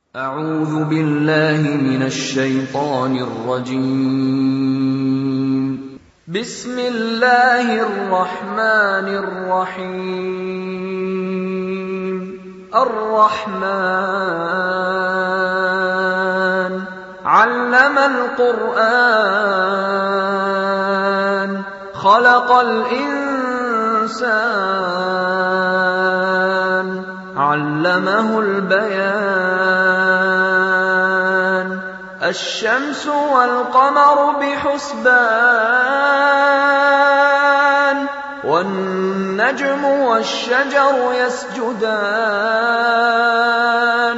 أعوذ بالله من الشيطان الرجيم بسم الله الرحمن الرحيم الرحمن علم القرآن خلق الإنسان علمه البيان الشمس والقمر بحسبان والنجم والشجر يسجدان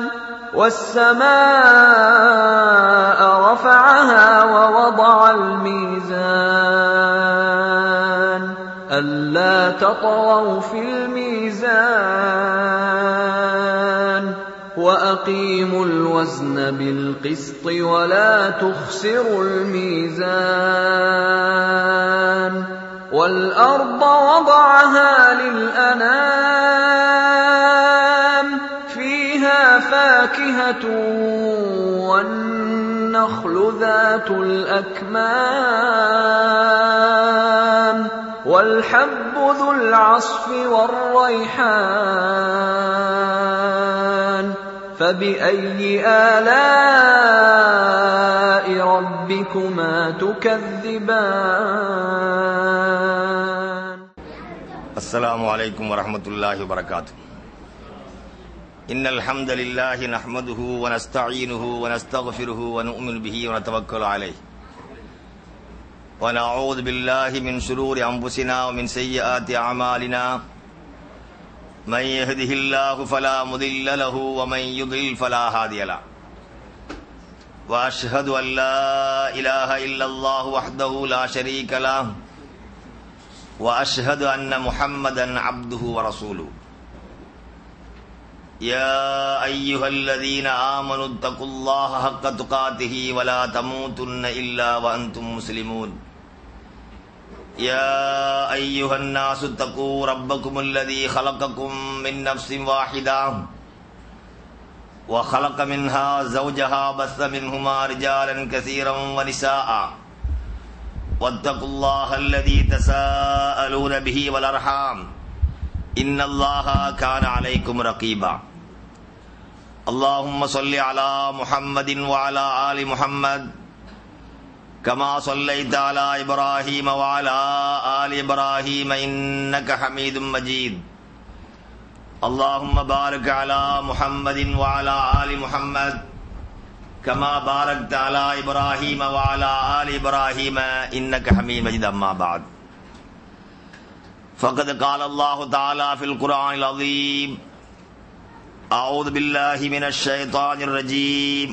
والسماء رفعها ووضع الميزان ألا تطغوا في الميزان وأقيموا الوزن بالقسط ولا تخسروا الميزان والأرض وضعها للأنام فيها فاكهة والنخل ذات الأكمام والحب ذو العصف والريحان فبأي آلاء ربكما تكذبان السلام عليكم ورحمة الله وبركاته إن الحمد لله نحمده ونستعينه ونستغفره ونؤمن به ونتوكل عليه ونعوذ بالله من شرور أنفسنا ومن سيئات أعمالنا من يهده الله فلا مضل له ومن يضلل فلا هادي له وأشهد أن لا إله إلا الله وحده لا شريك له واشهد ان محمدا عبده ورسوله يا ايها الذين امنوا اتقوا الله حق تقاته ولا تموتن الا وانتم مسلمون يا ايها الناس اتقوا ربكم الذي خلقكم من نفس واحده وخلق منها زوجها بث منهما رجالا كثيرا ونساء واتقوا الله الذي تساءلون به والارحام ان الله كان عليكم رقيبا اللهم صل على محمد وعلى ال محمد كما صليت على ابراهيم وعلى ال ابراهيم انك حميد مجيد اللهم بارك على محمد وعلى ال محمد كما باركت على ابراهيم وعلى ال ابراهيم انك حميد مجيد اما بعد فقد قال الله تعالى في القران العظيم اعوذ بالله من الشيطان الرجيم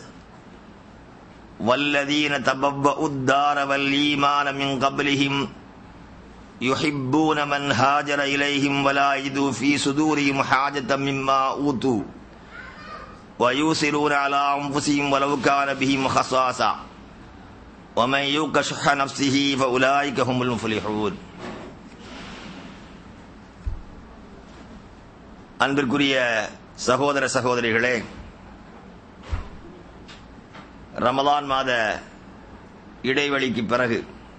والذين تبوأوا الدار والايمان من قبلهم يحبون من هاجر اليهم ولا يجدوا في صدورهم حاجه مما اوتوا ويوصلون على أنفسهم ولو كان بهم خصاصة ومن يوق شح نفسه فأولئك هم المفلحون அன்பிற்குரிய சகோதர சகோதரிகளே ரமலான் மாத இடைவெளிக்கு பிறகு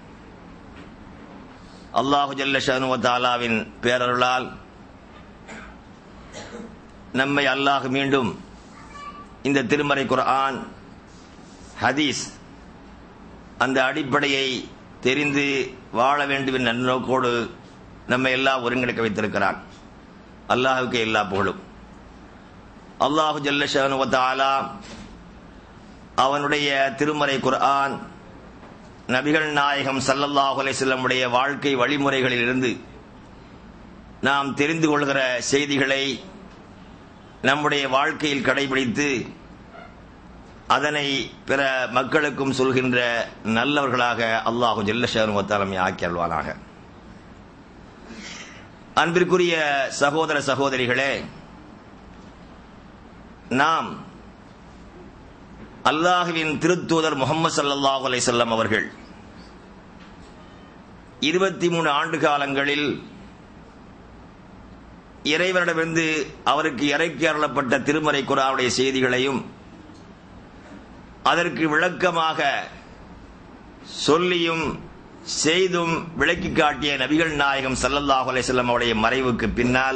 அல்லாஹு ஜல்ல தாலாவின் பேரருளால் நம்மை அல்லாஹ் மீண்டும் இந்த திருமறை குர்ஆன் ஹதீஸ் அந்த அடிப்படையை தெரிந்து வாழ வேண்டும் என்ற நன்னோக்கோடு நம்மை எல்லாம் ஒருங்கிணைக்க வைத்திருக்கிறான் அல்லாஹுக்கு எல்லா புகழும் அல்லாஹு ஜல்லஷானுவத்தாலா அவனுடைய திருமறை குர்ஆன் நபிகள் நாயகம் சல்லல்லாஹு அலிஸ்லமுடைய வாழ்க்கை வழிமுறைகளிலிருந்து நாம் தெரிந்து கொள்கிற செய்திகளை நம்முடைய வாழ்க்கையில் கடைபிடித்து அதனை பிற மக்களுக்கும் சொல்கின்ற நல்லவர்களாக அல்லாஹு ஜெல்லஷானுவத்தாலமை ஆக்கி அல்வானாக அன்பிற்குரிய சகோதர சகோதரிகளே நாம் அல்லாஹுவின் திருத்தூதர் முகமது சல்லாஹூ அலைசல்லம் அவர்கள் இருபத்தி மூணு ஆண்டு காலங்களில் இறைவனிடமிருந்து அவருக்கு இறக்கி அருளப்பட்ட திருமறை குரானுடைய செய்திகளையும் அதற்கு விளக்கமாக சொல்லியும் செய்தும் விளக்கி காட்டிய நபிகள் நாயகம் சல்லல்லாஹு அலைஹிஸ்ஸலாம் அவருடைய மறைவுக்கு பின்னால்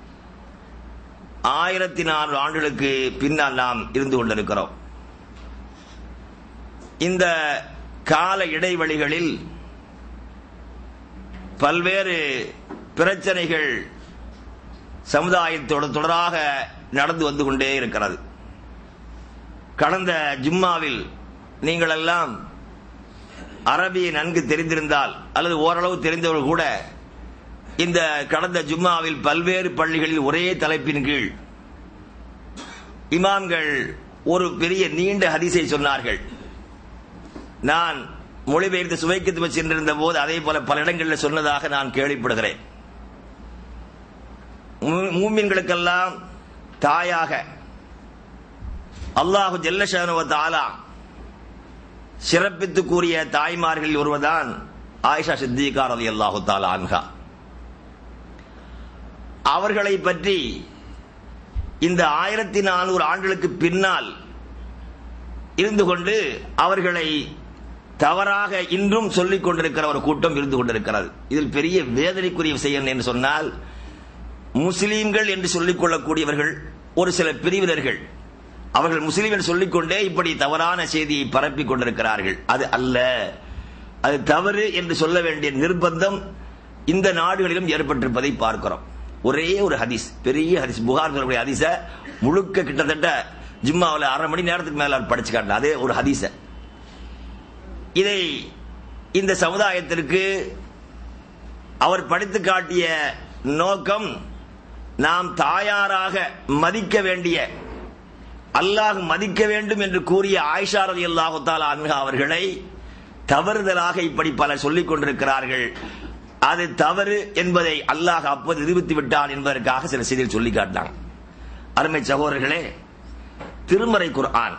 ஆயிரத்தி நானூறு ஆண்டுகளுக்கு பின்னால் நாம் இருந்து கொண்டிருக்கிறோம் இந்த கால இடைவெளிகளில் பல்வேறு பிரச்சனைகள் சமுதாயத்தோடு தொடராக நடந்து வந்து கொண்டே இருக்கிறது கடந்த ஜும்மாவில் நீங்கள் எல்லாம் அரபியை நன்கு தெரிந்திருந்தால் அல்லது ஓரளவு தெரிந்தவர்கள் கூட இந்த கடந்த ஜும்மாவில் பல்வேறு பள்ளிகளில் ஒரே தலைப்பின் கீழ் இமாம்கள் ஒரு பெரிய நீண்ட ஹதீஸை சொன்னார்கள் நான் மொழிபெயர்த்து சுவைக்கு சென்றிருந்த போது அதே போல பல இடங்களில் சொன்னதாக நான் கேள்விப்படுகிறேன் மூமின்களுக்கெல்லாம் தாயாக அல்லாஹு ஜல்லஷானுவத் ஆலா சிறப்பித்து கூறிய தாய்மார்களில் ஒருவர்தான் ஆயிஷா சித்திகா ரதி அல்லாஹு தாலா அன்ஹா அவர்களை பற்றி இந்த ஆயிரத்தி நானூறு ஆண்டுகளுக்கு பின்னால் இருந்து கொண்டு அவர்களை தவறாக இன்றும் சொல்லிக் கொண்டிருக்கிற ஒரு கூட்டம் இருந்து கொண்டிருக்கிறது இதில் பெரிய வேதனைக்குரிய விஷயம் என்று சொன்னால் முஸ்லீம்கள் என்று சொல்லிக் கொள்ளக்கூடியவர்கள் ஒரு சில பிரிவினர்கள் அவர்கள் முஸ்லீம்கள் சொல்லிக்கொண்டே இப்படி தவறான செய்தியை பரப்பிக் கொண்டிருக்கிறார்கள் அது அல்ல அது தவறு என்று சொல்ல வேண்டிய நிர்பந்தம் இந்த நாடுகளிலும் ஏற்பட்டிருப்பதை பார்க்கிறோம் ஒரே ஒரு ஹதீஸ் பெரிய ஹதீஸ் புகார் சொல்லக்கூடிய ஹதீஸ முழுக்க கிட்டத்தட்ட ஜிம்மாவில் அரை மணி நேரத்துக்கு மேல படிச்சு காட்டின அதே ஒரு ஹதீஸ இதை இந்த சமுதாயத்திற்கு அவர் படித்து காட்டிய நோக்கம் நாம் தாயாராக மதிக்க வேண்டிய அல்லாஹ் மதிக்க வேண்டும் என்று கூறிய ஆயிஷா ரதி அல்லாஹு தாலா அன்ஹா அவர்களை தவறுதலாக இப்படி பலர் சொல்லிக் கொண்டிருக்கிறார்கள் அது தவறு என்பதை அல்லாஹ் அப்போது நிரூபித்து விட்டான் என்பதற்காக சில செய்திகள் சொல்லி காட்டினாங்க அருமை சகோதரர்களே திருமறை குர்ஆன்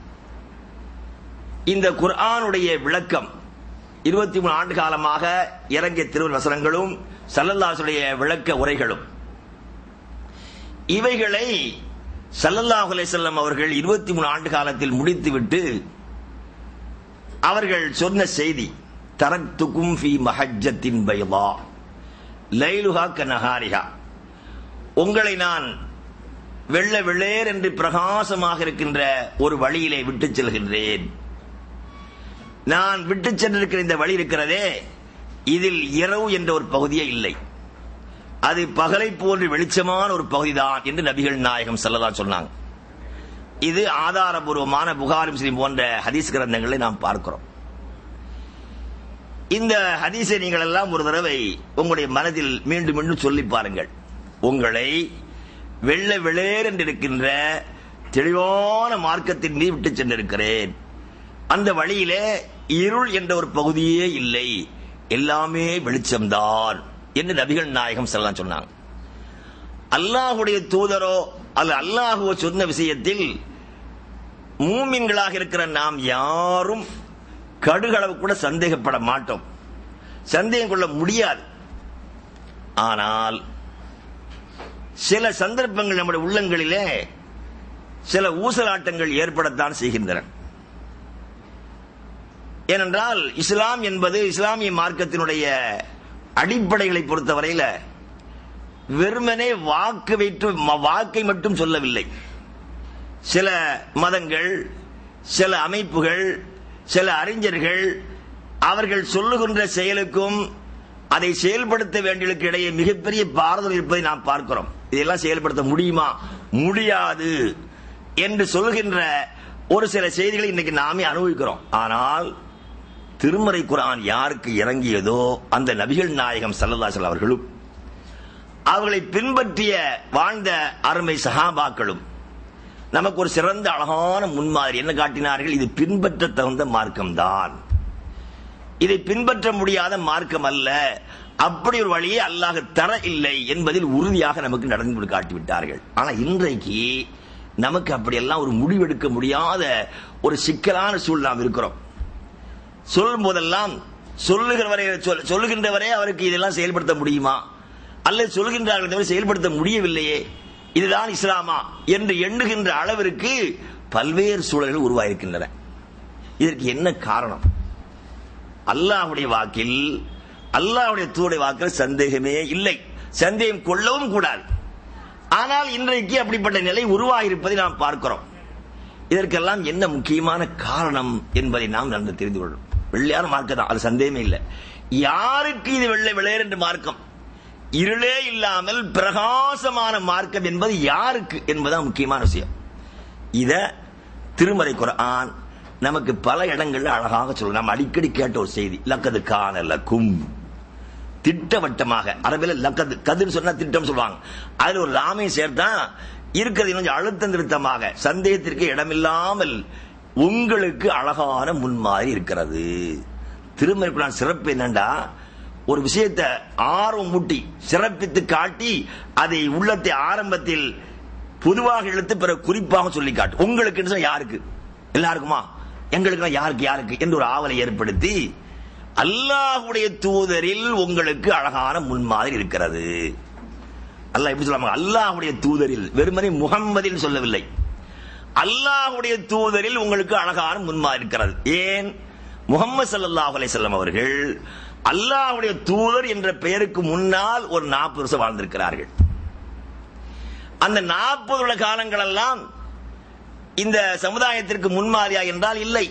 இந்த குர்ஆனுடைய விளக்கம் இருபத்தி மூணு ஆண்டு காலமாக இறங்கிய திருவள் வசனங்களும் சல்லல்லாசுடைய விளக்க உரைகளும் இவைகளை சல்லல்லாஹு அலைஹிஸ்ஸலாம் அவர்கள் இருபத்தி மூணு ஆண்டு காலத்தில் முடித்துவிட்டு அவர்கள் சொன்ன செய்தி தரத்துக்கும் ஃபி மஹஜத்தின் பைதா லைலுஹா கனஹாரிஹா உங்களை நான் வெள்ள வெள்ளேர் என்று பிரகாசமாக இருக்கின்ற ஒரு வழியிலே விட்டுச் செல்கின்றேன் நான் விட்டுச் சென்றிருக்கிற இந்த வழி இருக்கிறதே இதில் இரவு என்ற ஒரு பகுதியே இல்லை அது பகலை போன்று வெளிச்சமான ஒரு பகுதிதான் என்று நபிகள் நாயகம் செல்லதா சொன்னாங்க இது ஆதாரபூர்வமான புகாரி முஸ்லிம் போன்ற ஹதீஸ் கிரந்தங்களை நாம் பார்க்கிறோம் இந்த ஹதீஸை நீங்கள் எல்லாம் ஒரு தடவை உங்களுடைய மனதில் மீண்டும் மீண்டும் சொல்லி பாருங்கள் உங்களை வெள்ள வெளேர் என்று இருக்கின்ற தெளிவான மார்க்கத்தின் மீது விட்டு சென்றிருக்கிறேன் அந்த வழியிலே இருள் என்ற ஒரு பகுதியே இல்லை எல்லாமே வெளிச்சம்தான் என்று நபிகள் நாயகம் செல்லாம் சொன்னாங்க அல்லாஹுடைய தூதரோ அல்ல அல்லாஹுவோ சொன்ன விஷயத்தில் மூமின்களாக இருக்கிற நாம் யாரும் கடுகளவு கூட சந்தேகப்பட மாட்டோம் சந்தேகம் கொள்ள முடியாது ஆனால் சில சந்தர்ப்பங்கள் நம்முடைய உள்ளங்களிலே சில ஊசலாட்டங்கள் ஏற்படத்தான் செய்கின்றன ஏனென்றால் இஸ்லாம் என்பது இஸ்லாமிய மார்க்கத்தினுடைய அடிப்படைகளை பொறுத்தவரையில வெறுமனே வாக்கு வைத்து வாக்கை மட்டும் சொல்லவில்லை சில மதங்கள் சில அமைப்புகள் சில அறிஞர்கள் அவர்கள் சொல்லுகின்ற செயலுக்கும் அதை செயல்படுத்த வேண்டியதுக்கு இடையே மிகப்பெரிய பாரதம் இருப்பதை நாம் பார்க்கிறோம் இதெல்லாம் செயல்படுத்த முடியுமா முடியாது என்று சொல்கின்ற ஒரு சில செய்திகளை இன்னைக்கு நாமே அனுபவிக்கிறோம் ஆனால் திருமறை குரான் யாருக்கு இறங்கியதோ அந்த நபிகள் நாயகம் சல்லல்லாசல் அவர்களும் அவர்களை பின்பற்றிய வாழ்ந்த அருமை சஹாபாக்களும் நமக்கு ஒரு சிறந்த அழகான முன்மாதிரி என்ன காட்டினார்கள் இது பின்பற்ற தகுந்த மார்க்கம்தான் இதை பின்பற்ற முடியாத மார்க்கம் அல்ல அப்படி ஒரு வழியை அல்லாஹ் தர இல்லை என்பதில் உறுதியாக நமக்கு நடந்து காட்டிவிட்டார்கள் ஆனா இன்றைக்கு நமக்கு அப்படியெல்லாம் ஒரு முடிவெடுக்க முடியாத ஒரு சிக்கலான சூழல் நாம் இருக்கிறோம் சொல்லும் போதெல்லாம் சொல்லுகிறவரை சொல்லுகின்றவரே அவருக்கு இதெல்லாம் செயல்படுத்த முடியுமா அல்லது சொல்கின்றார்கள் தவிர செயல்படுத்த முடியவில்லையே இதுதான் இஸ்லாமா என்று எண்ணுகின்ற அளவிற்கு பல்வேறு சூழல்கள் உருவாயிருக்கின்றன இதற்கு என்ன காரணம் அல்லாஹ்வுடைய வாக்கில் அல்லாஹ்வுடைய தூடைய வாக்கில் சந்தேகமே இல்லை சந்தேகம் கொள்ளவும் கூடாது ஆனால் இன்றைக்கு அப்படிப்பட்ட நிலை உருவாகியிருப்பதை நாம் பார்க்கிறோம் இதற்கெல்லாம் என்ன முக்கியமான காரணம் என்பதை நாம் நன்கு தெரிந்து கொள்ளும் வெள்ளையான மார்க்கம் தான் அது சந்தேகமே இல்லை யாருக்கு இது வெள்ளை வெள்ளையர் என்று மார்க்கம் இருளே இல்லாமல் பிரகாசமான மார்க்கம் என்பது யாருக்கு என்பதுதான் முக்கியமான விஷயம் இத திருமறை குர்ஆன் நமக்கு பல இடங்கள்ல அழகாக சொல்லும் நம்ம அடிக்கடி கேட்ட ஒரு செய்தி லக்கது கான லக்கும் திட்டவட்டமாக அரபில லக்கது கதுன்னு சொன்னா திட்டம் சொல்லுவாங்க அதுல ஒரு ராமையும் சேர்த்தா இருக்கிறது கொஞ்சம் அழுத்தம் திருத்தமாக சந்தேகத்திற்கு இடமில்லாமல் உங்களுக்கு அழகான முன்மாதிரி இருக்கிறது திருமறை குர்ஆன் சிறப்பு என்னண்டா ஒரு விஷயத்தை ஆர்வம் மூட்டி சிறப்பித்து காட்டி அதை உள்ளத்தை ஆரம்பத்தில் பொதுவாக இழுத்து பிறகு குறிப்பாக சொல்லி காட்டு உங்களுக்கு யாருக்கு எல்லாருக்குமா எங்களுக்கு யாருக்கு யாருக்கு என்று ஒரு ஆவலை ஏற்படுத்தி அல்லாஹுடைய தூதரில் உங்களுக்கு அழகான முன்மாதிரி இருக்கிறது அல்லாஹ் எப்படி சொல்லுவாங்க அல்லாஹுடைய தூதரில் வெறுமனே முகம்மதில் சொல்லவில்லை அல்லாஹுடைய தூதரில் உங்களுக்கு அழகான முன்மாதிரி இருக்கிறது ஏன் முகமது சல்லாஹ் அலைஹிஸ்ஸலாம் அவர்கள் அல்லாஹ்வுடைய தூதர் என்ற பெயருக்கு முன்னால் ஒரு நாற்பது வருஷம் வாழ்ந்திருக்கிறார்கள் அந்த நாற்பது வருட காலங்கள் எல்லாம் இந்த சமுதாயத்திற்கு முன்மாதிரியா என்றால் இல்லை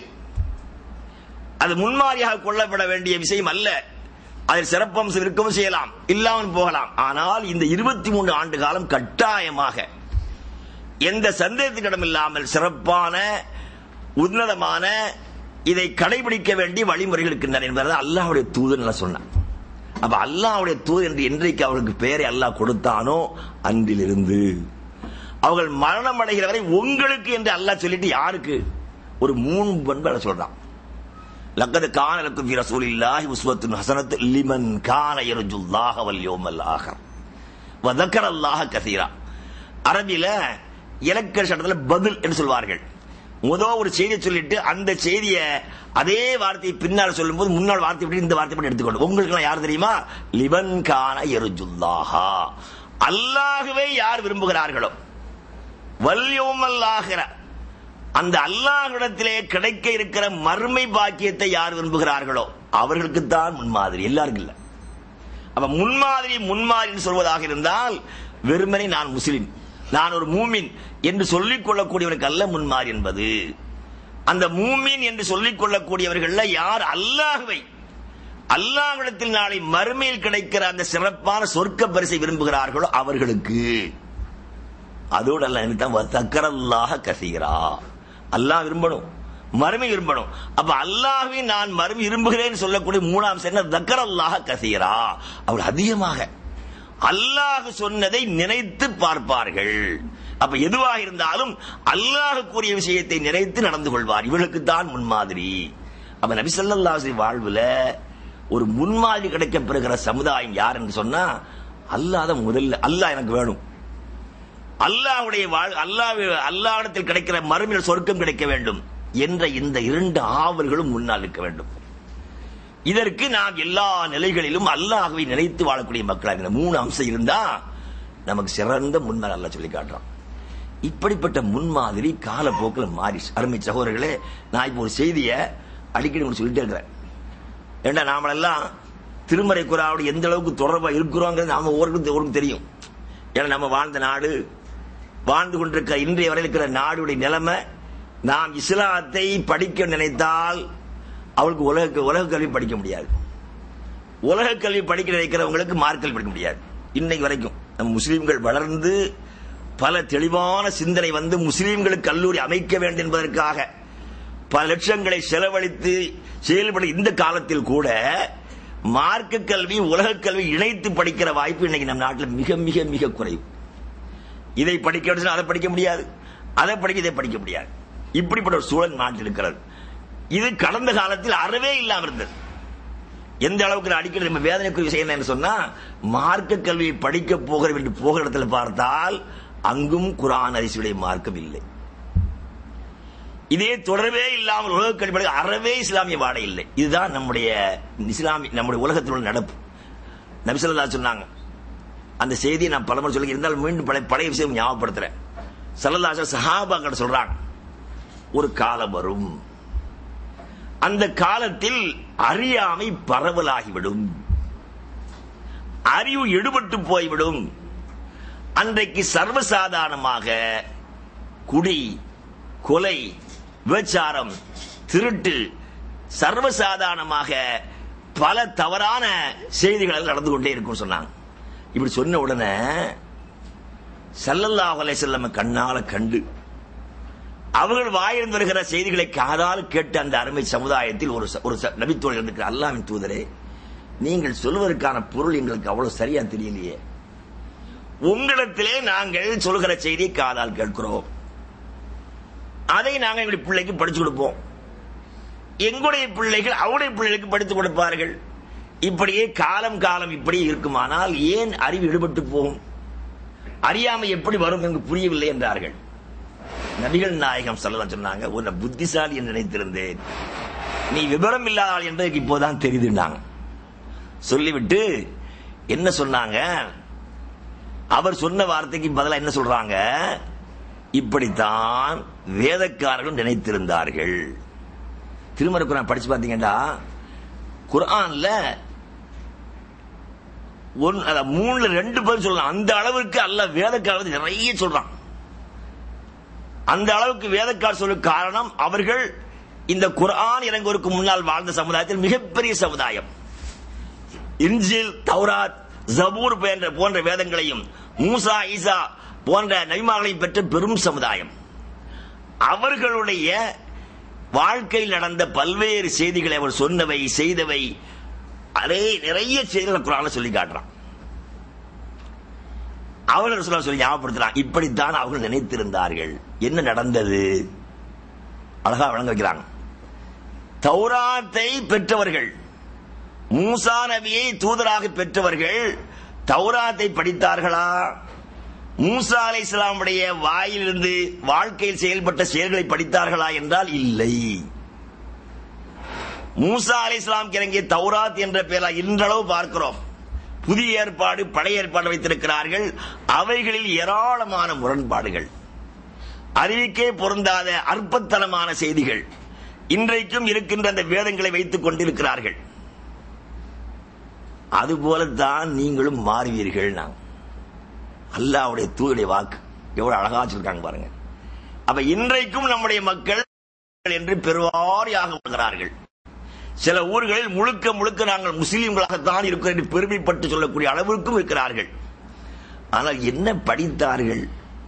அது முன்மாதிரியாக கொள்ளப்பட வேண்டிய விஷயம் அல்ல அதில் சிறப்பம்சம் இருக்கவும் செய்யலாம் இல்லாமல் போகலாம் ஆனால் இந்த இருபத்தி மூன்று ஆண்டு காலம் கட்டாயமாக எந்த சந்தேகத்திடம் இல்லாமல் சிறப்பான உன்னதமான இதை கடைபிடிக்க வேண்டிய வழிமுறைகள் இருக்கின்றன என்பதை அல்லாஹ்வுடைய தூதர் சொன்னான் அப்ப அல்லாஹ்வுடைய தூதர் என்று என்றைக்கு அவர்களுக்கு பெயரை அல்லாஹ் கொடுத்தானோ அன்றிலிருந்து அவர்கள் மரணம் அடைகிற வரை உங்களுக்கு என்று அல்லாஹ் சொல்லிட்டு யாருக்கு ஒரு மூணு பண்பை சொல்றான் லக்கது கான லக்கும் ஃபி ரசூலில்லாஹி உஸ்வத்துன் ஹஸனத்து லிமன் கான யர்ஜுல்லாஹ வல் யௌமல் ஆഖിർ வ தக்கரல்லாஹ கஸீரா அரபில இலக்கண சட்டத்துல பதில் என்று சொல்வார்கள் முதல் ஒரு செய்தியை சொல்லிட்டு அந்த செய்தியை அதே வார்த்தையை பின்னால் சொல்லும்போது முன்னாள் வார்த்தை விட்டு இந்த வார்த்தை மட்டும் எடுத்துக்கொண்டு உங்களுக்கு யார் தெரியுமா லிபன் கான எருஜுல்லாஹா அல்லாகவே யார் விரும்புகிறார்களோ வல்யோமல்லாகிற அந்த அல்லாஹ்விடத்திலே கிடைக்க இருக்கிற மறுமை பாக்கியத்தை யார் விரும்புகிறார்களோ அவர்களுக்கு தான் முன்மாதிரி எல்லாருக்கும் இல்ல அப்ப முன்மாதிரி முன்மாதிரி சொல்வதாக இருந்தால் வெறுமனே நான் முஸ்லிம் நான் ஒரு மூமின் என்று சொல்லிக் கொள்ளக்கூடியவனுக்கு அல்ல முன்மாறி என்பது அந்த மூமின் என்று சொல்லிக் கொள்ளக்கூடியவர்கள் யார் அல்லாஹுவை அல்லாஹ்விடத்தில் நாளை மறுமையில் கிடைக்கிற அந்த சிறப்பான சொர்க்க பரிசை விரும்புகிறார்களோ அவர்களுக்கு அதோடு அல்ல எனக்கு தக்கரல்லாக கசீரா அல்லாஹ் விரும்பணும் மறுமை விரும்பணும் அப்ப அல்லாஹ்வை நான் மறுமை விரும்புகிறேன் சொல்லக்கூடிய மூணாம் என்ன தக்கரல்லாக கசீரா அவர் அதிகமாக அல்லாஹ் சொன்னதை நினைத்து பார்ப்பார்கள் அப்ப எதுவாக இருந்தாலும் அல்லாஹ் கூறிய விஷயத்தை நினைத்து நடந்து கொள்வார் இவர்களுக்கு தான் முன்மாதிரி அப்ப நபி ஸல்லல்லாஹு வாழ்வுல ஒரு முன்மாதிரி கிடைக்க பெறுகிற சமுதாயம் யார் என்று சொன்னா அல்லாத முதல்ல அல்லாஹ் எனக்கு வேணும் அல்லாஹ்வுடைய வாழ் அல்லாஹ் அல்லாஹ்விடத்தில் கிடைக்கிற மறுமையில் சொர்க்கம் கிடைக்க வேண்டும் என்ற இந்த இரண்டு ஆவல்களும் முன்னால் இருக்க வேண்டும் இதற்கு நாம் எல்லா நிலைகளிலும் அல்லாஹ்வை நினைத்து வாழக்கூடிய மக்களாக இந்த மூணு அம்சம் இருந்தா நமக்கு சிறந்த முன்னால் அல்லாஹ் சொல்லி காட்டுறான் இப்படிப்பட்ட முன்மாதிரி காலப்போக்கில் மாறி அருமை சகோதரர்களே நான் இப்போ ஒரு செய்தியை அடிக்கடி உங்களுக்கு சொல்லிட்டே இருக்கிறேன் ஏண்டா நாமெல்லாம் திருமறை குராவோட எந்த அளவுக்கு தொடர்பா இருக்கிறோங்கிறது நாம ஒவ்வொருக்கும் ஒவ்வொருக்கும் தெரியும் ஏன்னா நம்ம வாழ்ந்த நாடு வாழ்ந்து கொண்டிருக்கிற இன்றைய வரை இருக்கிற நாடுடைய நிலைமை நாம் இஸ்லாத்தை படிக்க நினைத்தால் அவளுக்கு உலக உலக கல்வி படிக்க முடியாது உலக கல்வி படிக்க நினைக்கிறவங்களுக்கு மார்க்கல் படிக்க முடியாது இன்னைக்கு வரைக்கும் நம்ம முஸ்லீம்கள் வளர்ந்து பல தெளிவான சிந்தனை வந்து முஸ்லீம்களுக்கு கல்லூரி அமைக்க வேண்டும் என்பதற்காக பல லட்சங்களை செலவழித்து செயல்பட இந்த காலத்தில் கூட மார்க்க கல்வி உலக கல்வி இணைத்து படிக்கிற வாய்ப்பு இன்னைக்கு நம் நாட்டில் மிக மிக மிக குறைவு இதை படிக்க வேண்டும் அதை படிக்க முடியாது அதை படிக்க இதை படிக்க முடியாது இப்படிப்பட்ட ஒரு சூழல் நாட்டில் இருக்கிறது இது கடந்த காலத்தில் அறவே இல்லாமல் இருந்தது எந்த அளவுக்கு நான் அடிக்கடி நம்ம வேதனைக்குரிய விஷயம் என்ன சொன்னா மார்க்க கல்வியை படிக்க போகிறோம் என்று போகிற இடத்துல பார்த்தால் அங்கும் குரான் அரிசியுடைய மார்க்கம் இல்லை இதே தொடர்பே இல்லாமல் உலக கல்வி அறவே இஸ்லாமிய வாடை இல்லை இதுதான் நம்முடைய இஸ்லாமிய நம்முடைய உலகத்தில் உள்ள நடப்பு நபிசல்லா சொன்னாங்க அந்த செய்தியை நான் பலமுறை சொல்லி இருந்தாலும் மீண்டும் பழைய பழைய விஷயம் ஞாபகப்படுத்துறேன் சல்லல்லாஹு சஹாபாக்கள் சொல்றாங்க ஒரு காலம் வரும் அந்த காலத்தில் அறியாமை பரவலாகிவிடும் அறிவு எடுபட்டு போய்விடும் அன்றைக்கு சர்வசாதாரணமாக குடி கொலை விபச்சாரம் திருட்டு சர்வசாதாரணமாக பல தவறான செய்திகள் நடந்து கொண்டே இருக்கும் சொன்னாங்க இப்படி சொன்ன உடனே சல்லல்லாஹு அலைஹி வஸல்லம் கண்ணால கண்டு அவர்கள் வாயிலிருந்து வருகிற செய்திகளை காதால் கேட்டு அந்த அருமை சமுதாயத்தில் ஒரு ச- ஒரு ச- நபித்தோழர் இருக்கிற அல்லாஹ்வின் தூதரே நீங்கள் சொல்வதற்கான பொருள் எங்களுக்கு அவ்வளவு சரியா தெரியலையே உங்களிடத்திலே நாங்கள் சொல்கிற செய்தியை காதால் கேட்கிறோம் அதை நாங்கள் எங்களுடைய பிள்ளைக்கு படிச்சு கொடுப்போம் எங்களுடைய பிள்ளைகள் அவருடைய பிள்ளைகளுக்கு படித்துக் கொடுப்பார்கள் இப்படியே காலம் காலம் இப்படி இருக்குமானால் ஏன் அறிவு ஈடுபட்டு போகும் அறியாமை எப்படி வரும் என்று புரியவில்லை என்றார்கள் நபிகள் நாயகம் சொல்லலாம் சொன்னாங்க உன்னை புத்திசாலி என்று நினைத்திருந்தேன் நீ விவரம் இல்லாத ஆள் என்பதற்கு இப்போதான் தெரியுதுன்னாங்க சொல்லிவிட்டு என்ன சொன்னாங்க அவர் சொன்ன வார்த்தைக்கு பதிலா என்ன சொல்றாங்க இப்படித்தான் வேதக்காரர்கள் நினைத்திருந்தார்கள் திருமறை குரான் படிச்சு பாத்தீங்கன்னா குர்ஆன்ல ஒன் அத மூணுல ரெண்டு பேர் சொல்லலாம் அந்த அளவுக்கு அல்ல வேதக்காரர்கள் நிறைய சொல்றான் அந்த அளவுக்கு வேதக்கார் சொல்ல காரணம் அவர்கள் இந்த குர்ஆன் இறங்குவதற்கு முன்னால் வாழ்ந்த சமுதாயத்தில் மிகப்பெரிய சமுதாயம் இன்ஜில் தௌராத் ஜபூர் போன்ற போன்ற வேதங்களையும் மூசா ஈசா போன்ற நபிமார்களையும் பெற்ற பெரும் சமுதாயம் அவர்களுடைய வாழ்க்கையில் நடந்த பல்வேறு செய்திகளை அவர் சொன்னவை செய்தவை அதே நிறைய செய்திகளை குரான்ல சொல்லி காட்டுறான் அவர்கள் சொல்ல சொல்லி ஞாபகப்படுத்துறான் இப்படித்தான் அவர்கள் நினைத்திருந்தார்கள் என்ன நடந்தது அழகா வழங்க வைக்கிறாங்க தௌராத்தை பெற்றவர்கள் மூசா நபியை தூதராக பெற்றவர்கள் தௌராத்தை படித்தார்களா மூசா அலை இஸ்லாமுடைய வாயிலிருந்து வாழ்க்கையில் செயல்பட்ட செயல்களை படித்தார்களா என்றால் இல்லை மூசா அலை இஸ்லாம் இறங்கிய தௌராத் என்ற பெயரால் இன்றளவு பார்க்கிறோம் புதிய ஏற்பாடு பழைய ஏற்பாடு வைத்திருக்கிறார்கள் அவைகளில் ஏராளமான முரண்பாடுகள் அறிவிக்கே பொருந்தாத அற்பத்தனமான செய்திகள் இன்றைக்கும் இருக்கின்ற அந்த வேதங்களை வைத்துக் கொண்டிருக்கிறார்கள் அதுபோலத்தான் நீங்களும் மாறுவீர்கள் நான் அல்லாவுடைய தூயுடைய வாக்கு எவ்வளவு அழகா சொல்லிருக்காங்க பாருங்க அப்ப இன்றைக்கும் நம்முடைய மக்கள் என்று பெருவாரியாக வருகிறார்கள் சில ஊர்களில் முழுக்க முழுக்க நாங்கள் முஸ்லீம்களாகத்தான் இருக்கிறோம் என்று பெருமைப்பட்டு சொல்லக்கூடிய அளவிற்கும் இருக்கிறார்கள் ஆனால் என்ன படித்தார்கள்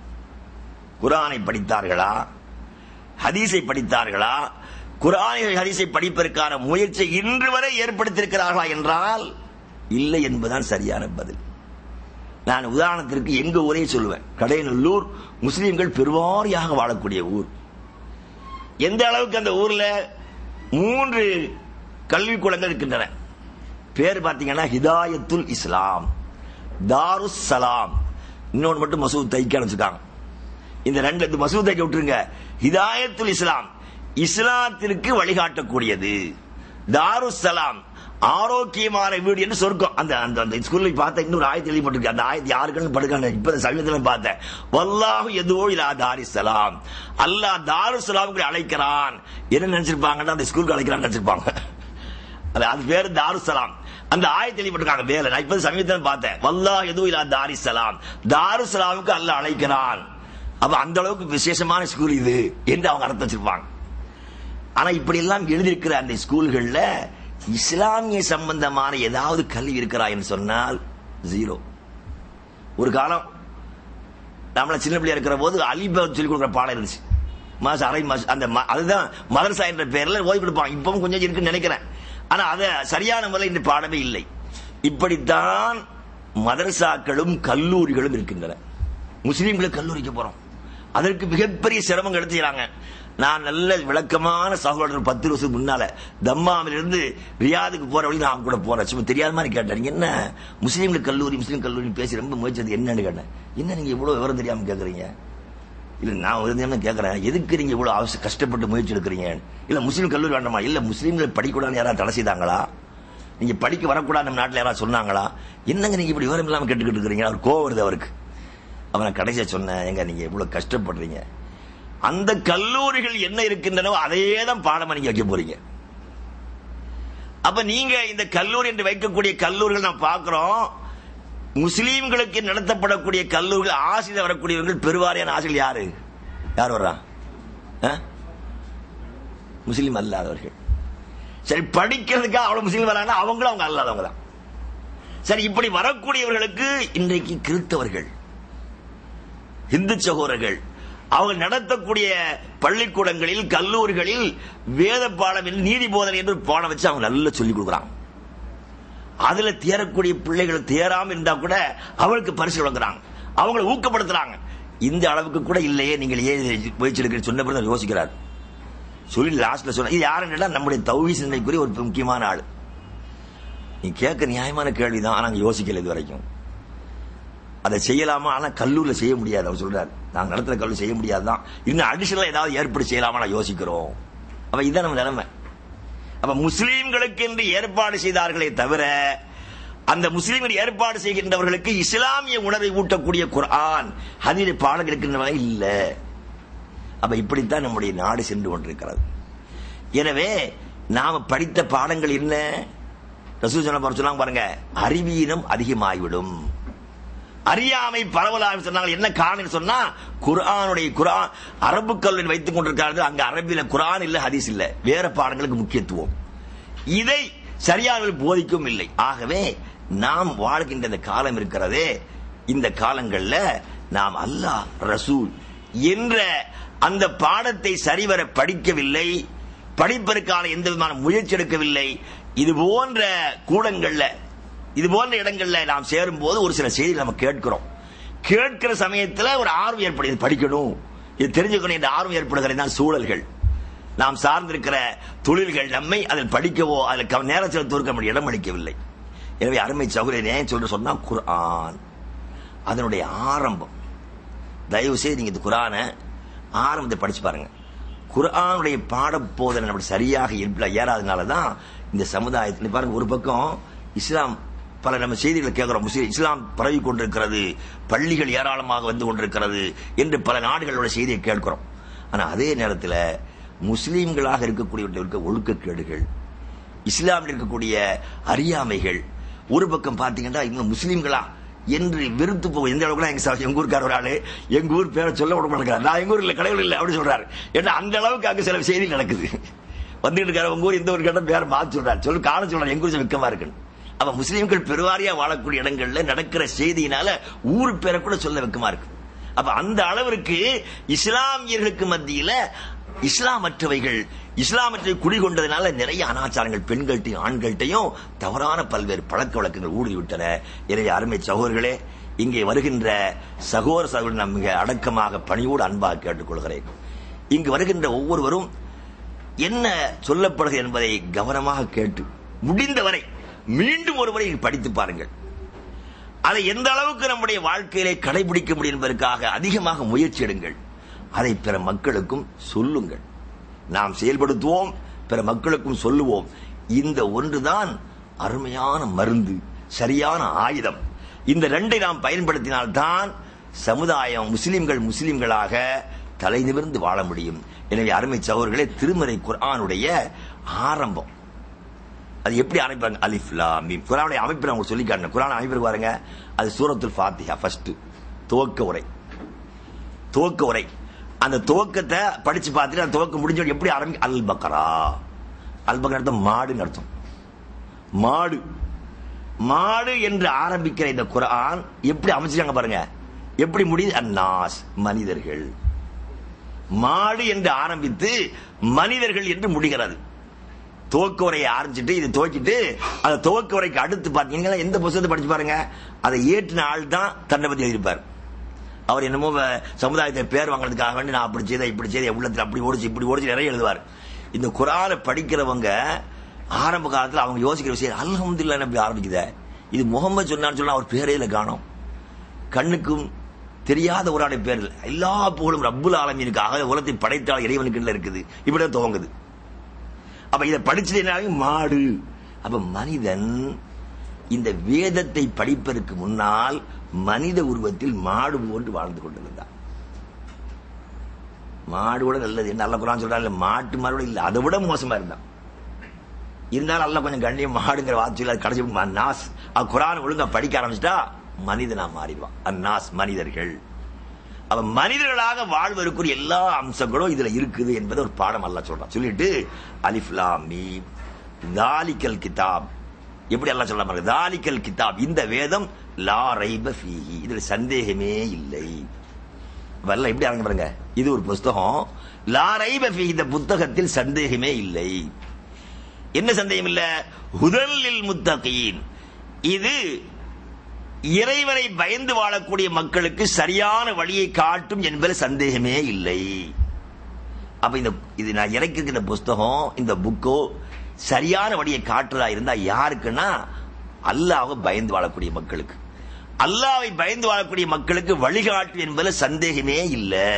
குரானை படித்தார்களா ஹதீஸை படித்தார்களா குரானை ஹதீஸை படிப்பதற்கான முயற்சி இன்று வரை ஏற்படுத்தியிருக்கிறார்களா என்றால் இல்லை என்பதுதான் சரியான பதில் நான் உதாரணத்திற்கு எங்க ஊரே சொல்லுவேன் கடையநல்லூர் முஸ்லீம்கள் பெருவாரியாக வாழக்கூடிய ஊர் எந்த அளவுக்கு அந்த ஊர்ல மூன்று கல்விக்கூடங்கள் இருக்கின்றன பேர் பார்த்தீங்கன்னா ஹிதாயத்துல் இஸ்லாம் தாருஸ் சலாம் இன்னொன்று மட்டும் மசூத் தைக்க வச்சுக்காங்க இந்த ரெண்டு இந்த மசூத் தைக்க விட்டுருங்க ஹிதாயத்துல் இஸ்லாம் இஸ்லாத்திற்கு வழிகாட்டக்கூடியது தாருஸ் சலாம் ஆரோக்கியமான வீடு என்று சொர்க்கம் அந்த அந்த அந்த ஸ்கூல்ல பார்த்தா இன்னொரு ஆயத்து எழுதிப்பட்டிருக்கு அந்த ஆயத்து யாருக்குன்னு படுக்கான இப்ப சமீபத்தில் பார்த்தேன் வல்லாஹு எதோ இல்லா தாரிசலாம் அல்லாஹ் தாருசலாம் அழைக்கிறான் என்ன நினைச்சிருப்பாங்கன்னா அந்த ஸ்கூலுக்கு அழைக்கிறான்னு நினைச்சிருப்பாங்க அது அது பேரு தாருசலாம் அந்த ஆயத்து எழுதிப்பட்டிருக்காங்க வேலை நான் இப்ப சமீபத்தில் பார்த்தேன் வல்லாஹ் எதோ இல்லா தாரிசலாம் தாருசலாமுக்கு அல்லாஹ் அழைக்கிறான் அப்ப அந்த அளவுக்கு விசேஷமான ஸ்கூல் இது என்று அவங்க அர்த்தம் வச்சிருப்பாங்க ஆனா இப்படி எல்லாம் எழுதியிருக்கிற அந்த ஸ்கூல்கள்ல இஸ்லாமிய சம்பந்தமான ஏதாவது கல்வி இருக்கிறா என்று சொன்னால் ஜீரோ ஒரு காலம் நம்மள சின்ன பிள்ளையா இருக்கிற போது அலிபா சொல்லி கொடுக்குற பாடம் இருந்துச்சு மாச அரை மாசம் அந்த ம- அதுதான் மதரசா என்ற பெயர்ல ஓய்வு கொடுப்பாங்க இப்பவும் கொஞ்சம் இருக்குன்னு நினைக்கிறேன் ஆனா அத சரியான முறை இந்த பாடமே இல்லை இப்படித்தான் மதரசாக்களும் கல்லூரிகளும் இருக்கின்றன முஸ்லீம்களுக்கு கல்லூரிக்கு போறோம் அதற்கு மிகப்பெரிய சிரமம் எடுத்துக்கிறாங்க நான் நல்ல விளக்கமான சகோதரர் பத்து வருஷம் முன்னால தம்மாவிலிருந்து ரியாதுக்கு போற வழி நான் கூட போறேன் சும்மா தெரியாத மாதிரி கேட்டேன் நீங்க என்ன முஸ்லீம்களுக்கு கல்லூரி முஸ்லீம் கல்லூரி பேசி ரொம்ப முயற்சி என்னன்னு கேட்டேன் என்ன நீங்க இவ்வளவு விவரம் தெரியாம கேக்குறீங்க இல்ல நான் ஒரு கேக்குறேன் எதுக்கு நீங்க இவ்வளவு அவசியம் கஷ்டப்பட்டு முயற்சி எடுக்கிறீங்க இல்ல முஸ்லீம் கல்லூரி வேண்டாமா இல்ல முஸ்லீம்கள் படிக்கூடாதுன்னு யாராவது தடை செய்தாங்களா நீங்க படிக்க வரக்கூடாது நம்ம நாட்டில் யாராவது சொன்னாங்களா என்னங்க நீங்க இப்படி விவரம் இல்லாம கேட்டுக்கிட்டு இருக்கிறீங்க அவர் கோவம் வருது அவருக்கு அவனை கடைசியா சொன்னேன் எங்க நீங்க இவ்வளவு கஷ்டப்படுறீங்க அந்த கல்லூரிகள் என்ன இருக்கின்றனவோ அதையே தான் பாடமா நீங்க வைக்க போறீங்க அப்ப நீங்க இந்த கல்லூரி என்று வைக்கக்கூடிய கல்லூரிகள் நான் பார்க்கிறோம் முஸ்லீம்களுக்கு நடத்தப்படக்கூடிய கல்லூரிகள் ஆசிரியர் வரக்கூடியவர்கள் பெருவாரியான ஆசிரியர் யாரு யார் வர்றா ஆ? முஸ்லீம் அல்லாதவர்கள் சரி படிக்கிறதுக்காக அவ்வளவு முஸ்லீம் வராங்கன்னா அவங்களும் அவங்க அல்லாதவங்க தான் சரி இப்படி வரக்கூடியவர்களுக்கு இன்றைக்கு கிறிஸ்தவர்கள் இந்து சகோதரர்கள் அவங்க நடத்தக்கூடிய பள்ளிக்கூடங்களில் கல்லூரிகளில் வேத பாடம் என்று நீதி போதனை என்று ஒரு பாடம் வச்சு அவங்க நல்லா சொல்லிக் கொடுக்குறாங்க அதுல தேரக்கூடிய பிள்ளைகள் தேராம இருந்தா கூட அவளுக்கு பரிசு வழங்குறாங்க அவங்களை ஊக்கப்படுத்துறாங்க இந்த அளவுக்கு கூட இல்லையே நீங்கள் ஏன் முயற்சி எடுக்க சொன்ன பிறகு யோசிக்கிறார் சொல்லி லாஸ்ட்ல சொன்ன இது யாருன்னா நம்முடைய தௌஹி சிந்தனைக்குரிய ஒரு முக்கியமான ஆள் நீ கேட்க நியாயமான கேள்விதான் ஆனா நாங்க யோசிக்கல இது வரைக்கும் அதை செய்யலாமா ஆனா கல்லூரில செய்ய முடியாது அவர் சொல்றாரு நாங்க நடத்துற கல்லூரி செய்ய முடியாதுதான் இன்னும் அடிஷனலா ஏதாவது ஏற்பாடு செய்யலாமா நான் யோசிக்கிறோம் அப்ப இதுதான் நம்ம நிலைமை அப்ப முஸ்லீம்களுக்கு என்று ஏற்பாடு செய்தார்களே தவிர அந்த முஸ்லீம்கள் ஏற்பாடு செய்கின்றவர்களுக்கு இஸ்லாமிய உணர்வை ஊட்டக்கூடிய குர்ஆன் ஹதீஸ் பாடம் இருக்கின்றன இல்ல அப்ப இப்படித்தான் நம்முடைய நாடு சென்று கொண்டிருக்கிறது எனவே நாம படித்த பாடங்கள் என்ன ரசூல் சொன்ன சொன்னாங்க பாருங்க அறிவீனம் அதிகமாகிவிடும் அறியாமை பரவலாக சொன்னாங்க என்ன காரணம் சொன்னா குர்ஆனுடைய குர்ஆன் அரபு கல்வியில் வைத்துக் கொண்டிருக்கிறார்கள் அங்க அரபியில குர்ஆன் இல்ல ஹதீஸ் இல்ல வேற பாடங்களுக்கு முக்கியத்துவம் இதை சரியாக போதிக்கும் இல்லை ஆகவே நாம் வாழ்கின்ற இந்த காலம் இருக்கிறதே இந்த காலங்கள்ல நாம் அல்லாஹ் ரசூல் என்ற அந்த பாடத்தை சரிவர படிக்கவில்லை படிப்பதற்கான எந்த விதமான முயற்சி எடுக்கவில்லை இது போன்ற கூடங்கள்ல இது போன்ற இடங்கள்ல நாம் சேரும் போது ஒரு சில செய்திகள் நம்ம கேட்கிறோம் கேட்கிற சமயத்துல ஒரு ஆர்வம் ஏற்படுது படிக்கணும் இது தெரிஞ்சுக்கணும் என்ற ஆர்வம் ஏற்படுகிற தான் சூழல்கள் நாம் சார்ந்திருக்கிற தொழில்கள் நம்மை அதில் படிக்கவோ அதில் க- நேரம் செலுத்துவதற்கு நம்முடைய இடம் அளிக்கவில்லை எனவே அருமை சகோதரன் ஏன் சொல்ற சொன்னா குர்ஆன் அதனுடைய ஆரம்பம் தயவு செய்து நீங்க இந்த குரானை ஆரம்பத்தை படிச்சு பாருங்க குர்ஆனுடைய பாட போதனை நம்ம சரியாக இருப்பில் ஏறாதனால தான் இந்த சமுதாயத்தில் பாருங்க ஒரு பக்கம் இஸ்லாம் பல நம்ம செய்திகளை கேட்கிறோம் முஸ்லீம் இஸ்லாம் பரவி கொண்டிருக்கிறது பள்ளிகள் ஏராளமாக வந்து கொண்டிருக்கிறது என்று பல நாடுகளோட செய்தியை கேட்கிறோம் ஆனா அதே நேரத்தில் முஸ்லீம்களாக இருக்கக்கூடியவர்களுக்கு ஒழுக்கக்கேடுகள் இஸ்லாமில் இருக்கக்கூடிய அறியாமைகள் ஒரு பக்கம் பாத்தீங்கன்னா இவங்க முஸ்லீம்களா என்று வெறுத்து போகும் எந்த அளவுக்கு எங்க சா- எங்க ஊருக்கார ஒரு ஆளு எங்க ஊர் பேரை சொல்ல விட மாட்டேங்கிறார் நான் எங்க ஊர்ல கடவுள் இல்லை அப்படி சொல்றாரு ஏன்னா அந்த அளவுக்கு அங்க சில செய்தி நடக்குது வந்துட்டு இருக்காரு உங்க ஊர் இந்த ஒரு கேட்ட பேரை மாத்தி சொல்றாரு சொல்லு காண சொல்றாரு எங்க ஊர் வெக்கமா இருக்குன்னு அப்ப முஸ்லீம்கள் பெருவாரியா வாழக்கூடிய இடங்கள்ல நடக்கிற செய்தியினால ஊர் பேரை கூட சொல்ல வெக்கமா இருக்கு அப்ப அந்த அளவிற்கு இஸ்லாமியர்களுக்கு மத்தியில இஸ்லாமற்றவைகள் இஸ்லாமற்றை குடிகொண்டதுனால நிறைய அனாச்சாரங்கள் பெண்கள்ட்டையும் ஆண்கள்ட்டையும் தவறான பல்வேறு பழக்க வழக்கங்கள் ஊடுருவிவிட்டன எனவே அருமை சகோதரர்களே இங்கே வருகின்ற சகோதர சகோதரர் நான் மிக அடக்கமாக பணியோடு அன்பாக கேட்டுக்கொள்கிறேன் இங்கு வருகின்ற ஒவ்வொருவரும் என்ன சொல்லப்படுகிறது என்பதை கவனமாக கேட்டு முடிந்தவரை மீண்டும் ஒருவரை படித்து பாருங்கள் அதை எந்த அளவுக்கு நம்முடைய வாழ்க்கையிலே கடைபிடிக்க முடியும் என்பதற்காக அதிகமாக முயற்சி எடுங்கள் அதை பிற மக்களுக்கும் சொல்லுங்கள் நாம் செயல்படுத்துவோம் பிற மக்களுக்கும் சொல்லுவோம் இந்த ஒன்றுதான் அருமையான மருந்து சரியான ஆயுதம் இந்த ரெண்டை நாம் பயன்படுத்தினால்தான் சமுதாயம் முஸ்லிம்கள் முஸ்லிம்களாக தலை நிமிர்ந்து வாழ முடியும் எனவே அருமை சகோதரர்களே திருமறை குர்ஆனுடைய ஆரம்பம் அது எப்படி அமைப்பாங்க அலிஃப் லாம் மீம் குரானுடைய அமைப்பு நான் உங்களுக்கு சொல்லி காட்டினேன் குரான் அமைப்பு பாருங்க அது சூரத்துல் ஃபாத்திஹா ஃபர்ஸ்ட் துவக்க உரை துவக்க உரை அந்த துவக்கத்தை படிச்சு பார்த்துட்டு அந்த துவக்கம் முடிஞ்ச உடனே எப்படி ஆரம்பி அல் பக்கரா அல் பக்கரா அர்த்தம் மாடுன்னு அர்த்தம் மாடு மாடு என்று ஆரம்பிக்கிற இந்த குரான் எப்படி அமைச்சிருக்காங்க பாருங்க எப்படி முடியுது அந்நாஸ் மனிதர்கள் மாடு என்று ஆரம்பித்து மனிதர்கள் என்று முடிகிறது துவக்க உரையை ஆரம்பிச்சுட்டு இது துவக்கிட்டு அந்த துவக்க உரைக்கு அடுத்து பாத்தீங்கன்னா எந்த புத்தகத்தை படிச்சு பாருங்க அதை ஏற்றின ஆள் தான் தன்னை பத்தி எழுதியிருப்பார் அவர் என்னமோ வ- சமுதாயத்தை பேர் வாங்குறதுக்காக வேண்டி நான் அப்படி செய்த இப்படி செய்த உள்ளத்தில் அப்படி ஓடிச்சு இப்படி ஓடிச்சு நிறைய எழுதுவார் இந்த குரானை படிக்கிறவங்க ஆரம்ப காலத்துல அவங்க யோசிக்கிற விஷயம் அல்ஹம்துலில்லாஹ் அப்படி ஆரம்பிக்குதே இது முகமது சொன்னான்னு சொன்னா அவர் பேரே இல்லை காணோம் கண்ணுக்கும் தெரியாத ஒரு ஆளுடைய பேர் இல்லை. எல்லா புகழும் ரப்புல் ஆலமீனுக்காக உலகத்தை படைத்தால் இறைவனுக்கு இருக்குது இப்படிதான் துவங்குது அப்ப இதை படிச்சது என்ன ஆகும்? மாடு அப்ப மனிதன் இந்த வேதத்தை படிப்பதற்கு முன்னால் மனித உருவத்தில் மாடு போன்று வாழ்ந்து கொண்டிருந்தான் மாடு கூட நல்லது என்ன அல்ல குரான் சொல்றாங்க மாட்டு மாடு இல்ல அதை விட மோசமா இருந்தான் இருந்தாலும் அல்ல கொஞ்சம் கண்ணியம் மாடுங்கிற வார்த்தையில கடைசி ம- நாஸ் அவன் குரான் ஒழுங்கா படிக்க ஆரம்பிச்சிட்டா மனிதனா மாறிடுவான் அந்நாஸ் மனிதர்கள் அவ மனிதர்களாக வாழ்வதற்குரிய எல்லா அம்சங்களும் இதுல இருக்குது என்பதை ஒரு பாடம் அல்ல சொல்றான் சொல்லிட்டு அலிஃப்லாம் மீம் தாலிக்கல் கிதாப் எப்படி எல்லாம் சொல்ல பாருங்க தாலிக்கல் கிதாப் இந்த வேதம் லா ரைப ஃபீஹி இதுல சந்தேகமே இல்லை வரல எப்படி அரங்க பாருங்க இது ஒரு புஸ்தகம் லா ரைப ஃபீஹி இந்த புத்தகத்தில் சந்தேகமே இல்லை என்ன சந்தேகம் இல்ல ஹுதல்லில் முத்தகீன் இது இறைவனை பயந்து வாழக்கூடிய மக்களுக்கு சரியான வழியை காட்டும் என்பதில் சந்தேகமே இல்லை அப்ப இந்த இது நான் இறக்கிற இந்த புஸ்தகம் இந்த புக்கோ சரியான வழியை காட்டுறதா இருந்தா யாருக்குன்னா அல்லாஹ்வை பயந்து வாழக்கூடிய மக்களுக்கு அல்லாஹ்வை பயந்து வாழக்கூடிய மக்களுக்கு வழிகாட்டு என்பதில் சந்தேகமே இல்லை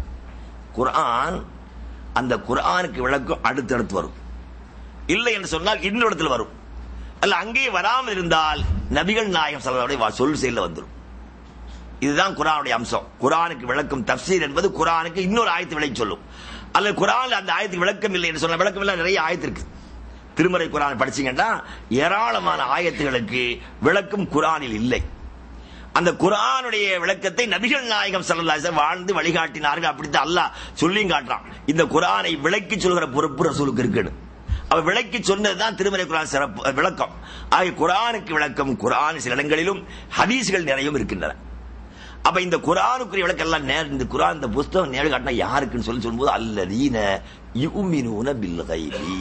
குர்ஆன் அந்த குர்ஆனுக்கு விளக்கம் அடுத்தடுத்து வரும் இல்லை என்று சொன்னால் இன்னொரு இடத்துல வரும் அல்ல அங்கே வராமல் இருந்தால் நபிகள் நாயகம் சல்லல்லாஹு சொல் செயல வந்துடும் இதுதான் குரானுடைய அம்சம் குரானுக்கு விளக்கம் தப்சீர் என்பது குரானுக்கு இன்னொரு ஆயத்து விளக்கி சொல்லும் அல்ல குரான் அந்த ஆயத்துக்கு விளக்கம் இல்லை என்று சொன்ன விளக்கம் இல்லை நிறைய ஆயத்து இருக்கு திருமறை குரான் படிச்சீங்கன்னா ஏராளமான ஆயத்துகளுக்கு விளக்கம் குரானில் இல்லை அந்த குரானுடைய விளக்கத்தை நபிகள் நாயகம் ஸல்லல்லாஹு அலைஹி வஸல்லம் வாழ்ந்து வழிகாட்டினார்கள் அப்படித்தான் அல்லாஹ் சொல்லியும் காட்டுறான் இந்த குரானை விளக்கி சொல்கிற பொறுப்பு ரசூலுக்கு இருக்குன்னு அவ விளக்கி சொன்னதுதான் திருமறை குரான் சிறப்பு விளக்கம் ஆகிய குரானுக்கு விளக்கம் குரான் சில இடங்களிலும் ஹதீஸ்கள் நிறைய இருக்கின்றன அப்ப இந்த குரானுக்குரிய விளக்கம் எல்லாம் நேர் இந்த குரான் இந்த புஸ்தகம் நேரு காட்டினா யாருக்குன்னு சொல்லி சொல்லும்போது அல்லதீன யுமினூன பில் கைபி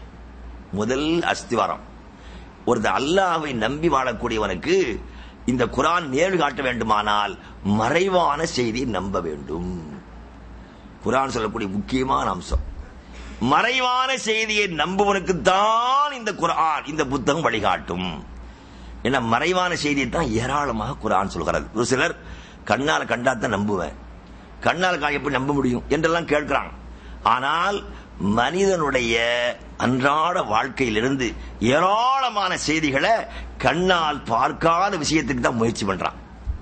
முதல் அஸ்திவாரம் ஒருத்தர் அல்லாஹ்வை நம்பி வாழக்கூடியவனுக்கு இந்த குரான் நேரு காட்ட வேண்டுமானால் மறைவான செய்தியை நம்ப வேண்டும் குரான் சொல்லக்கூடிய முக்கியமான அம்சம் மறைவான செய்தியை நம்புவனுக்கு தான் இந்த குரான் இந்த புத்தகம் வழிகாட்டும் ஏன்னா மறைவான செய்தியை தான் ஏராளமாக குரான் சொல்கிறது ஒரு சிலர் கண்ணால கண்டாத்தான் நம்புவேன் கண்ணால கா- எப்படி நம்ப முடியும் என்றெல்லாம் கேட்கிறாங்க ஆனால் மனிதனுடைய அன்றாட வாழ்க்கையிலிருந்து ஏராளமான செய்திகளை கண்ணால் பார்க்காத விஷயத்துக்கு தான் முயற்சி பண்றான்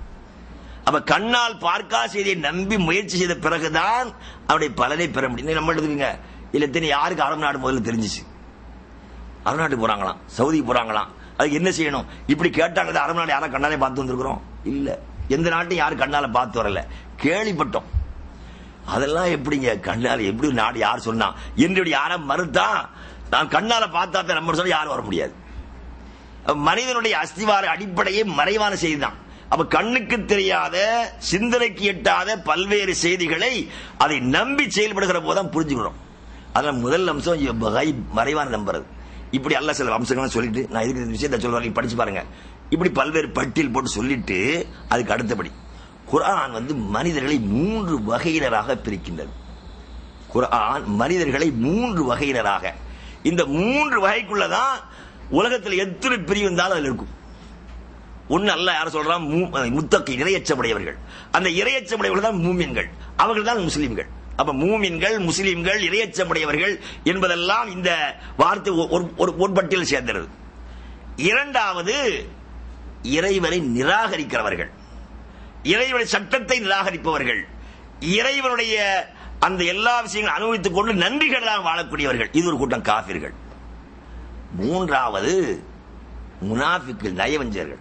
அப்ப கண்ணால் பார்க்காத செய்தியை நம்பி முயற்சி செய்த பிறகுதான் அவருடைய பலனை பெற முடியும் நம்ம எடுத்துக்கங்க இல்ல தெரியும் யாருக்கு அரபு நாடு முதல்ல தெரிஞ்சிச்சு அரபு நாட்டுக்கு போறாங்களாம் சவுதி போறாங்களாம் அதுக்கு என்ன செய்யணும் இப்படி கேட்டாங்க அரபு நாடு யாரும் கண்ணாலே பார்த்து வந்திருக்கிறோம் இல்ல எந்த நாட்டையும் யாரும் கண்ணால பார்த்து வரல கேள்விப்பட்டோம் அதெல்லாம் எப்படிங்க கண்ணால எப்படி ஒரு நாடு யார் சொன்னா என்று இப்படி யாரா மறுத்தா நான் கண்ணால பார்த்தா தான் நம்ம சொல்ல யாரும் வர முடியாது அப்ப மனிதனுடைய அஸ்திவார அடிப்படையே மறைவான செய்தி தான் அப்ப கண்ணுக்கு தெரியாத சிந்தனைக்கு எட்டாத பல்வேறு செய்திகளை அதை நம்பி செயல்படுகிற போதுதான் புரிஞ்சுக்கிறோம் அதனால முதல் அம்சம் இவ் கைப், மறைவான நம்புறது இப்படி அல்ல சில அம்சங்கள்லாம் சொல்லிட்டு நான் இதுக்கு இந்த விஷயத்தை சொல்றேன் நீங்க படிச்சு பாருங்க இப்படி பல்வேறு பட்டியல் போட்டு சொல்லிட்டு அதுக்கு அடுத்தபடி குர்ஆன் வந்து மனிதர்களை மூன்று வகையினராக பிரிக்கின்றது குர்ஆன் மனிதர்களை மூன்று வகையினராக இந்த மூன்று வகைக்குள்ளதான் உலகத்தில் எத்தனை பிரிவு இருந்தாலும் அதுல இருக்கும் ஒண்ணு அல்ல யார் சொல்றான் மூ- முத்தக்கி இரையச்சமுடையவர்கள் அந்த இரையச்சமுடையவர்கள் தான் மூமின்கள் அவர்கள் தான் முஸ்லிம்கள் அப்ப மூமின்கள் முஸ்லிம்கள் இரையச்சமுடையவர்கள் என்பதெல்லாம் இந்த வார்த்தை ஒ- ஒரு ஒரு- ஒரு பட்டியல் சேர்ந்தது இரண்டாவது இறைவனை நிராகரிக்கிறவர்கள் இறைவனுடைய சட்டத்தை நிராகரிப்பவர்கள் இறைவனுடைய அந்த எல்லா விஷயங்களும் அனுபவித்துக் கொண்டு நன்றிகளாக வாழக்கூடியவர்கள் இது ஒரு கூட்டம் காபிர்கள் மூன்றாவது முனாஃபிக்கள் நயவஞ்சர்கள்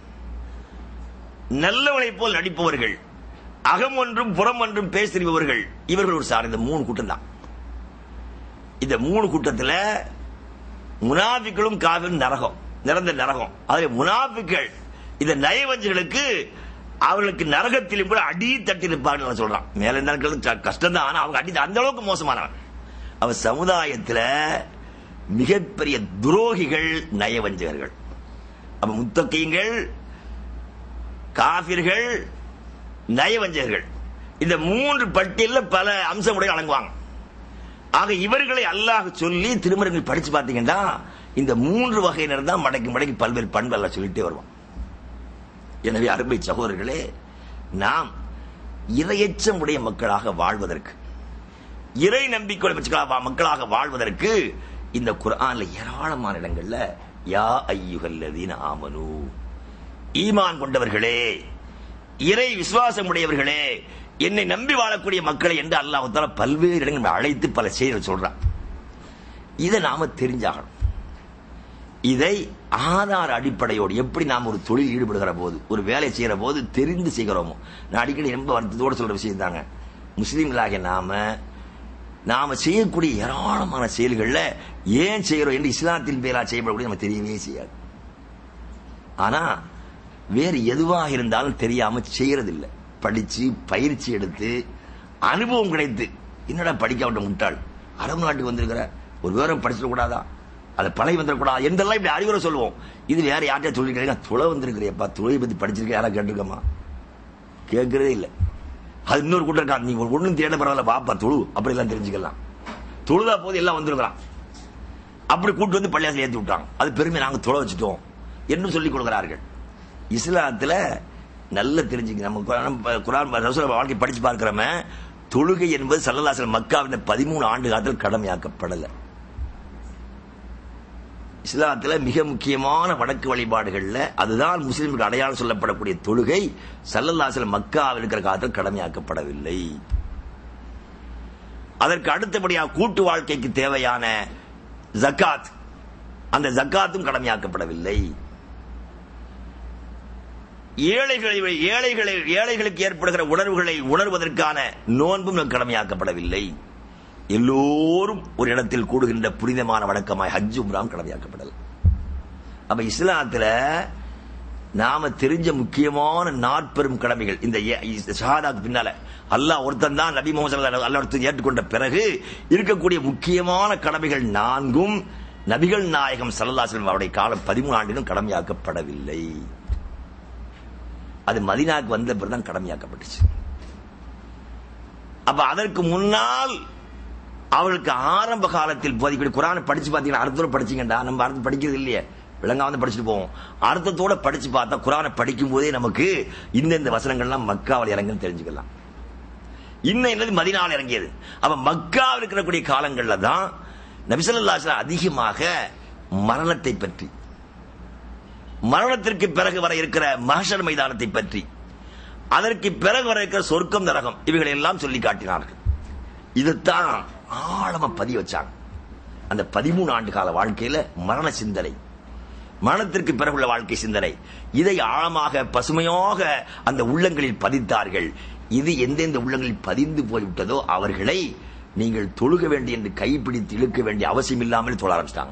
நல்லவனைப் போல் நடிப்பவர்கள் அகம் ஒன்றும் புறம் ஒன்றும் பேசுபவர்கள் இவர்கள் ஒரு சார் இந்த மூணு கூட்டம் தான் இந்த மூணு கூட்டத்துல முனாஃபிக்களும் காவிரும் நரகம் நிறந்த நரகம் அதுல முனாஃபிக்கள் இந்த நயவஞ்சர்களுக்கு அவர்களுக்கு நரகத்திலும் கூட அடி தட்டி இருப்பார்கள் சொல்றான் மேல இருந்தாலும் கஷ்டம் தான் ஆனா அவங்க அடி அந்த அளவுக்கு மோசமானவன் அவ சமுதாயத்துல மிகப்பெரிய துரோகிகள் நயவஞ்சகர்கள் அப்ப முத்தகையங்கள் காபிர்கள் நயவஞ்சகர்கள் இந்த மூன்று பட்டியல்ல பல அம்சமுடைய அடங்குவாங்க ஆக இவர்களை அல்லாஹ் சொல்லி திருமணங்கள் படிச்சு பார்த்தீங்கன்னா இந்த மூன்று வகையினர் தான் மடக்கி மடக்கி பல்வேறு பண்பெல்லாம் சொல்லிட்டே வருவான் எனவே அருமை சகோதரர்களே நாம் இரையச்சமுடைய மக்களாக வாழ்வதற்கு இறை நம்பிக்கை மக்களாக மக்களாக வாழ்வதற்கு இந்த குர்ஆன்ல ஏராளமான இடங்கள்ல யா ஐயுகல்லதீன ஆமனு ஈமான் கொண்டவர்களே இறை விசுவாசம் உடையவர்களே என்னை நம்பி வாழக்கூடிய மக்களை என்று அல்லாஹ் தாலா பல்வேறு இடங்கள் அழைத்து பல செய்திகள் சொல்றான் இதை நாம தெரிஞ்சாகணும் இதை ஆதார அடிப்படையோடு எப்படி நாம் ஒரு தொழில் ஈடுபடுகிற போது ஒரு வேலை செய்யற போது தெரிந்து செய்கிறோமோ நான் அடிக்கடி ரொம்ப வருத்தத்தோடு சொல்ற விஷயம் தாங்க முஸ்லீம்களாகிய நாம நாம செய்யக்கூடிய ஏராளமான செயல்கள்ல ஏன் செய்கிறோம் என்று இஸ்லாத்தின் பேரா செய்யப்படக்கூடிய நம்ம தெரியவே செய்யாது ஆனா வேறு எதுவாக இருந்தாலும் தெரியாம செய்யறதில்லை படிச்சு பயிற்சி எடுத்து அனுபவம் கிடைத்து என்னடா படிக்க விட்ட முட்டாள் அரபு நாட்டுக்கு வந்திருக்கிற ஒரு விவரம் படிச்சிடக்கூடாதா அதை பழைய வந்துடக்கூடாது எந்தெல்லாம் இப்படி அறிவுரை சொல்லுவோம் இது வேற யார்கிட்ட சொல்லிக்கிறீங்க துளை வந்திருக்கிறியப்பா துளையை பத்தி படிச்சிருக்க யாரா கேட்டிருக்கமா கேட்கறதே இல்லை அது இன்னொரு கூட்டம் இருக்கா நீங்க ஒரு ஒண்ணும் தேட பரவாயில்ல பாப்பா துளு அப்படி எல்லாம் தெரிஞ்சுக்கலாம் தொழுதா போது எல்லாம் வந்துருக்கிறான் அப்படி கூட்டு வந்து பள்ளியாசல் ஏற்றி விட்டாங்க அது பெருமை நாங்க தொலை வச்சுட்டோம் என்று சொல்லிக் கொடுக்கிறார்கள் இஸ்லாத்துல நல்ல தெரிஞ்சுக்க நம்ம குரான் குரான் ரசூல் வாழ்க்கை படிச்சு பார்க்கிறோமே தொழுகை என்பது சல்லல்லாசல் மக்காவின் பதிமூணு ஆண்டு காலத்தில் கடமையாக்கப்படல இஸ்லாத்துல மிக முக்கியமான வடக்கு வழிபாடுகள்ல அதுதான் முஸ்லிம்களுக்கு அடையாளம் சொல்லப்படக்கூடிய தொழுகை சல்லல்லாசல் மக்காவில் இருக்கிற காலத்தில் கடமையாக்கப்படவில்லை அதற்கு அடுத்தபடியாக கூட்டு வாழ்க்கைக்கு தேவையான ஜக்காத் அந்த ஜக்காத்தும் கடமையாக்கப்படவில்லை ஏழைகளை ஏழைகளை ஏழைகளுக்கு ஏற்படுகிற உணர்வுகளை உணர்வதற்கான நோன்பும் கடமையாக்கப்படவில்லை எல்லோரும் ஒரு இடத்தில் கூடுகின்ற புனிதமான வழக்கமாய் ஹஜ் உம்ராம் கடமையாக்கப்படல அப்ப இஸ்லாத்துல நாம தெரிஞ்ச முக்கியமான நாற்பெரும் கடமைகள் இந்த ஷஹாதாக்கு பின்னால அல்லாஹ் ஒருத்தன் தான் நபி முகமது அல்லா ஏற்றுக்கொண்ட பிறகு இருக்கக்கூடிய முக்கியமான கடமைகள் நான்கும் நபிகள் நாயகம் சல்லல்லாசலம் அவருடைய காலம் பதிமூணு ஆண்டிலும் கடமையாக்கப்படவில்லை அது மதினாக்கு வந்த பிறகுதான் கடமையாக்கப்பட்டுச்சு அப்ப அதற்கு முன்னால் அவர்களுக்கு ஆரம்ப காலத்தில் போதிக்கூடிய குரானை படிச்சு பார்த்தீங்கன்னா அர்த்தத்தோட படிச்சீங்கடா நம்ம அர்த்தம் படிக்கிறது இல்லையே விளங்காம படிச்சுட்டு போவோம் அர்த்தத்தோட படிச்சு பார்த்தா குரானை படிக்கும் போதே நமக்கு இந்தந்த வசனங்கள்லாம் மக்காவில் இறங்குன்னு தெரிஞ்சுக்கலாம் இன்னும் என்னது மதினால் இறங்கியது அப்ப மக்காவில் இருக்கக்கூடிய காலங்கள்ல தான் நபிசல்லாஸ்ல அதிகமாக மரணத்தை பற்றி மரணத்திற்கு பிறகு வர இருக்கிற மகஷர் மைதானத்தை பற்றி அதற்கு பிறகு வர இருக்கிற சொர்க்கம் நரகம் இவைகளை எல்லாம் சொல்லி காட்டினார்கள் இதைத்தான் ஆழமா பதிய வச்சாங்க அந்த பதிமூணு ஆண்டு கால வாழ்க்கையில மரண சிந்தனை மரணத்திற்கு பிறகுள்ள வாழ்க்கை சிந்தனை இதை ஆழமாக பசுமையாக அந்த உள்ளங்களில் பதித்தார்கள் இது எந்தெந்த உள்ளங்களில் பதிந்து போய்விட்டதோ அவர்களை நீங்கள் தொழுக வேண்டிய என்று கைப்பிடித்து இழுக்க வேண்டிய அவசியம் இல்லாமல் தொழ ஆரம்பிச்சிட்டாங்க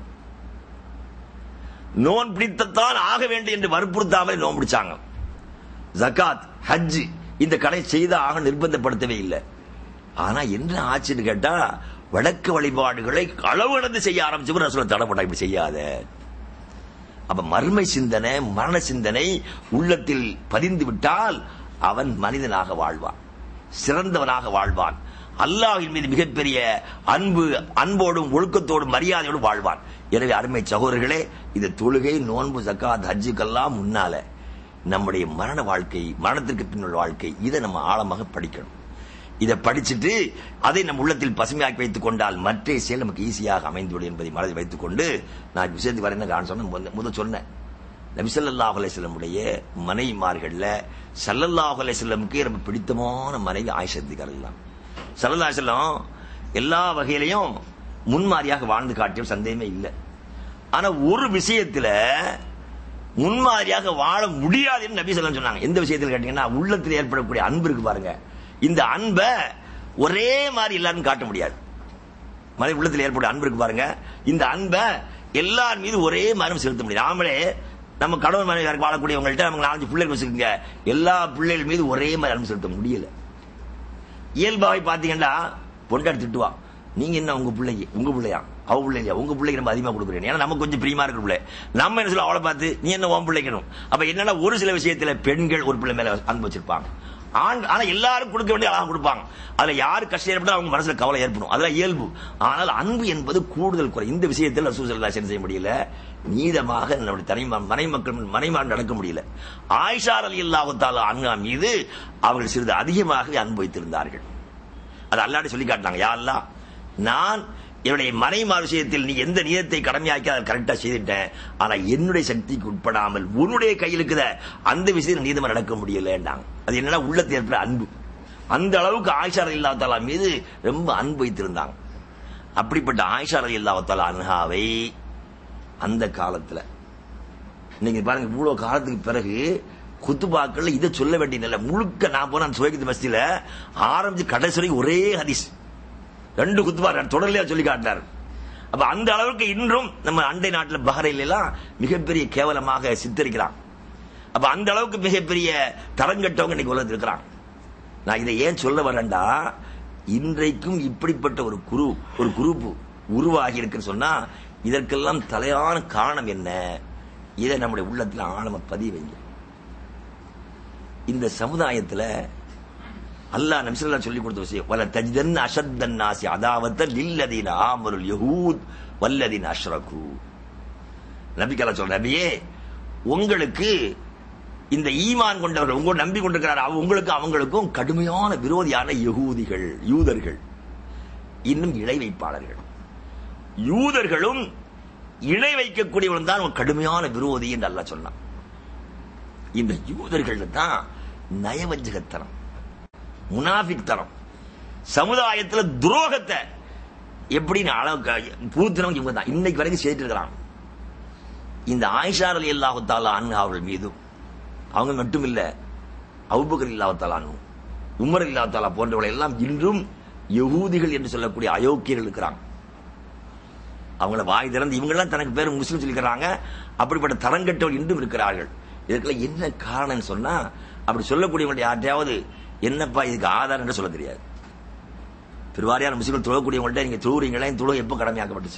நோன் பிடித்தத்தான் ஆக வேண்டும் என்று வற்புறுத்தாமல் நோன் பிடிச்சாங்க ஜக்காத் ஹஜ் இந்த கடை செய்த ஆக நிர்பந்தப்படுத்தவே இல்லை ஆனா என்ன ஆச்சுன்னு கேட்டா வடக்கு வழிபாடுகளை அளவு கடந்து செய்ய ஆரம்பிச்சு ரசூலை தடை பண்ண இப்படி செய்யாத அப்ப மர்மை சிந்தனை மரண சிந்தனை உள்ளத்தில் பதிந்து விட்டால் அவன் மனிதனாக வாழ்வான் சிறந்தவனாக வாழ்வான் அல்லாஹின் மீது மிகப்பெரிய அன்பு அன்போடும் ஒழுக்கத்தோடும் மரியாதையோடும் வாழ்வான் எனவே அருமை சகோதரர்களே இது தொழுகை நோன்பு ஜக்காத் ஹஜ்ஜுக்கெல்லாம் முன்னால நம்முடைய மரண வாழ்க்கை மரணத்திற்கு பின்னுள்ள வாழ்க்கை இதை நம்ம ஆழமாக படிக்கணும் இதை படிச்சுட்டு அதை நம் உள்ளத்தில் பசுமையாக்கி வைத்துக் கொண்டால் மற்ற செயல் நமக்கு ஈஸியாக அமைந்துவிடும் என்பதை மனதில் வைத்துக் கொண்டு நான் விஷயத்துக்கு வரேன் நான் சொன்ன முதல் சொன்னேன் நபிசல்லாஹ் அலைசல்லமுடைய மனைவிமார்கள்ல சல்லல்லாஹ் அலைசல்லமுக்கு ரொம்ப பிடித்தமான மனைவி ஆயிஷத்திகர்கள் தான் சல்லல்லா செல்லம் எல்லா வகையிலையும் முன்மாதிரியாக வாழ்ந்து காட்டியும் சந்தேகமே இல்லை ஆனா ஒரு விஷயத்துல முன்மாதிரியாக வாழ முடியாதுன்னு நபி சொல்லம் சொன்னாங்க எந்த விஷயத்தில் கேட்டீங்கன்னா உள்ளத்தில் ஏற்படக்கூடிய அன்பு இருக்கு பாருங்க இந்த அன்பை ஒரே மாதிரி எல்லாரும் காட்ட முடியாது மனித உள்ளத்தில் ஏற்பட அன்பு இருக்கு பாருங்க இந்த அன்பை எல்லார் மீது ஒரே மாதிரி செலுத்த முடியாது நாமளே நம்ம கடவுள் மனைவி வாழக்கூடியவங்கள்ட்ட நமக்கு நாலஞ்சு பிள்ளைகள் வச்சிருக்கீங்க எல்லா பிள்ளைகள் மீது ஒரே மாதிரி அன்பு செலுத்த முடியல இயல்பாவை பாத்தீங்கன்னா பொண்டாடி திட்டுவா நீங்க என்ன உங்க பிள்ளைக்கு உங்க பிள்ளையா அவ பிள்ளையா உங்க பிள்ளைக்கு நம்ம அதிகமா கொடுக்குறேன் ஏன்னா நமக்கு கொஞ்சம் பிரியமா இருக்கிற பிள்ளை நம்ம என்ன சொல்ல அவளை பார்த்து நீ என்ன உன் பிள்ளைக்கணும் அப்ப என்னன்னா ஒரு சில விஷயத்துல பெண்கள் ஒரு பிள்ளை மேல அன்பு வச்சிருப்பாங்க ஆண் ஆனா எல்லாரும் கொடுக்க வேண்டிய அழகா கொடுப்பாங்க அதுல யாரு கஷ்டம் ஏற்படும் அவங்க மனசுல கவலை ஏற்படும் அதெல்லாம் இயல்பு ஆனால் அன்பு என்பது கூடுதல் குறை இந்த விஷயத்தில் ரசூசல்லா செய்ய முடியல நீதமாக நம்முடைய தனி மனை மக்கள் மனைமான் நடக்க முடியல ஆயிஷா அலி அல்லாஹால அண்ணா மீது அவர்கள் சிறிது அதிகமாக அன்பு வைத்திருந்தார்கள் அது அல்லாடி சொல்லி காட்டினாங்க யாரெல்லாம் நான் என்னுடைய மனைமார் விஷயத்தில் நீ எந்த நியத்தை கடமையாக்கி அதை கரெக்டா செய்துட்டேன் ஆனா என்னுடைய சக்திக்கு உட்படாமல் உன்னுடைய கையில் இருக்குத அந்த விஷயத்தில் நீதமா நடக்க முடியலன்றாங்க அது என்னன்னா உள்ளத்தில் ஏற்பட அன்பு அந்த அளவுக்கு ஆயிஷா இல்லாத்தாலா மீது ரொம்ப அன்பு வைத்திருந்தாங்க அப்படிப்பட்ட ஆயிஷா இல்லாத்தாலா அன்ஹாவை அந்த காலத்துல நீங்க பாருங்க இவ்வளவு காலத்துக்கு பிறகு குத்துபாக்கள்ல இதை சொல்ல வேண்டிய நிலை முழுக்க நான் போன அந்த சுவைக்கு மஸ்தியில ஆரம்பிச்சு கடைசி வரைக்கும் ஒரே ஹதீஸ் ரெண்டு குத்துபா தொடர்லையா சொல்லி காட்டினார் அப்ப அந்த அளவுக்கு இன்றும் நம்ம அண்டை நாட்டுல பஹரையில எல்லாம் மிகப்பெரிய கேவலமாக சித்தரிக்கிறான் அப்ப அந்த அளவுக்கு மிகப்பெரிய தரங்கட்டவங்க இன்னைக்கு உலகத்தில் இருக்கிறான் நான் இதை ஏன் சொல்ல வரேன்டா இன்றைக்கும் இப்படிப்பட்ட ஒரு குரு ஒரு குரூப் உருவாகி இருக்குன்னு சொன்னா இதற்கெல்லாம் தலையான காரணம் என்ன இதை நம்முடைய உள்ளத்துல ஆழம பதிய வைங்க இந்த சமுதாயத்துல அல்லாஹ் நபிசல்லா சொல்லி கொடுத்த விஷயம் வல தஜ்தன் அஷத்தன் நாசி அதாவத்த லில்லதீன ஆமருல் யஹூத் வல்லதீன அஷ்ரகு நபிக்கலா சொல்ற நபியே உங்களுக்கு இந்த ஈமான் கொண்டவர்கள் உங்க நம்பி கொண்டிருக்கிறார் உங்களுக்கு அவங்களுக்கும் கடுமையான விரோதியான யகூதிகள் யூதர்கள் இன்னும் இணை வைப்பாளர்கள் யூதர்களும் இணை வைக்கக்கூடியவன் தான் கடுமையான விரோதி என்று அல்லாஹ் சொன்னான் இந்த யூதர்கள் தான் நயவஞ்சகத்தனம் முனாபிக் தனம் சமுதாயத்துல துரோகத்தை எப்படின்னு அளவு பூத்தினவங்க இவங்க தான் இன்னைக்கு வரைக்கும் செய்துட்டு இருக்கிறான் இந்த ஆயிஷார் அலி அல்லாஹு தாலா அவர்கள் மீதும் அவங்க மட்டும் இல்ல அவுபக்கர் இல்லாத்தாலானு உமர் இல்லாத்தாலா போன்றவர்கள் எல்லாம் இன்றும் யகூதிகள் என்று சொல்லக்கூடிய அயோக்கியர்கள் இருக்கிறாங்க அவங்கள வாய் திறந்து இவங்கெல்லாம் தனக்கு பேர் முஸ்லீம் சொல்லிக்கிறாங்க அப்படிப்பட்ட தரங்கட்டவர்கள் இன்றும் இருக்கிறார்கள் இதுக்கெல்லாம் என்ன காரணம் சொன்னா அப்படி சொல்லக்கூடியவங்க யார்ட்டையாவது என்னப்பா இதுக்கு ஆதாரம் என்று சொல்ல தெரியாது பெருவாரியான முஸ்லீம்கள் தொழக்கூடியவங்கள்ட்ட நீங்க தொழுறீங்களா இந்த தொழுகை எப்போ கடமையாக்கப்பட்டுச்சு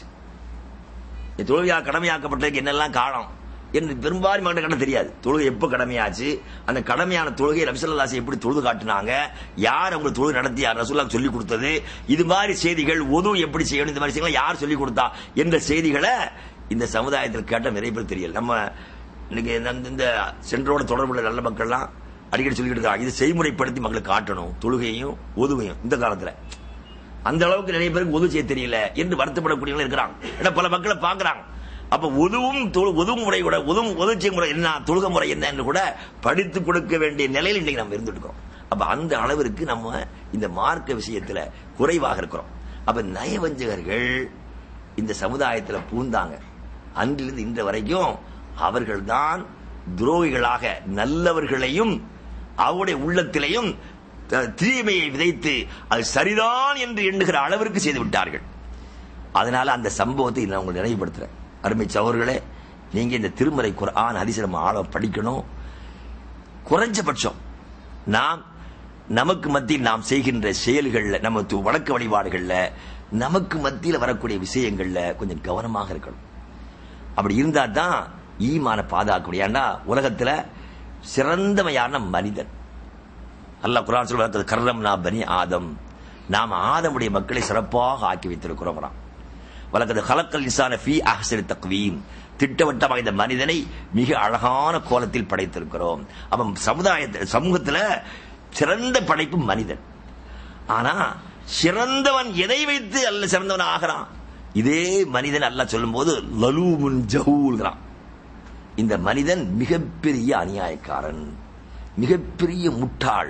இந்த தொழுகையா கடமையாக்கப்பட்டதுக்கு என்னெல்லாம் காரணம் என்று பெரும்பான்மை கட்ட தெரியாது தொழுகை எப்ப கடமையாச்சு அந்த கடமையான தொழுகை ரபிசல்லாசி எப்படி தொழுது காட்டினாங்க யார் அவங்க தொழுது நடத்தி யார் ரசூல்லா சொல்லி கொடுத்தது இது மாதிரி செய்திகள் ஒது எப்படி செய்யணும் இந்த மாதிரி செய்திகளை யார் சொல்லி கொடுத்தா என்ற செய்திகளை இந்த சமுதாயத்தில் கேட்ட நிறைய பேர் தெரியல நம்ம இன்னைக்கு இந்த சென்றோட தொடர்புள்ள நல்ல மக்கள்லாம் அடிக்கடி சொல்லிக்கிட்டு இருக்காங்க இது செய்முறைப்படுத்தி மக்களுக்கு காட்டணும் தொழுகையும் ஒதுவையும் இந்த காலத்துல அந்த அளவுக்கு நிறைய பேருக்கு உதவு செய்ய தெரியல என்று வருத்தப்படக்கூடியவங்க இருக்கிறாங்க ஏன்னா பல மக்களை பாக்குறாங்க அப்ப உதவும் உதவு முறை கூட உதவும் உதவி முறை என்ன தொழுக முறை என்ன என்று கூட படித்து கொடுக்க வேண்டிய நிலையில் இன்னைக்கு நம்ம இருந்துட்டு அப்ப அந்த அளவிற்கு நம்ம இந்த மார்க்க விஷயத்துல குறைவாக இருக்கிறோம் அப்ப நயவஞ்சகர்கள் இந்த சமுதாயத்துல பூந்தாங்க அன்றிலிருந்து இன்ற வரைக்கும் அவர்கள்தான் துரோகிகளாக நல்லவர்களையும் அவருடைய உள்ளத்திலையும் தீமையை விதைத்து அது சரிதான் என்று எண்ணுகிற அளவிற்கு செய்து விட்டார்கள் அதனால அந்த சம்பவத்தை நான் உங்களுக்கு நினைவுபடுத்துறேன் அருமை சவர்களே நீங்க இந்த திருமறை குரான் ஹதீஸ் நம்ம ஆழ படிக்கணும் குறைஞ்சபட்சம் நாம் நமக்கு மத்தியில் நாம் செய்கின்ற செயல்கள்ல நம்ம வழக்க வழிபாடுகள்ல நமக்கு மத்தியில் வரக்கூடிய விஷயங்கள்ல கொஞ்சம் கவனமாக இருக்கணும் அப்படி இருந்தா தான் ஈமான பாதுகாக்க ஏன்னா உலகத்துல சிறந்தவையான மனிதன் அல்லாஹ் குரான் சொல்வது கர்ரம் நா பனி ஆதம் நாம் ஆதமுடைய மக்களை சிறப்பாக ஆக்கி வைத்திருக்கிறோம் வழக்கது ஹலக்கல் இசான ஃபி அஹ்சரி தக்வீம் திட்டவட்டமாக இந்த மனிதனை மிக அழகான கோலத்தில் படைத்திருக்கிறோம் அவன் சமுதாயத்தில் சமூகத்தில் சிறந்த படைப்பு மனிதன் ஆனா சிறந்தவன் எதை வைத்து அல்ல சிறந்தவன் ஆகிறான் இதே மனிதன் அல்ல சொல்லும் போது லலூமுன் ஜஹூல்கிறான் இந்த மனிதன் மிகப்பெரிய அநியாயக்காரன் மிகப்பெரிய முட்டாள்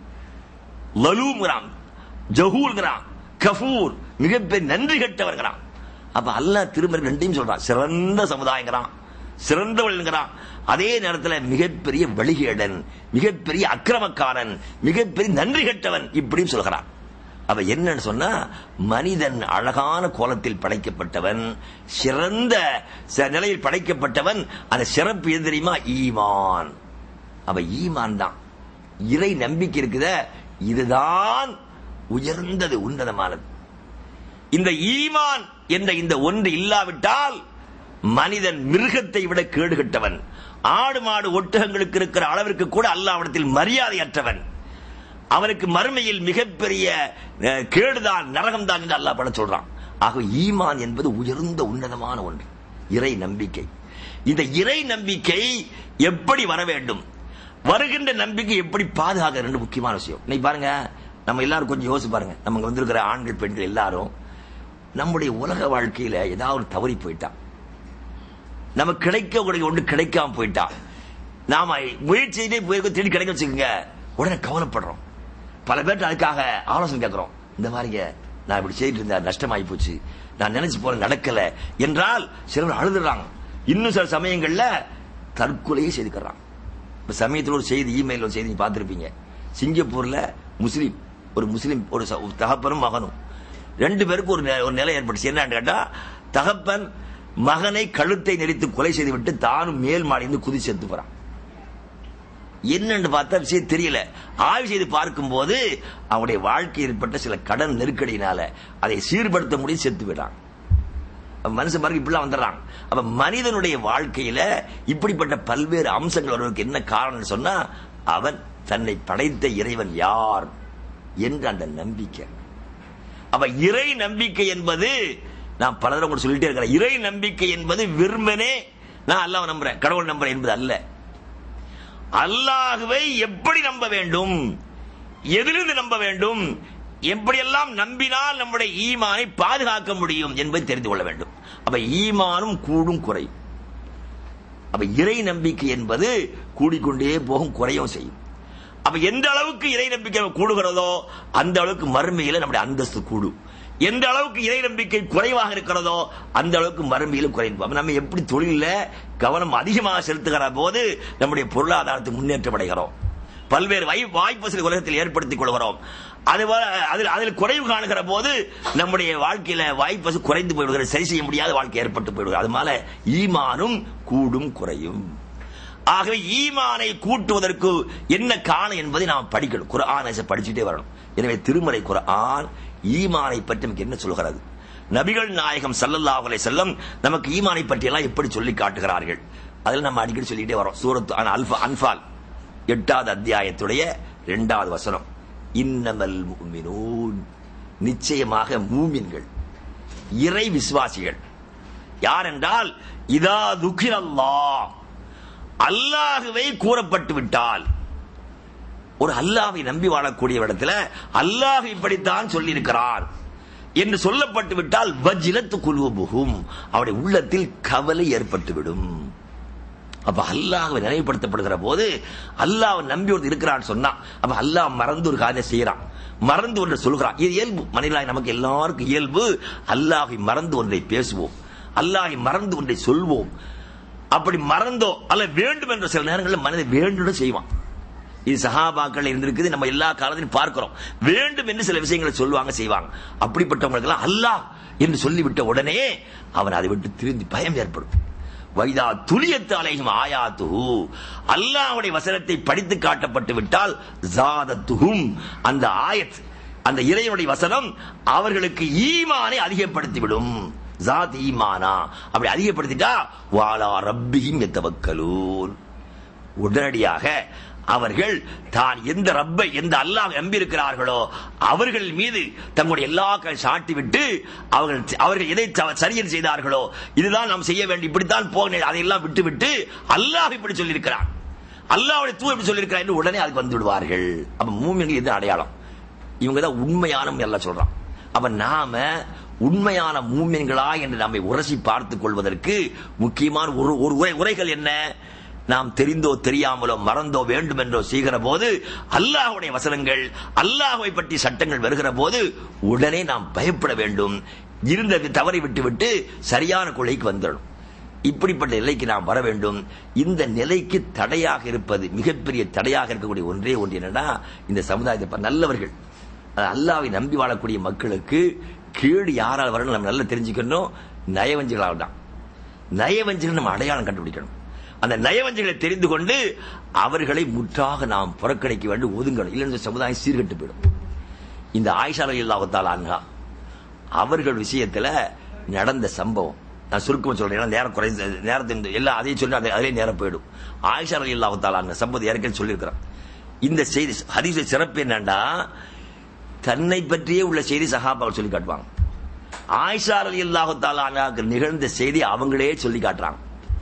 லலூங்கிறான் ஜஹூல்கிறான் கஃபூர் மிகப்பெரிய நன்றி கெட்டவர்கிறான் அப்ப அல்லாஹ் திருமறை ரெண்டையும் சொல்றான் சிறந்த சமுதாயங்கிறான் சிறந்தவள்ங்கிறான் அதே நேரத்தில் மிகப்பெரிய வழிகேடன் மிகப்பெரிய அக்கிரமக்காரன் மிகப்பெரிய நன்றி கெட்டவன் இப்படியும் சொல்கிறான் அவ என்னன்னு சொன்னா மனிதன் அழகான கோலத்தில் படைக்கப்பட்டவன் சிறந்த நிலையில் படைக்கப்பட்டவன் அந்த சிறப்பு எது தெரியுமா ஈமான் அவ ஈமான் தான் இறை நம்பிக்கை இருக்குத இதுதான் உயர்ந்தது உன்னதமானது இந்த ஈமான் என்ற இந்த ஒன்று இல்லாவிட்டால் மனிதன் மிருகத்தை விட கேடுகட்டவன் ஆடு மாடு ஒட்டகங்களுக்கு இருக்கிற அளவிற்கு கூட அல்லாவிடத்தில் மரியாதையற்றவன் அவனுக்கு மறுமையில் மிகப்பெரிய கேடுதான் நரகம்தான் என்று அல்லாஹ் பட சொல்றான் ஆக ஈமான் என்பது உயர்ந்த உன்னதமான ஒன்று இறை நம்பிக்கை இந்த இறை நம்பிக்கை எப்படி வர வேண்டும் வருகின்ற நம்பிக்கை எப்படி பாதுகாக்க ரெண்டு முக்கியமான விஷயம் இன்னைக்கு பாருங்க நம்ம எல்லாரும் கொஞ்சம் யோசிச்சு பாருங்க நம்ம வந்திருக்கிற ஆண்கள் பெண்கள் எல்லாரும் நம்முடைய உலக வாழ்க்கையில ஏதாவது ஒரு தவறி போயிட்டான் நமக்கு கிடைக்கக்கூடிய ஒன்று கிடைக்காம போயிட்டா நாம முயற்சி செய்தே போயிருக்க தேடி கிடைக்க வச்சுக்கோங்க உடனே கவலைப்படுறோம் பல பேர்ட்ட அதுக்காக ஆலோசனை கேட்கிறோம் இந்த மாதிரிங்க நான் இப்படி செய்துட்டு இருந்தேன் நஷ்டமாயி போச்சு நான் நினைச்சு போற நடக்கல என்றால் சிலர் அழுதுறாங்க இன்னும் சில சமயங்கள்ல தற்கொலையே செய்துக்கிறாங்க இப்ப சமயத்தில் ஒரு செய்தி இமெயில் ஒரு செய்தி நீங்க பார்த்திருப்பீங்க சிங்கப்பூர்ல முஸ்லீம் ஒரு முஸ்லீம் ஒரு ச- ஒரு தகப்பனும் மகனும் ரெண்டு பேருக்கு ஒரு நெ- ஒரு நிலை ஏற்பட்டுச்சு என்னன்னு கேட்டா தகப்பன் மகனை கழுத்தை நெரித்து கொலை செய்து விட்டு தானும் மேல் மாடிந்து குதி செத்து போறான் என்னன்னு பார்த்தா விஷயம் தெரியல ஆய்வு செய்து பார்க்கும்போது அவனுடைய வாழ்க்கை ஏற்பட்ட சில கடன் நெருக்கடியினால அதை சீர்படுத்த முடியும் செத்து விடான் மனுஷன் பாருங்க இப்படிலாம் வந்துடுறாங்க அப்ப மனிதனுடைய வாழ்க்கையில இப்படிப்பட்ட பல்வேறு அம்சங்கள் வருவதற்கு என்ன காரணம் சொன்னா அவன் தன்னை படைத்த இறைவன் யார் என்ற அந்த நம்பிக்கை அப்ப இறை நம்பிக்கை என்பது நான் பல தடவை உங்களுக்கு சொல்லிட்டே இருக்கிறேன் இறை நம்பிக்கை என்பது விரும்பனே நான் அல்லாஹ் நம்புறேன் கடவுள் நம்புறேன் என்பது அல்ல அல்லாஹுவை எப்படி நம்ப வேண்டும் எதிலிருந்து நம்ப வேண்டும் எப்படியெல்லாம் நம்பினால் நம்முடைய ஈமானை பாதுகாக்க முடியும் என்பதை தெரிந்து கொள்ள வேண்டும் அப்ப ஈமானும் கூடும் குறையும் அப்ப இறை நம்பிக்கை என்பது கூடிக்கொண்டே போகும் குறையும் செய்யும் அப்ப எந்த அளவுக்கு இறை நம்பிக்கை கூடுகிறதோ அந்த அளவுக்கு மறுமையில நம்முடைய அந்தஸ்து கூடும் எந்த அளவுக்கு இறை நம்பிக்கை குறைவாக இருக்கிறதோ அந்த அளவுக்கு மறுமையிலும் குறையும் அப்ப நம்ம எப்படி தொழில கவனம் அதிகமாக செலுத்துகிற போது நம்முடைய பொருளாதாரத்தை முன்னேற்றம் அடைகிறோம் பல்வேறு வாய் வாய்ப்பு உலகத்தில் ஏற்படுத்திக் கொள்கிறோம் அதுபோல அதில் அதில் குறைவு காணுகிற போது நம்முடைய வாழ்க்கையில வாய்ப்பு குறைந்து போய்விடுகிறது சரி செய்ய முடியாத வாழ்க்கை ஏற்பட்டு போய்விடுகிறது அதனால ஈமானும் கூடும் குறையும் ஆகவே ஈமானை கூட்டுவதற்கு என்ன காரணம் என்பதை நாம் படிக்கணும் குர்ஆனை படிச்சுட்டே வரணும் எனவே திருமறை குர்ஆன் ஈமானை பற்றி நமக்கு என்ன சொல்கிறது நபிகள் நாயகம் ஸல்லல்லாஹு அலைஹி வஸல்லம் நமக்கு ஈமானை பற்றி எல்லாம் எப்படி சொல்லி காட்டுகிறார்கள் அதில் நம்ம அடிக்கடி சொல்லிட்டே வரோம் சூரத் அல்ஃபா அன்பால் எட்டாவது அத்தியாயத்துடைய இரண்டாவது வசனம் இன்னமல் முஃமினூன் நிச்சயமாக மூமின்கள் இறை விசுவாசிகள் யார் என்றால் இதா துக்கிரல்லாஹ் அல்லாஹுவை கூறப்பட்டு விட்டால் ஒரு அல்லாஹை நம்பி வாழக்கூடிய இடத்துல அல்லாஹ் இப்படித்தான் சொல்லியிருக்கிறார் என்று சொல்லப்பட்டு விட்டால் வஜ்லத்து குழுவுபுகும் அவருடைய உள்ளத்தில் கவலை ஏற்பட்டுவிடும் அப்ப அல்லாஹ் நினைவுபடுத்தப்படுகிற போது அல்லாஹ் நம்பி ஒருத்தர் இருக்கிறான்னு சொன்னா அப்ப அல்லாஹ் மறந்து ஒரு காரியம் செய்யறான் மறந்து ஒன்றை சொல்கிறான் இது இயல்பு மனிதனாய் நமக்கு எல்லாருக்கும் இயல்பு அல்லாஹை மறந்து ஒன்றை பேசுவோம் அல்லாஹை மறந்து ஒன்றை சொல்வோம் அப்படி மறந்தோ அல்ல வேண்டும் என்ற சில நேரங்களில் மனிதன் வேண்டும் செய்வான் இது சஹாபாக்கள் இருந்திருக்குது நம்ம எல்லா காலத்திலும் பார்க்கிறோம் வேண்டும் என்று சில விஷயங்களை சொல்லுவாங்க செய்வாங்க அப்படிப்பட்டவங்களுக்கு எல்லாம் அல்லாஹ் என்று சொல்லிவிட்ட உடனே அவன் அதை விட்டு திருந்தி பயம் ஏற்படும் வைதா துளியத்து அலையும் ஆயாத்து அல்லாஹ்வுடைய வசனத்தை படித்து காட்டப்பட்டு விட்டால் ஜாதத்துஹும் அந்த ஆயத் அந்த இறைவனுடைய வசனம் அவர்களுக்கு ஈமானை அதிகப்படுத்திவிடும் ஜாத் ஈமானா அப்படி அதிகப்படுத்திட்டா வாலா ரப்பியும் எத்தவக்கலூன் உடனடியாக அவர்கள் தான் எந்த ரப்பை எந்த அல்லாஹ் நம்பியிருக்கிறார்களோ அவர்கள் மீது தங்களுடைய எல்லா க- சாட்டி விட்டு அவர்கள் அவர்கள் எதை தவ- சரியல் செய்தார்களோ இதுதான் நாம் செய்ய வேண்டும் இப்படித்தான் போக அதையெல்லாம் விட்டு விட்டு அல்லாஹ் இப்படி சொல்லியிருக்கிறான் அல்லாஹ்வுடைய தூ இப்படி சொல்லியிருக்கிறான் என்று உடனே அதுக்கு வந்து விடுவார்கள் அப்ப மூமின்கள் இது அடையாளம் இவங்க தான் உண்மையான எல்லாம் சொல்றான் அப்ப நாம உண்மையான மூமின்களா என்று நம்மை உரசி பார்த்துக் கொள்வதற்கு முக்கியமான ஒரு ஒரு உரை உரைகள் என்ன நாம் தெரிந்தோ தெரியாமலோ மறந்தோ வேண்டுமென்றோ செய்கிற போது அல்லாஹ்வுடைய வசனங்கள் அல்லாஹ்வை பற்றி சட்டங்கள் வருகிற போது உடனே நாம் பயப்பட வேண்டும் இருந்த தவறை விட்டுவிட்டு சரியான கொள்ளைக்கு வந்துடணும் இப்படிப்பட்ட நிலைக்கு நாம் வர வேண்டும் இந்த நிலைக்கு தடையாக இருப்பது மிகப்பெரிய தடையாக இருக்கக்கூடிய ஒன்றே ஒன்று என்னன்னா இந்த சமுதாயத்தை ப- நல்லவர்கள் அஹ் அல்லாவை நம்பி வாழக்கூடிய மக்களுக்கு கேடு யாரால் வரணும் நம்ம நல்லா தெரிஞ்சுக்கணும் நயவஞ்சகளால் தான் நயவஞ்சகர்கள் நம்ம அடையாளம் கண்டுபிடிக்கணும் அந்த நயவஞ்சகளை தெரிந்து கொண்டு அவர்களை முற்றாக நாம் புறக்கணிக்க வேண்டும் ஒதுங்கணும் இல்லைன்னு இந்த சமுதாயம் சீர்கெட்டு போயிடும் இந்த ஆயிஷா அலி அல்லாஹால அன்ஹா அவர்கள் விஷயத்துல நடந்த சம்பவம் நான் சுருக்கமா சொல்றேன் ஏன்னா நேரம் குறைந்த நேரத்தின் எல்லாம் அதையும் சொல்லி அதை அதிலே நேரம் போயிடும் ஆயிஷா அலி அல்லாஹால அந்த சம்பவத்தை ஏற்கனவே சொல்லியிருக்கிறான் இந்த செய்தி ஹதீஸ சிறப்பு என்னன்னா தன்னை பற்றியே உள்ள செய்தி சஹாபாக்கள் சொல்லி காட்டுவாங்க ஆயிஷா அலி அல்லாஹால நிகழ்ந்த செய்தி அவங்களே சொல்லி காட்டுறாங்க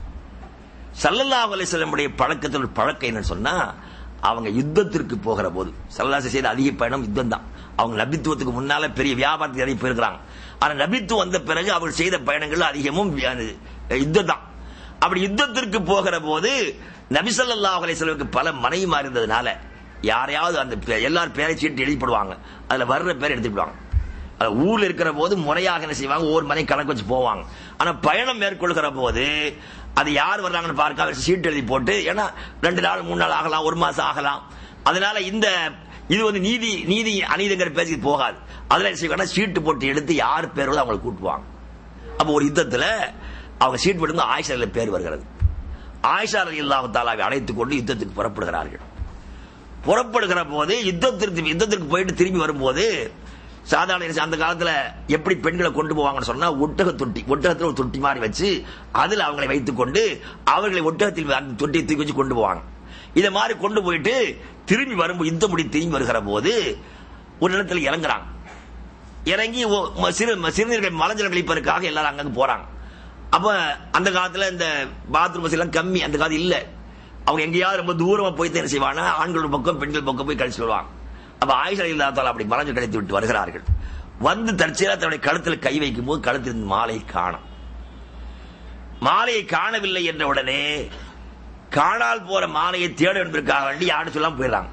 சல்லல்லாஹு அலைஹிஸ்ஸலமுடைய பழக்கத்தில் ஒரு பழக்கம் என்னன்னு சொன்னா அவங்க யுத்தத்திற்கு போகிற போது சல்லாச செய்த அதிக பயணம் யுத்தம் தான் அவங்க நபித்துவத்துக்கு முன்னால பெரிய வியாபாரத்துக்கு இறங்கி போயிருக்கிறாங்க ஆனா நபித்து வந்த பிறகு அவர் செய்த பயணங்கள் அதிகமும் யுத்தம் தான் அப்படி யுத்தத்திற்கு போகிற போது நபிசல்லா அலிஸ்லமுக்கு பல மனைவிமார் இருந்ததுனால யாரையாவது அந்த பே- எல்லார் பேரை சீட்டு எழுதிப்படுவாங்க அதுல வர்ற பேரை எடுத்துக்கிடுவாங்க அது ஊர்ல இருக்கிற போது முறையாக என்ன செய்வாங்க ஒவ்வொரு மனை கணக்கு வச்சு போவாங்க ஆனா பயணம் மேற்கொள்கிற போது அது யார் வர்றாங்கன்னு பார்க்க அவர் சீட்டு எழுதி போட்டு ஏன்னா ரெண்டு நாள் மூணு நாள் ஆகலாம் ஒரு மாசம் ஆகலாம் அதனால இந்த இது வந்து நீதி நீதி அநீதிங்கிற பேச்சுக்கு போகாது அதுல என்ன செய்வாங்கன்னா சீட்டு போட்டு எடுத்து யார் பேர் வருதோ அவங்களை கூட்டுவாங்க அப்ப ஒரு யுத்தத்துல அவங்க சீட் போட்டு ஆயிஷா பேர் வருகிறது ஆயிஷா அலி தாலாவை அழைத்துக் கொண்டு யுத்தத்துக்கு புறப்படுகிறார்கள் புறப்படுகிற போது யுத்தத்திற்கு யுத்தத்திற்கு போயிட்டு திரும்பி வரும்போது சாதாரண என்ன அந்த காலத்துல எப்படி பெண்களை கொண்டு போவாங்கன்னு சொன்னா ஒட்டக தொட்டி ஒட்டகத்துல ஒரு தொட்டி மாதிரி வச்சு அதுல அவங்களை வைத்துக் கொண்டு அவர்களை ஒட்டகத்தில் அந்த தொட்டியை தூக்கி வச்சு கொண்டு போவாங்க இத மாதிரி கொண்டு போயிட்டு திரும்பி வரும்போது யுத்தம் முடி திரும்பி வருகிற போது ஒரு இடத்துல இறங்குறாங்க இறங்கி ஒ- ம- சிறு ம- சிறுநீர்கள் மலஜலம் கழிப்பதற்காக எல்லாரும் அங்கங்க போறாங்க அப்ப அந்த காலத்துல இந்த பாத்ரூம் வசதி எல்லாம் கம்மி அந்த காலத்துல இல்ல அவங்க எங்கேயாவது ரொம்ப தூரமா போய் தான் என்ன செய்வாங்க ஆண்கள் பக்கம் பெண்கள் பக்கம் போய் கழிச்சு வருவாங்க அப்ப ஆயிஷா இல்லாதால அப்படி மலஞ்சு கழித்து விட்டு வருகிறார்கள் வந்து தற்செயலா தன்னுடைய கழுத்தில் கை வைக்கும் போது கழுத்தில் இருந்த மாலை காணும் மாலையை காணவில்லை என்ற உடனே காணால் போற மாலையை தேட என்பதற்காக வேண்டி யாரும் சொல்லாம போயிடறாங்க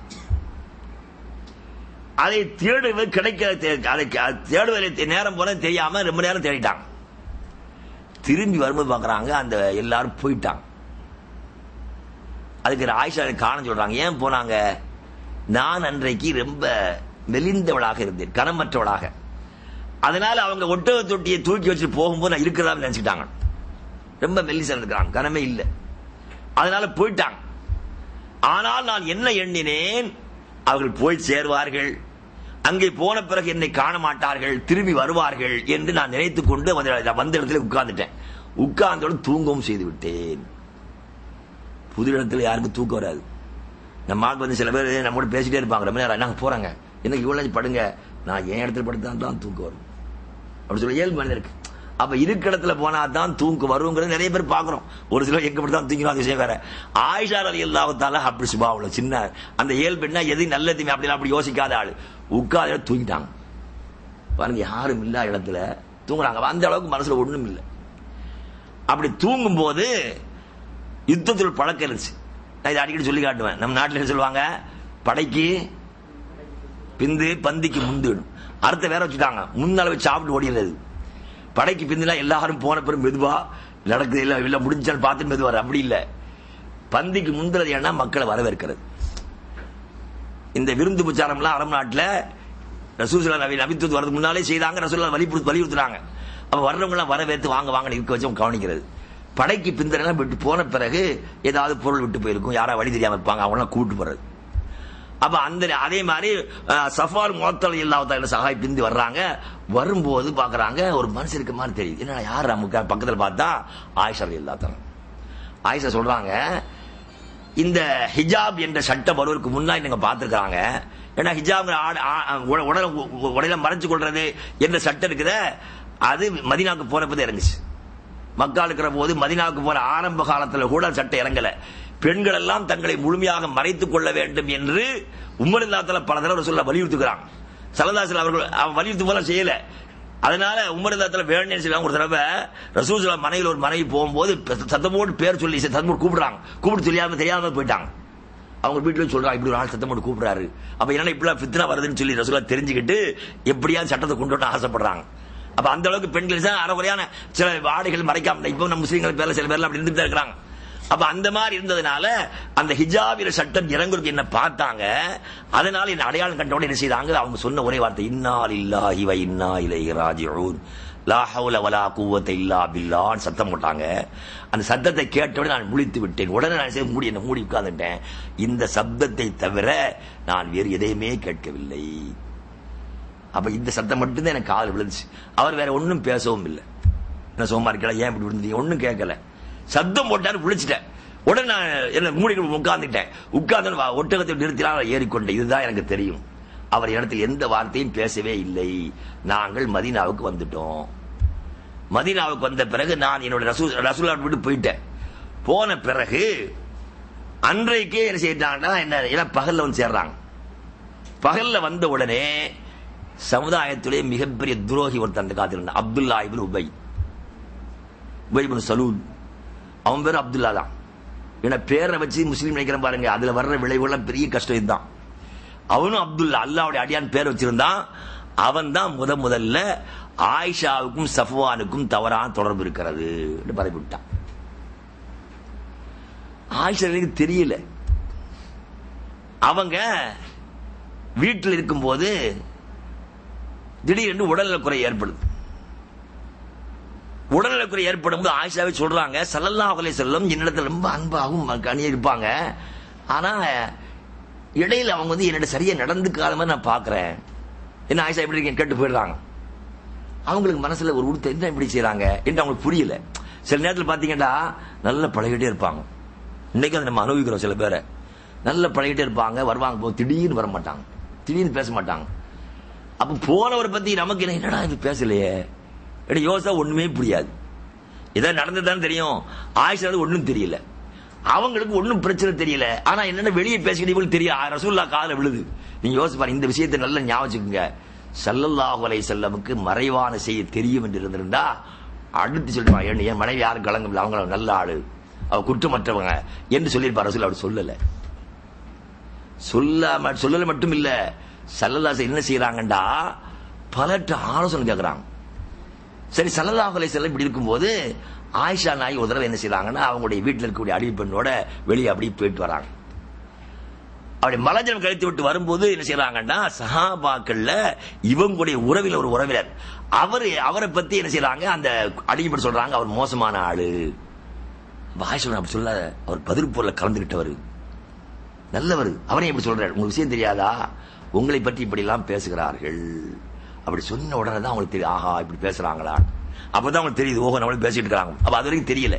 அதை தேடுவது கிடைக்க தே- அதை அதை தேடுவதில் நேரம் போல தெரியாம ரொம்ப நேரம் தேடிட்டாங்க திரும்பி வரும்போது பாக்குறாங்க அந்த எல்லாரும் போயிட்டாங்க அதுக்கு ஆயிஷா காண சொல்றாங்க ஏன் போனாங்க நான் அன்றைக்கு ரொம்ப மெலிந்தவளாக இருந்தேன் கனமற்றவளாக அதனால அவங்க ஒட்டக தொட்டியை தூக்கி வச்சு போகும்போது நான் இருக்கிறதா நினைச்சுட்டாங்க ரொம்ப மெல்லிசா இருக்கிறாங்க கனமே இல்லை அதனால போயிட்டாங்க ஆனால் நான் என்ன எண்ணினேன் அவர்கள் போய் சேர்வார்கள் அங்கே போன பிறகு என்னை காண மாட்டார்கள் திரும்பி வருவார்கள் என்று நான் நினைத்துக் கொண்டு வந்து- வந்த இடத்துல உட்கார்ந்துட்டேன் உட்கார்ந்தோடு தூங்கவும் செய்து விட்டேன் புது இடத்துல யாருக்கும் தூக்கம் வராது நம்ம ஆள் வந்து சில பேர் நம்மோட பேசிட்டே இருப்பாங்க ரொம்ப நேரம் நாங்க போறாங்க என்ன இவ்வளவு நேரம் படுங்க நான் என் இடத்துல படுத்தான் தான் தூக்கம் வரும் அப்படி சொல்ல இயல்பு மனிதருக்கு அப்ப இருக்க இடத்துல போனா தான் தூக்கம் வருங்கிறது நிறைய பேர் பாக்குறோம் ஒரு சிலர் எங்க படி தான் தூங்கிடும் அந்த விஷயம் வேற ஆயிஷா அலி அல்லாவத்தால அப்படி சுபாவில் சின்ன அந்த இயல்பு என்ன எது நல்லதுமே அப்படிலாம் அப்படி யோசிக்காத ஆளு உட்காத தூங்கிட்டாங்க பாருங்க யாரும் இல்ல இடத்துல தூங்குறாங்க அந்த அளவுக்கு மனசுல ஒண்ணும் இல்லை அப்படி தூங்கும் போது யுத்தத்தில் பழக்கம் இருந்துச்சு நான் இதை அடிக்கடி சொல்லி காட்டுவேன் நம்ம நாட்டில் என்ன சொல்லுவாங்க படைக்கு பிந்து பந்திக்கு முந்துடும் அர்த்த வேற வச்சுட்டாங்க முன்னால வச்சு சாப்பிட்டு ஓடிடுறது படைக்கு பிந்துனா எல்லாரும் போன பிறகு மெதுவா நடக்குது இல்ல இல்ல முடிஞ்சாலும் பார்த்து மெதுவாரு அப்படி இல்ல பந்திக்கு முந்துறது ஏன்னா மக்களை வரவேற்கிறது இந்த விருந்து பிரச்சாரம்லாம் அரபு நாட்டுல ரசூசுல்லா நபி நபித்துவத்து வரதுக்கு முன்னாலே செய்தாங்க ரசூல்லா வலியுறுத்து வலியுறுத்துறாங்க அப்ப வர்றவங்க எல்லாம் வரவேற்று வாங்க வாங்க இருக்க வச்சு அவங்க கவனிக்கிறது படைக்கு பிந்தரெல்லாம் விட்டு போன பிறகு ஏதாவது பொருள் விட்டு போயிருக்கும் யாரா வழி தெரியாம இருப்பாங்க அவங்க எல்லாம் கூட்டு போறது அப்ப அந்த அதே மாதிரி அஹ், சஃபார் முகத்தல் இல்லாத சகாய் பிந்தி வர்றாங்க வரும்போது பாக்குறாங்க ஒரு மனுஷன் இருக்க மாதிரி தெரியுது என்ன யார் நமக்கு பக்கத்துல பார்த்தா ஆயிஷா இல்லாத ஆயிஷா சொல்றாங்க இந்த ஹிஜாப் என்ற சட்டம் வருவதற்கு முன்னாடி நீங்க பார்த்திருக்காங்க ஏன்னா ஹிஜாப் உடல உடல மறைச்சு கொள்றது என்ற சட்டம் இருக்குத அது மதினாக்கு போறப்பதான் இறங்குச்சு மக்கள் இருக்கிற போது மதினாவுக்கு போற ஆரம்ப காலத்துல கூட அந்த சட்டம் இறங்கல பெண்கள் எல்லாம் தங்களை முழுமையாக மறைத்துக் கொள்ள வேண்டும் என்று உமர் இல்லாத்துல பல தடவை சொல்ல வலியுறுத்துகிறான் சலதாசன் அவர்கள் அவன் வலியுறுத்து போல செய்யல அதனால உமர் இல்லாத்துல வேணும்னு செய்வாங்க ஒரு தடவை ரசூசலா மனையில் ஒரு மனைவி போகும்போது சத்தமோடு பேர் சொல்லி சத்தமோடு கூப்பிடுறாங்க கூப்பிட்டு தெரியாம தெரியாம போயிட்டாங்க அவங்க வீட்டுல சொல்றாங்க இப்படி ஒரு ஆள் சத்தம் போட்டு கூப்பிடுறாரு அப்ப என்ன இப்படி ஃபித்னா வருதுன்னு சொல்லி ரசூலா தெரிஞ்சுக்கிட்டு எப்படியாவது சட்டத்தை கொண்டு வரணும் ஆசைப்படுறாங்க அப்ப அந்த அளவுக்கு பெண்கள் தான் அறகுறையான சில ஆடைகள் மறைக்காம இப்போ நம்ம முஸ்லீம்கள் பேர்ல சில பேர்ல அப்படி இருந்துட்டு தான் இருக்கிறாங்க அப்ப அந்த மாதிரி இருந்ததுனால அந்த ஹிஜாபில சட்டம் இறங்குறதுக்கு என்ன பார்த்தாங்க அதனால என்ன அடையாளம் கண்டோட என்ன செய்தாங்க அவங்க சொன்ன ஒரே வார்த்தை இன்னால் இல்லாஹி வ இன்னா இலைஹி ராஜிஊன் லா ஹவுல வலா குவத்த இல்லா பில்லான்னு சத்தம் போட்டாங்க அந்த சத்தத்தை கேட்டவுடனே நான் முழித்து விட்டேன் உடனே நான் சரி மூடி என்ன மூடி உட்கார்ந்துட்டேன் இந்த சப்தத்தை தவிர நான் வேறு எதையுமே கேட்கவில்லை அப்ப இந்த சத்தம் மட்டும்தான் எனக்கு காது விழுந்துச்சு அவர் வேற ஒன்னும் பேசவும் இல்லை என்ன சோமா இருக்கல ஏன் இப்படி விழுந்தீங்க ஒன்னும் கேட்கல சத்தம் போட்டாரு விழிச்சிட்டேன் உடனே நான் என்ன மூடி உட்கார்ந்துட்டேன் உட்கார்ந்து ஒட்டகத்தை நிறுத்தினால் ஏறிக்கொண்டேன் இதுதான் எனக்கு தெரியும் அவர் இடத்துல எந்த வார்த்தையும் பேசவே இல்லை நாங்கள் மதீனாவுக்கு வந்துட்டோம் மதீனாவுக்கு வந்த பிறகு நான் என்னோட ரசூ ரசூலா விட்டு போயிட்டேன் போன பிறகு அன்றைக்கே என்ன செய்யிட்டாங்கன்னா என்ன ஏன்னா பகல்ல வந்து சேர்றாங்க பகல்ல வந்த உடனே சமுதாயத்திலே மிகப்பெரிய துரோகி ஒருத்தன் அந்த காலத்தில் இருந்தான் Abdullah ibn Ubay Ubay ibn Salul அவன் பேர் அப்துல்லா தான் ஏன்னா பேரை வச்சு முஸ்லீம் நினைக்கிறேன் பாருங்க அதுல வர்ற விளைவுலாம் பெரிய கஷ்டம் இதுதான் அவனும் அப்துல்லா அல்லாவுடைய அடியான் பேர் வச்சிருந்தான் அவன் தான் முத முதல்ல ஆயிஷாவுக்கும் சஃப்வானுக்கும் தவறான தொடர்பு இருக்கிறது பரப்பி விட்டான் ஆயிஷாவுக்கு தெரியல அவங்க வீட்டில் இருக்கும்போது திடீரென்று உடல்நல குறை ஏற்படுது உடல்நல குறை ஏற்படும் போது ஆயிஷாவே சொல்றாங்க சல்லல்லாஹு அலைஹி செல்லம் என்னிடத்துல ரொம்ப அன்பாகவும் கனி இருப்பாங்க ஆனா இடையில அவங்க வந்து என்னோட சரியா நடந்துக்காத மாதிரி நான் பாக்குறேன் என்ன ஆயிஷா எப்படி இருக்கீங்க கேட்டு போயிடுறாங்க அவங்களுக்கு மனசுல ஒரு உடுத்த என்ன இப்படி செய்யறாங்க என்று அவங்களுக்கு புரியல சில நேரத்தில் பாத்தீங்கன்னா நல்ல பழகிட்டே இருப்பாங்க இன்னைக்கு அதை நம்ம அனுபவிக்கிறோம் சில பேரை நல்ல பழகிட்டே இருப்பாங்க வருவாங்க போ திடீர்னு வர மாட்டாங்க திடீர்னு பேச மாட்டாங்க அப்ப போனவரை பத்தி நமக்கு என்ன என்னடா இது பேசலையே எடி யோசா ஒண்ணுமே புரியாது ஏதாவது நடந்ததுதான் தெரியும் ஆயிஷா ஒண்ணும் தெரியல அவங்களுக்கு ஒண்ணும் பிரச்சனை தெரியல ஆனா என்னென்ன வெளியே பேசிக்கிட்டு இவங்களுக்கு தெரியும் ரசூல்லா காதல விழுது நீங்க யோசிச்சு பாருங்க இந்த விஷயத்தை நல்லா ஞாபகம் சல்லல்லாஹு அலைஹி செல்லமுக்கு மறைவான செய்ய தெரியும் என்று இருந்திருந்தா அடுத்து சொல்லுவாங்க என் மனைவி யாரும் கலங்க அவங்க நல்ல ஆளு அவ குற்றமற்றவங்க என்று சொல்லியிருப்பார் ரசூல் அவர் சொல்லல சொல்ல சொல்லல மட்டும் இல்ல சல்லல்லாச என்ன செய்யறாங்கண்டா பலற்ற ஆலோசனை கேட்கறாங்க சரி சல்லல்லாஹு அலைஹி செல்லம் இப்படி இருக்கும்போது ஆயிஷா நாய் ஒரு தடவை என்ன செய்யறாங்கன்னா அவங்களுடைய வீட்டில் இருக்கக்கூடிய அடிமை பெண்ணோட வெளியே அப்படியே போயிட்டு வராங்க அப்படி மலஜலம் கழித்து விட்டு வரும்போது என்ன செய்யறாங்கன்னா சஹாபாக்கள்ல இவங்களுடைய உறவில் ஒரு உறவினர் அவரு அவரை பத்தி என்ன செய்யறாங்க அந்த அடிமைப்பட்டு சொல்றாங்க அவர் மோசமான ஆளு ஆயிஷா அப்படி சொல்ல அவர் பதில் பொருளை கலந்துகிட்டவர் நல்லவர் அவரே எப்படி சொல்றாரு உங்களுக்கு விஷயம் தெரியாதா உங்களை பற்றி இப்படி எல்லாம் பேசுகிறார்கள் அப்படி சொன்ன உடனே தான் அவங்களுக்கு தெரியும் ஆஹா இப்படி பேசுறாங்களா அப்பதான் அவங்களுக்கு தெரியுது ஓஹோ நம்மளும் பேசிட்டு இருக்காங்க அப்ப அது வரைக்கும் தெரியல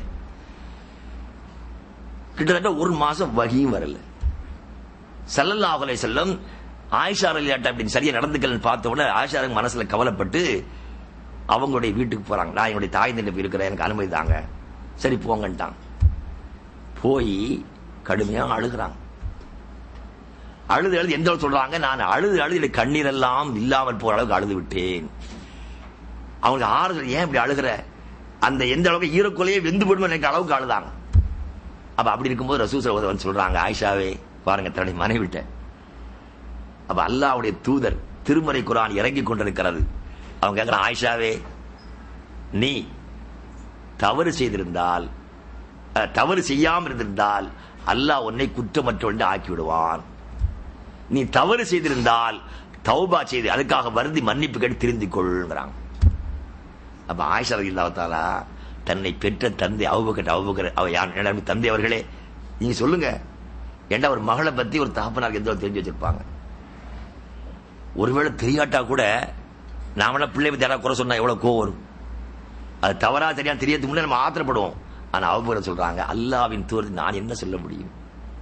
கிட்டத்தட்ட ஒரு மாசம் வகியும் வரல சல்லல்லாஹு அலைஹி செல்லம் ஆயிஷா ரலியாட்ட அப்படி சரியா நடந்துக்கலன்னு பார்த்த உடனே ஆயிஷா மனசுல கவலைப்பட்டு அவங்களுடைய வீட்டுக்கு போறாங்க நான் என்னுடைய தாய் தந்தை இருக்கிறேன் எனக்கு அனுமதி தாங்க சரி போங்கன்ட்டாங்க போய் கடுமையா அழுகிறாங்க அழுது அழுது எந்த அளவு சொல்றாங்க நான் அழுது அழுது கண்ணீர் எல்லாம் இல்லாமல் போற அளவுக்கு அழுது விட்டேன் அவங்க ஆறுதல் ஏன் இப்படி அழுகிற அந்த எந்த அளவுக்கு ஈரக்குலையே வெந்து போடும் எனக்கு அளவுக்கு அழுதாங்க அப்ப அப்படி இருக்கும்போது ரசூசர் வந்து சொல்றாங்க ஆயிஷாவே பாருங்க தன்னுடைய மனைவிட்ட அப்ப அல்லாவுடைய தூதர் திருமறை குரான் இறங்கி கொண்டிருக்கிறது அவங்க கேட்கிற ஆயிஷாவே நீ தவறு செய்திருந்தால் தவறு செய்யாமல் இருந்திருந்தால் அல்லாஹ் உன்னை குற்றமற்றவன் ஆக்கி விடுவான் நீ தவறு செய்திருந்தால் தௌபா செய்து அதுக்காக வருந்தி மன்னிப்பு கேட்டு திருந்திக் கொள்கிறாங்க அப்ப ஆயிஷா இல்லாவத்தாலா தன்னை பெற்ற தந்தை அவுபக்கர் அவுபக்கர் அவ யார் தந்தை அவர்களே நீங்க சொல்லுங்க ஏண்டா ஒரு மகளை பத்தி ஒரு தகப்பனார் எந்த தெரிஞ்சு வச்சிருப்பாங்க ஒருவேளை தெரியாட்டா கூட நாமளா பிள்ளை பத்தி யாராவது குறை சொன்னா எவ்வளவு கோவம் வரும் அது தவறா தெரியா தெரியறதுக்கு முன்னே நம்ம ஆத்திரப்படுவோம் ஆனா அவுபக்கர் சொல்றாங்க அல்லாவின் தூரத்து நான் என்ன சொல்ல முடியும்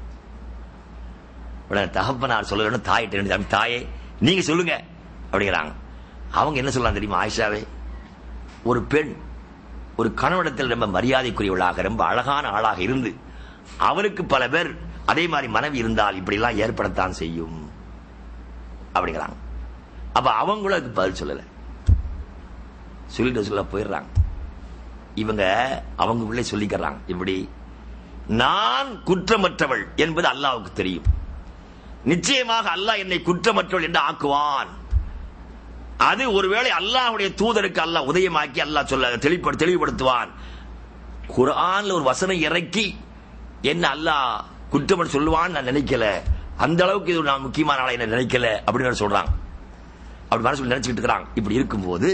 உடனே தகப்பனார் சொல்லணும் தாயிட்ட தாயே நீங்க சொல்லுங்க அப்படிங்கிறாங்க அவங்க என்ன சொல்லலாம் தெரியுமா ஆயிஷாவே ஒரு பெண் ஒரு கணவனிடத்தில் ரொம்ப மரியாதைக்குரியவளாக ரொம்ப அழகான ஆளாக இருந்து அவருக்கு பல பேர் அதே மாதிரி மனைவி இருந்தால் இப்படி எல்லாம் ஏற்படத்தான் செய்யும் அப்படிங்கிறாங்க அப்ப அவங்களும் அதுக்கு பதில் சொல்லல சொல்லிட்டு சொல்ல போயிடுறாங்க இவங்க அவங்க உள்ளே சொல்லிக்கிறாங்க இப்படி நான் குற்றமற்றவள் என்பது அல்லாவுக்கு தெரியும் நிச்சயமாக அல்லாஹ் என்னை குற்றமற்றவள் என்று ஆக்குவான் அது ஒருவேளை அல்லாஹுடைய தூதருக்கு அல்லாஹ் உதயமாக்கி அல்லாஹ் சொல்ல தெளிப்படு தெளிவுபடுத்துவான் குரான்ல ஒரு வசனம் இறக்கி என்ன அல்லாஹ் குற்றம் சொல்லுவான்னு நான் நினைக்கல அந்த அளவுக்கு இது நான் முக்கியமான ஆளை என்ன நினைக்கல அப்படின்னு சொல்றாங்க அப்படி மனசுல நினைச்சுக்கிட்டு இருக்கிறாங்க இப்படி இருக்கும்போது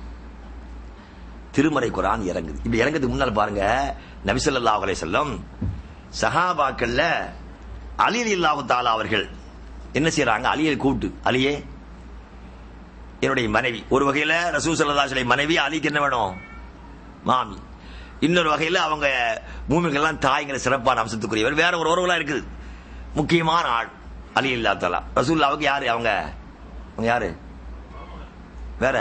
திருமறை குரான் இறங்குது இப்படி இறங்குறதுக்கு முன்னால் பாருங்க நபிசல்லாஹ் அலை செல்லம் சஹாபாக்கள்ல அலி இல்லாஹு தாலா அவர்கள் என்ன செய்யறாங்க அலியை கூப்பிட்டு அலியே என்னுடைய மனைவி ஒரு வகையில ரசூ சல்லாஹலை மனைவி அலிக்கு என்ன வேணும் மாமி இன்னொரு வகையில அவங்க மூமிகள்லாம் தாய்ங்கிற சிறப்பான அம்சத்துக்குரியவர் வேற ஒரு உறவுலாம் இருக்குது முக்கியமான ஆள் அலி இல்லா தலா ரசூல்லாவுக்கு யாரு அவங்க அவங்க யாரு வேற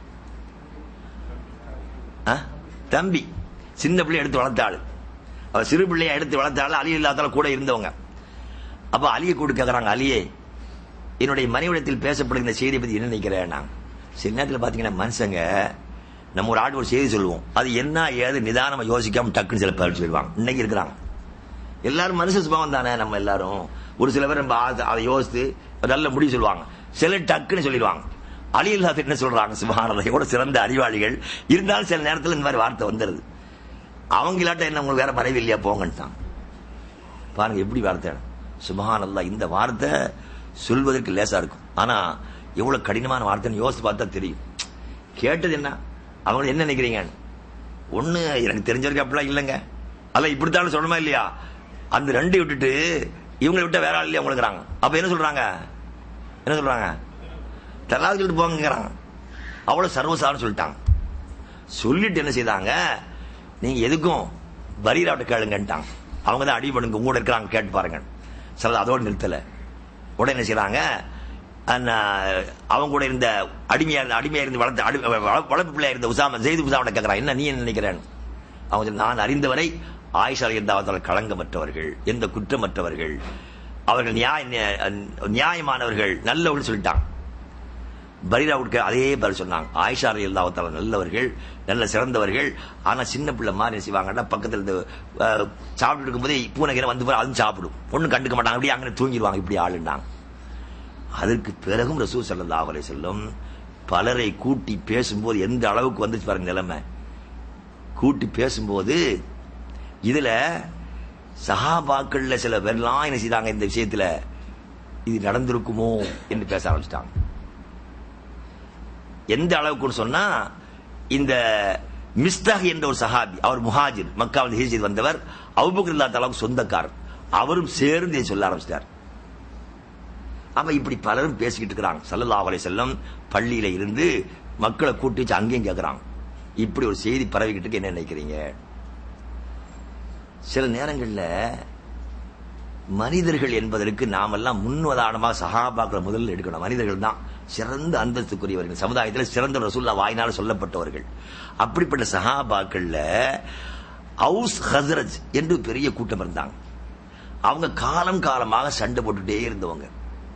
தம்பி சின்ன பிள்ளை எடுத்து வளர்த்த ஆளு அவ சிறு பிள்ளைய எடுத்து வளர்த்த ஆளு அலி இல்லாதால கூட இருந்தவங்க அப்ப அலியை கூட்டு கேக்குறாங்க அலியே என்னுடைய மனைவிடத்தில் பேசப்படுகிற செய்தியை பத்தி என்ன நினைக்கிறேன் நான் சில நேரத்தில் பாத்தீங்கன்னா மனுஷங்க நம்ம ஒரு ஆடு ஒரு செய்தி சொல்லுவோம் அது என்ன ஏது நிதானமா யோசிக்காம டக்குன்னு சில பேர் சொல்லுவாங்க இன்னைக்கு இருக்கிறாங்க எல்லாரும் மனுஷ சுபாவம் தானே நம்ம எல்லாரும் ஒரு சில பேர் நம்ம ஆ- அதை யோசித்து நல்ல முடிவு சொல்லுவாங்க சிலர் டக்குன்னு சொல்லிடுவாங்க அலி இல்லாத என்ன சொல்றாங்க சுபானல்ல எவ்வளவு சிறந்த அறிவாளிகள் இருந்தாலும் சில நேரத்தில் இந்த மாதிரி வார்த்தை வந்துருது அவங்களாட்ட என்ன உங்களுக்கு வேற மனைவி இல்லையா போங்கன்ட்டான் பாருங்க எப்படி வார்த்தை சுபஹானல்லா இந்த வார்த்தை சொல்வதற்கு லேசா இருக்கும் ஆனா எவ்வளவு கடினமான வார்த்தைன்னு யோசிச்சு பார்த்தா தெரியும் கேட்டது என்ன அவங்க என்ன நினைக்கிறீங்க ஒண்ணு எனக்கு தெரிஞ்ச வரைக்கும் அப்படிலாம் இல்லைங்க அல்ல இப்படித்தான் சொல்லணுமா இல்லையா அந்த ரெண்டு விட்டுட்டு இவங்களை விட்ட வேற ஆள் இல்லையா உங்களுக்குறாங்க அப்ப என்ன சொல்றாங்க என்ன சொல்றாங்க தலாக் சொல்லிட்டு போங்கிறாங்க அவ்வளவு சர்வசாரம் சொல்லிட்டாங்க சொல்லிட்டு என்ன செய்தாங்க நீங்க எதுக்கும் பரீராட்ட கேளுங்கன்ட்டாங்க அவங்க தான் அடி பண்ணுங்க உங்க கூட இருக்கிறாங்க கேட்டு பாருங்க சில அதோட நிறுத்தல உடனே என்ன செய்றாங்க அந்த, அவங்க கூட இருந்த அடிமையா இருந்த அடிமையா இருந்து வளர்த்த அடி- வள- வளர்ப்பு பிள்ளையா இருந்த உசாம செய்து உசாமனை கேட்கறான் என்ன நீ என்ன நினைக்கிறேன் அவங்க சொல்ல, நான் அறிந்தவரை ஆயிஷா இருந்தால் களங்கமற்றவர்கள் எந்த குற்றமற்றவர்கள் அவர்கள் நியாய நியாயமானவர்கள் நல்லவர்கள் சொல்லிட்டாங்க பரீராவுக்கு அதே பதில் சொன்னாங்க ஆயிஷா அல்லாவத்தால நல்லவர்கள் நல்ல சிறந்தவர்கள் ஆனா சின்ன பிள்ளை மாதிரி என்ன செய்வாங்கன்னா பக்கத்துல இருந்து அஹ், சாப்பிட்டு இருக்கும்போது பூனைகிற வந்து போய் அதுவும் சாப்பிடும் ஒண்ணும் கண்டுக்க மாட்டாங்க அப்படியே அங்கே தூங்கிடுவாங்க இப்படி ஆளுன்னாங்க அதற்கு பிறகும் ரசூல் ஸல்லல்லாஹு அலைஹி வஸல்லம் பலரை கூட்டி பேசும்போது எந்த அளவுக்கு வந்துச்சு பாருங்க நிலைமை கூட்டி பேசும்போது இதுல சஹாபாக்கள்ல சில பேர்லாம் என்ன செய்தாங்க இந்த விஷயத்துல இது நடந்திருக்குமோ என்று பேச ஆரம்பிச்சிட்டாங்க எந்த அளவுக்குன்னு சொன்னா இந்த மிஸ்தாக் என்ற ஒரு சஹாபி அவர் முஹாஜிர் மக்காவில் ஹிஜ்ரத் வந்தவர் அபூபக்கர் ரலியல்லாஹு தஆலாவுக்கு சொந்தக்காரர் அவரும் சேர்ந்து இதை சொல்ல ஆரம்பிச்சிட்டார் அப்ப இப்படி பலரும் பேசிக்கிட்டு இருக்கிறாங்க ஸல்லல்லாஹு அலைஹி வஸல்லம் பள்ளியில இருந்து மக்களை கூட்டி வச்சு அங்கேயும் கேட்கறாங்க இப்படி ஒரு செய்தி பரவிக்கிட்டு இருக்கு, என்ன நினைக்கிறீங்க சில நேரங்கள்ல மனிதர்கள் என்பதற்கு நாமெல்லாம் முன்னுதாரணமாக சஹாபாக்களை முதல்ல எடுக்கணும் மனிதர்கள் தான் சிறந்த அந்தஸ்துக்குரியவர்கள் சமுதாயத்தில் சிறந்த ரசூல்லா வாயினால சொல்லப்பட்டவர்கள் அப்படிப்பட்ட சஹாபாக்கள்ல ஹவுஸ் ஹஸ்ரஜ் என்று பெரிய கூட்டம் இருந்தாங்க அவங்க காலம் காலமாக சண்டை போட்டுட்டே இருந்தவங்க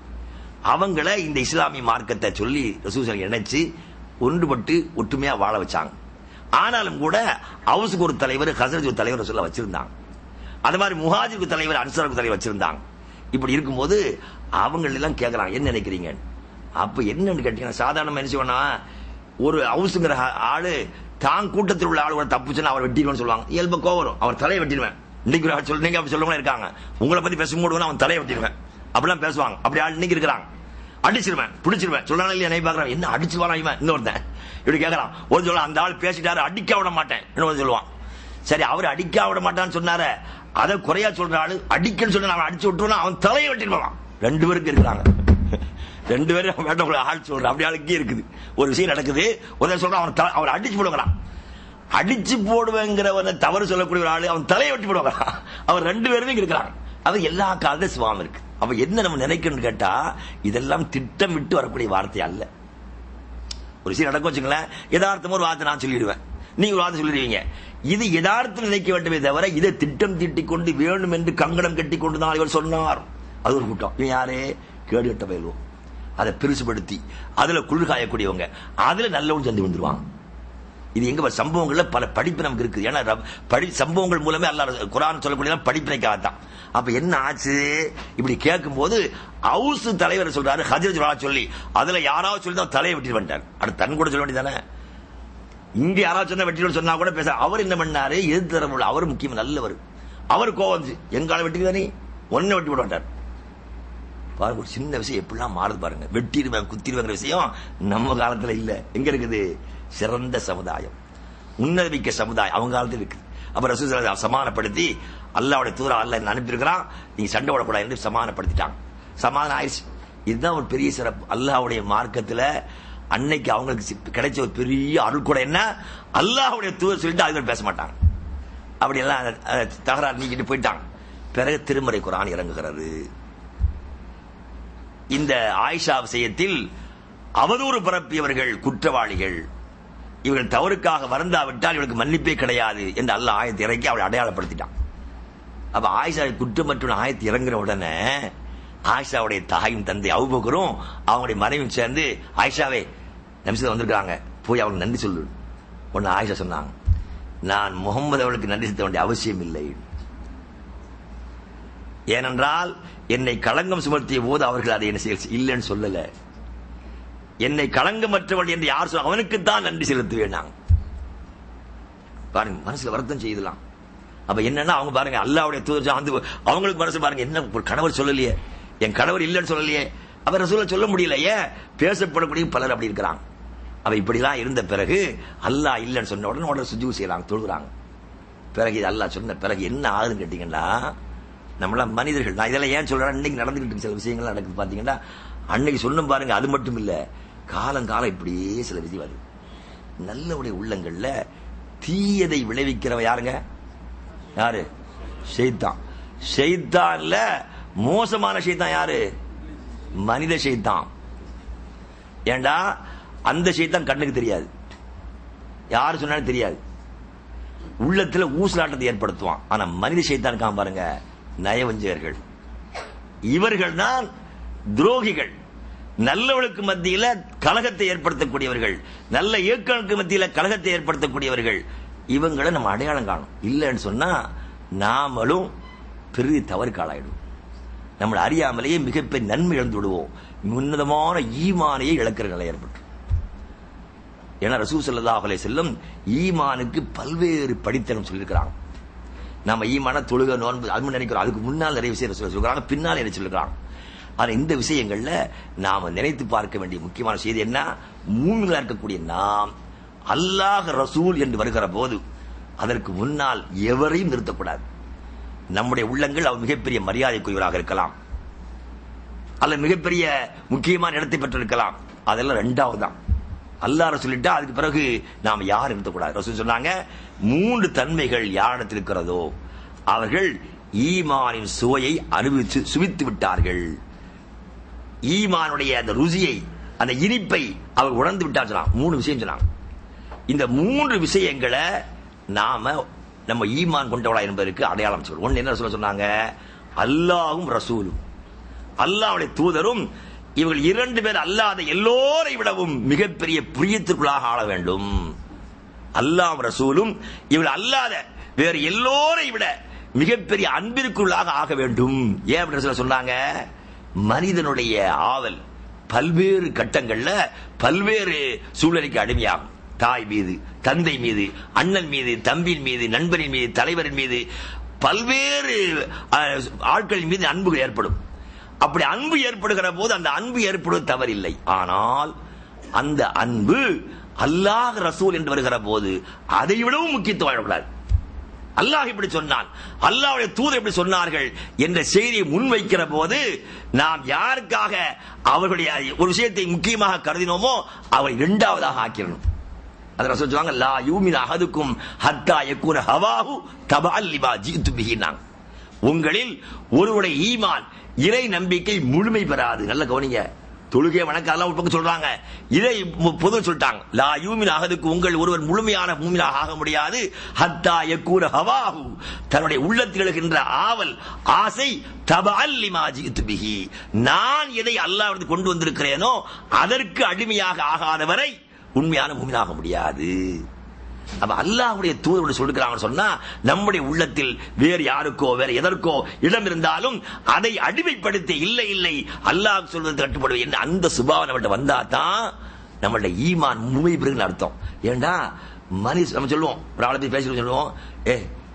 அவங்கள இந்த இஸ்லாமிய மார்க்கத்தை சொல்லி ரசூசல் இணைச்சு ஒன்றுபட்டு ஒற்றுமையா வாழ வச்சாங்க ஆனாலும் கூட ஹவுஸுக்கு ஒரு தலைவர் ஹசரஜ் ஒரு தலைவர் சொல்ல வச்சிருந்தாங்க அது மாதிரி முஹாஜிருக்கு தலைவர் அன்சாருக்கு தலைவர் வச்சிருந்தாங்க இப்படி இருக்கும்போது அவங்க எல்லாம் கேட்கறாங்க என்ன நினைக்கிறீங்க அப்ப என்னன்னு கேட்டீங்கன்னா சாதாரணமா என்ன செய்வோம்னா ஒரு ஹவுஸுங்கிற ஆளு தான் கூட்டத்தில் உள்ள ஆளு தப்புச்சுன்னா அவர் வெட்டிடுவேன்னு சொல்லுவாங்க இயல்பு கோவரும் அவர் தலையை வெட்டிடுவேன் இன்னைக்கு ஒரு ஆள் சொல்ல நீங்க அப்படி சொல்லவங்க இருக்காங்க உங்களை பத்தி பேசும்போது அவன் தலையை வெட்டிடுவேன் அப்படிலாம் பேசுவாங்க அப்படி ஆள் இன்னைக்கு இருக்கிறாங்க அடிச்சிருவேன் பிடிச்சிருவேன் சொல்லலாம் இல்லையா நை பாக்குறேன் என்ன அடிச்சு வரான் இவன் இன்னொருத்தன் இப்படி கேட்கறான் ஒரு சொல்ல அந்த ஆள் பேசிட்டாரு அடிக்க விட மாட்டேன் இன்னொரு சொல்லுவான் சரி அவர் அடிக்க விட மாட்டான்னு சொன்னாரு அதை குறையா சொல்ற ஆளு அடிக்கன்னு சொன்ன அவன் அடிச்சு விட்டுருவான் அவன் தலையை வெட்டிடுவான் ரெண்டு பேருக்கு இருக்கிறாங்க ரெண்டு பேரும் வேண்டாம் ஆள் சொல்ற அப்படி ஆளுக்கே இருக்குது ஒரு விஷயம் நடக்குது ஒரு சொல்றான் அவன் தலை- அவர் அடிச்சு போடுங்கிறான் அடிச்சு போடுவேங்கிறவன தவறு சொல்லக்கூடிய ஒரு ஆளு அவன் தலையை வெட்டி போடுவான் அவன் ரெண்டு பேருமே இங்க இருக்கிறாங்க அது எல்லா காலத்தையும் சுவாமம் இருக்கு அவ என்ன நம்ம நினைக்கணும்னு கேட்டா இதெல்லாம் திட்டமிட்டு வரக்கூடிய வார்த்தை அல்ல ஒரு விஷயம் நடக்கும் வச்சுங்களேன் யதார்த்தமா ஒரு வார்த்தை நான் சொல்லிடுவேன் நீங்க ஒரு வார்த்தை சொல்லிடுவீங்க இது யதார்த்தம் நினைக்க வேண்டுமே தவிர இதை திட்டம் தீட்டிக் கொண்டு வேணும் என்று கங்கணம் கட்டி கொண்டு தான் இவர் சொன்னார் அது ஒரு கூட்டம் இவன் யாரே கேடு கட்ட பயில்வோம் அதை பெருசுபடுத்தி அதுல குளிர் காயக்கூடியவங்க அதுல நல்லவன் சந்தி வந்துருவாங்க இது எங்க பாரு, சம்பவங்கள்ல பல படிப்பு நமக்கு இருக்குது ஏன்னா ரப்- படி சம்பவங்கள் மூலமே அல்லாஹ் குரான் சொல்லக்கூடிய படிப்பினைக்காக தான் அப்ப என்ன ஆச்சு இப்படி கேட்கும் போது ஹவுஸ் தலைவர் சொல்றாரு ஹஜரத் வா சொல்லி அதுல யாராவது சொல்லி தான் தலையை வெட்டி வந்துட்டார் அடுத்து தன் கூட சொல்ல வேண்டியதானே இங்க யாராவது சொன்னா வெட்டி சொன்னா கூட பேச அவர் என்ன பண்ணாரு எதிர்த்து தரமுள்ள அவர் முக்கியம் நல்லவர் அவர் கோவம் வந்துச்சு எங்கால வெட்டிதானே ஒன்ன வெட்டி விட மாட்டார் பாருங்க ஒரு சின்ன விஷயம் எப்படிலாம் மாறுது பாருங்க வெட்டிடுவேன் குத்திடுவேங்கிற விஷயம் நம்ம காலத்துல இல்ல எங்க இருக்குது சிறந்த சமுதாயம் உன்னதமிக்க சமுதாயம் அவங்க காலத்துல இருக்குது அப்ப ரசூசல சமாதானப்படுத்தி அல்லாவுடைய தூர அல்ல என்ன அனுப்பியிருக்கிறான் நீங்க சண்டை போடக்கூடாது என்று சமாதானப்படுத்திட்டாங்க சமாதானம் ஆயிடுச்சு இதுதான் ஒரு பெரிய சிறப்பு அல்லாஹ்வுடைய மார்க்கத்துல அன்னைக்கு அவங்களுக்கு சி- கிடைச்ச ஒரு பெரிய அருள் கூட என்ன அல்லாஹ்வுடைய தூதர் சொல்லிட்டு அதுல பேச மாட்டாங்க அப்படி எல்லாம் அஹ், தகராறு நீக்கிட்டு போயிட்டாங்க பிறகு திருமறை குரான் இறங்குகிறது இந்த ஆயிஷா விஷயத்தில் அவதூறு பரப்பியவர்கள் குற்றவாளிகள் இவர்கள் தவறுக்காக வருந்தாவிட்டால் இவளுக்கு மன்னிப்பே கிடையாது என்று அல்லாஹ் ஆயத்தை இறக்கி அவளை அடையாளப்படுத்திட்டான் அப்ப ஆயிஷா குற்றம் மற்றும் ஆயத்து இறங்குற உடனே ஆயிஷாவுடைய தாயும் தந்தை அவுபக்கரும் அவங்களுடைய மனைவியும் சேர்ந்து ஆயிஷாவே நம்சிதா வந்திருக்காங்க போய் அவங்களுக்கு நன்றி சொல்லு ஒன்னு ஆயிஷா சொன்னாங்க நான் முகமது அவளுக்கு நன்றி செலுத்த வேண்டிய அவசியம் இல்லை ஏனென்றால் என்னை களங்கம் சுமர்த்திய போது அவர்கள் அதை என்ன செய்ய இல்லைன்னு சொல்லல என்னை களங்கமற்றவள் என்று யார் சொல்ல அவனுக்கு தான் நன்றி செலுத்துவேன் நான் பாருங்க மனசுல வருத்தம் செய்யலாம் அப்ப என்னன்னா அவங்க பாருங்க அல்லாவுடைய தூதர் வந்து அவங்களுக்கு மனசு பாருங்க என்ன ஒரு கணவர் சொல்லலையே என் கணவர் இல்லைன்னு சொல்லலையே அவர் சொல்ல சொல்ல முடியல ஏன் பேசப்படக்கூடிய பலர் அப்படி இருக்கிறாங்க அவ இப்படிலாம் இருந்த பிறகு அல்லாஹ் இல்லைன்னு சொன்ன உடனே உடனே சுஜூ செய்யறாங்க தொழுகிறாங்க பிறகு இது அல்லாஹ் சொன்ன பிறகு என்ன ஆகுதுன்னு கேட்டீங்கன்னா நம்மளாம் மனிதர்கள் நான் இதெல்லாம் ஏன் சொல்றேன் இன்னைக்கு நடந்துகிட்டு இருக்கு சில விஷயங்கள் நடக்குது பாத்தீங்கன்னா அன்னைக்கு சொன்ன பாருங்க அது மட்டும் இல்ல காலம் காலம் இப்படியே சில விதி வருது நல்லவுடைய உள்ளங்கள்ல தீயதை விளைவிக்கிறவ யாருங்க யாரு ஷெய்தான் ஷெய்தான்ல மோசமான ஷெய்தான் யாரு மனித ஷெய்தான் ஏண்டா அந்த ஷெய்தான் கண்ணுக்கு தெரியாது யாரு சொன்னாலும் தெரியாது உள்ளத்துல ஊசலாட்டத்தை ஏற்படுத்துவான் ஆனா மனித ஷெய்தான் இருக்கான் பாருங்க நயவஞ்சகர்கள் இவர்கள் தான் துரோகிகள் நல்லவளுக்கு மத்தியில கலகத்தை ஏற்படுத்தக்கூடியவர்கள் நல்ல இயக்கங்களுக்கு மத்தியில கலகத்தை ஏற்படுத்தக்கூடியவர்கள் இவங்களை நம்ம அடையாளம் காணும் இல்லைன்னு சொன்னா நாமளும் பெரிய தவறுக்கு ஆளாயிடும் நம்மளை அறியாமலேயே மிகப்பெரிய நன்மை இழந்து விடுவோம் உன்னதமான ஈமானையே இழக்கிற நிலை ஏற்பட்டு ஏன்னா ரசூ சல்லாஹ் அலை செல்லும் ஈமானுக்கு பல்வேறு படித்தனம் சொல்லியிருக்கிறாங்க நம்ம ஈமான தொழுக நோன்பு அது நினைக்கிறோம் அதுக்கு முன்னால் நிறைய விஷயம் சொல்லிருக்காங்க பின்னால் என்ன சொல்லிருக்காங்க ஆனா இந்த விஷயங்கள்ல நாம நினைத்து பார்க்க வேண்டிய முக்கியமான செய்தி என்ன மூமிகளா இருக்கக்கூடிய நாம் அல்லாஹ் ரசூல் என்று வருகிற போது அதற்கு முன்னால் எவரையும் நிறுத்தக்கூடாது நம்முடைய உள்ளங்கள் அவர் மிகப்பெரிய மரியாதைக்குரியவராக இருக்கலாம் அல்ல மிகப்பெரிய முக்கியமான இடத்தை பெற்றிருக்கலாம் அதெல்லாம் ரெண்டாவது தான் அல்லாஹ் சொல்லிட்டா அதுக்கு பிறகு நாம் யார் நிறுத்தக்கூடாது ரசூல் சொன்னாங்க மூன்று தன்மைகள் யாரிடத்தில் இருக்கிறதோ அவர்கள் ஈமானின் சுவையை அனுபவித்து சுவித்து விட்டார்கள் ஈமானுடைய அந்த ருசியை அந்த இனிப்பை அவர் உணர்ந்து விட்டார் சொன்னாங்க மூணு விஷயம் சொன்னாங்க இந்த மூன்று விஷயங்களை நாம நம்ம ஈமான் கொண்டவளா என்பதற்கு அடையாளம் சொல்றோம் ஒன்னு என்ன சொல்ல சொன்னாங்க அல்லாவும் ரசூலும் அல்லாவுடைய தூதரும் இவர்கள் இரண்டு பேர் அல்லாத எல்லோரை விடவும் மிகப்பெரிய பிரியத்திற்குள்ளாக ஆள வேண்டும் அல்லாம் ரசூலும் இவள் அல்லாத வேறு எல்லோரை விட மிகப்பெரிய அன்பிற்குள்ளாக ஆக வேண்டும் ஏன் அப்படின்னு சொன்னாங்க மனிதனுடைய ஆவல் பல்வேறு கட்டங்கள்ல பல்வேறு சூழ்நிலைக்கு அடிமையாகும் தாய் மீது தந்தை மீது அண்ணன் மீது தம்பியின் மீது நண்பரின் மீது தலைவரின் மீது பல்வேறு ஆட்களின் மீது அன்பு ஏற்படும் அப்படி அன்பு ஏற்படுகிற போது அந்த அன்பு ஏற்படுவது தவறில்லை ஆனால் அந்த அன்பு அல்லாஹ் ரசூல் என்று வருகிற போது அதை விடவும் முக்கியத்துவம் வரக்கூடாது அல்லாஹ் இப்படி சொன்னான் அல்லாவுடைய தூதர் எப்படி சொன்னார்கள் என்ற செய்தியை முன்வைக்கிற போது நாம் யாருக்காக அவர்களுடைய ஒரு விஷயத்தை முக்கியமாக கருதினோமோ அவரை இரண்டாவதாக ஆக்கிடணும் அதில் சொல்லுவாங்க லா யூமின் அகதுக்கும் ஹத்தா யக்கூன ஹவாஹு தபால் லிமா ஜீத்து பிஹினாங்க உங்களில் ஒருவருடைய ஈமான் இறை நம்பிக்கை முழுமை பெறாது நல்ல கவனிங்க தொழுகை வணக்கம் அதெல்லாம் ஒரு பக்கம் சொல்றாங்க இதை பொது சொல்லிட்டாங்க லா யூமின் அகதுக்கு உங்கள் ஒருவர் முழுமையான மூமினாக ஆக முடியாது ஹத்தா யக்கூர ஹவாஹு தன்னுடைய உள்ளத்தில் எழுகின்ற ஆவல் ஆசை தப அல்லிமா பிஹி நான் எதை அல்லாஹ் கொண்டு வந்திருக்கிறேனோ அதற்கு அடிமையாக ஆகாதவரை உண்மையான மூமினாக முடியாது அப்ப அல்லாஹுடைய தூதருடைய சொல்லுகிறாங்க சொன்னா நம்முடைய உள்ளத்தில் வேறு யாருக்கோ வேற எதற்கோ இடம் இருந்தாலும் அதை அடிமைப்படுத்தி இல்லை இல்லை அல்லாஹ் சொல்வது கட்டுப்படுவது என்ன அந்த சுபாவம் நம்மகிட்ட வந்தா தான் நம்மளுடைய ஈமான் முழுமை பிறகுன்னு அர்த்தம் ஏண்டா மனுஷ நம்ம சொல்லுவோம் ஒரு ஆளை போய் பேசி சொல்லுவோம் ஏ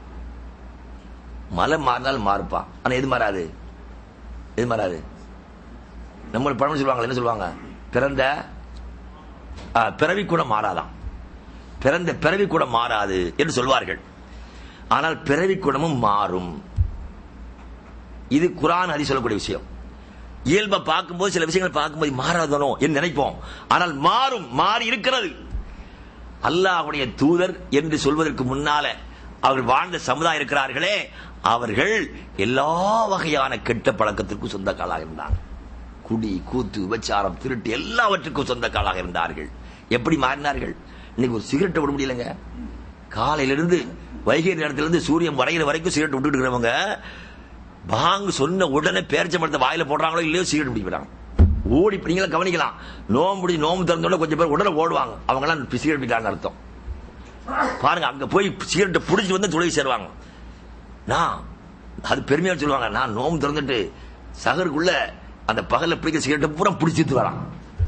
மலை மாறினாலும் மாறுப்பா ஆனா எது மாறாது எது மாறாது நம்ம பழம் சொல்லுவாங்க என்ன சொல்லுவாங்க பிறந்த பிறவி கூட மாறாதான் பிறந்த பிறவி கூட மாறாது என்று சொல்வார்கள் ஆனால் பிறவி குணமும் மாறும் இது குரான் அதி சொல்லக்கூடிய விஷயம் இயல்பை பார்க்கும்போது சில விஷயங்கள் பார்க்கும்போது மாறாதனோ என்று நினைப்போம் ஆனால் மாறும் மாறி இருக்கிறது அல்லாஹுடைய தூதர் என்று சொல்வதற்கு முன்னால அவர்கள் வாழ்ந்த சமுதாயம் இருக்கிறார்களே அவர்கள் எல்லா வகையான கெட்ட பழக்கத்திற்கும் சொந்தக்காலாக இருந்தாங்க குடி கூத்து விபச்சாரம் திருட்டு எல்லாவற்றுக்கும் சொந்தக்காலாக இருந்தார்கள் எப்படி மாறினார்கள் இன்னைக்கு ஒரு சிகரெட்டை விட முடியலங்க காலையிலிருந்து வைகை நேரத்திலிருந்து சூரியன் வரைகிற வரைக்கும் சிகரெட் விட்டுட்டு இருக்கிறவங்க பாங்கு சொன்ன உடனே பேரிச்சம்பழத்தை வாயில போடுறாங்களோ இல்லையோ சிகரெட் பிடிக்கிறாங்க ஓடி நீங்களும் கவனிக்கலாம் நோம்பு பிடி நோம்பு திறந்தோட கொஞ்சம் பேர் உடனே ஓடுவாங்க அவங்க எல்லாம் சிகரெட் பிடிக்கிறாங்க அர்த்தம் பாருங்க அங்க போய் சிகரெட்டை பிடிச்சி வந்து துளை சேருவாங்க நான் அது பெருமையா சொல்லுவாங்க நான் நோம்பு திறந்துட்டு சகருக்குள்ள அந்த பகல்ல பிடிக்கிற சிகரெட்டை பூரா பிடிச்சிட்டு வரான்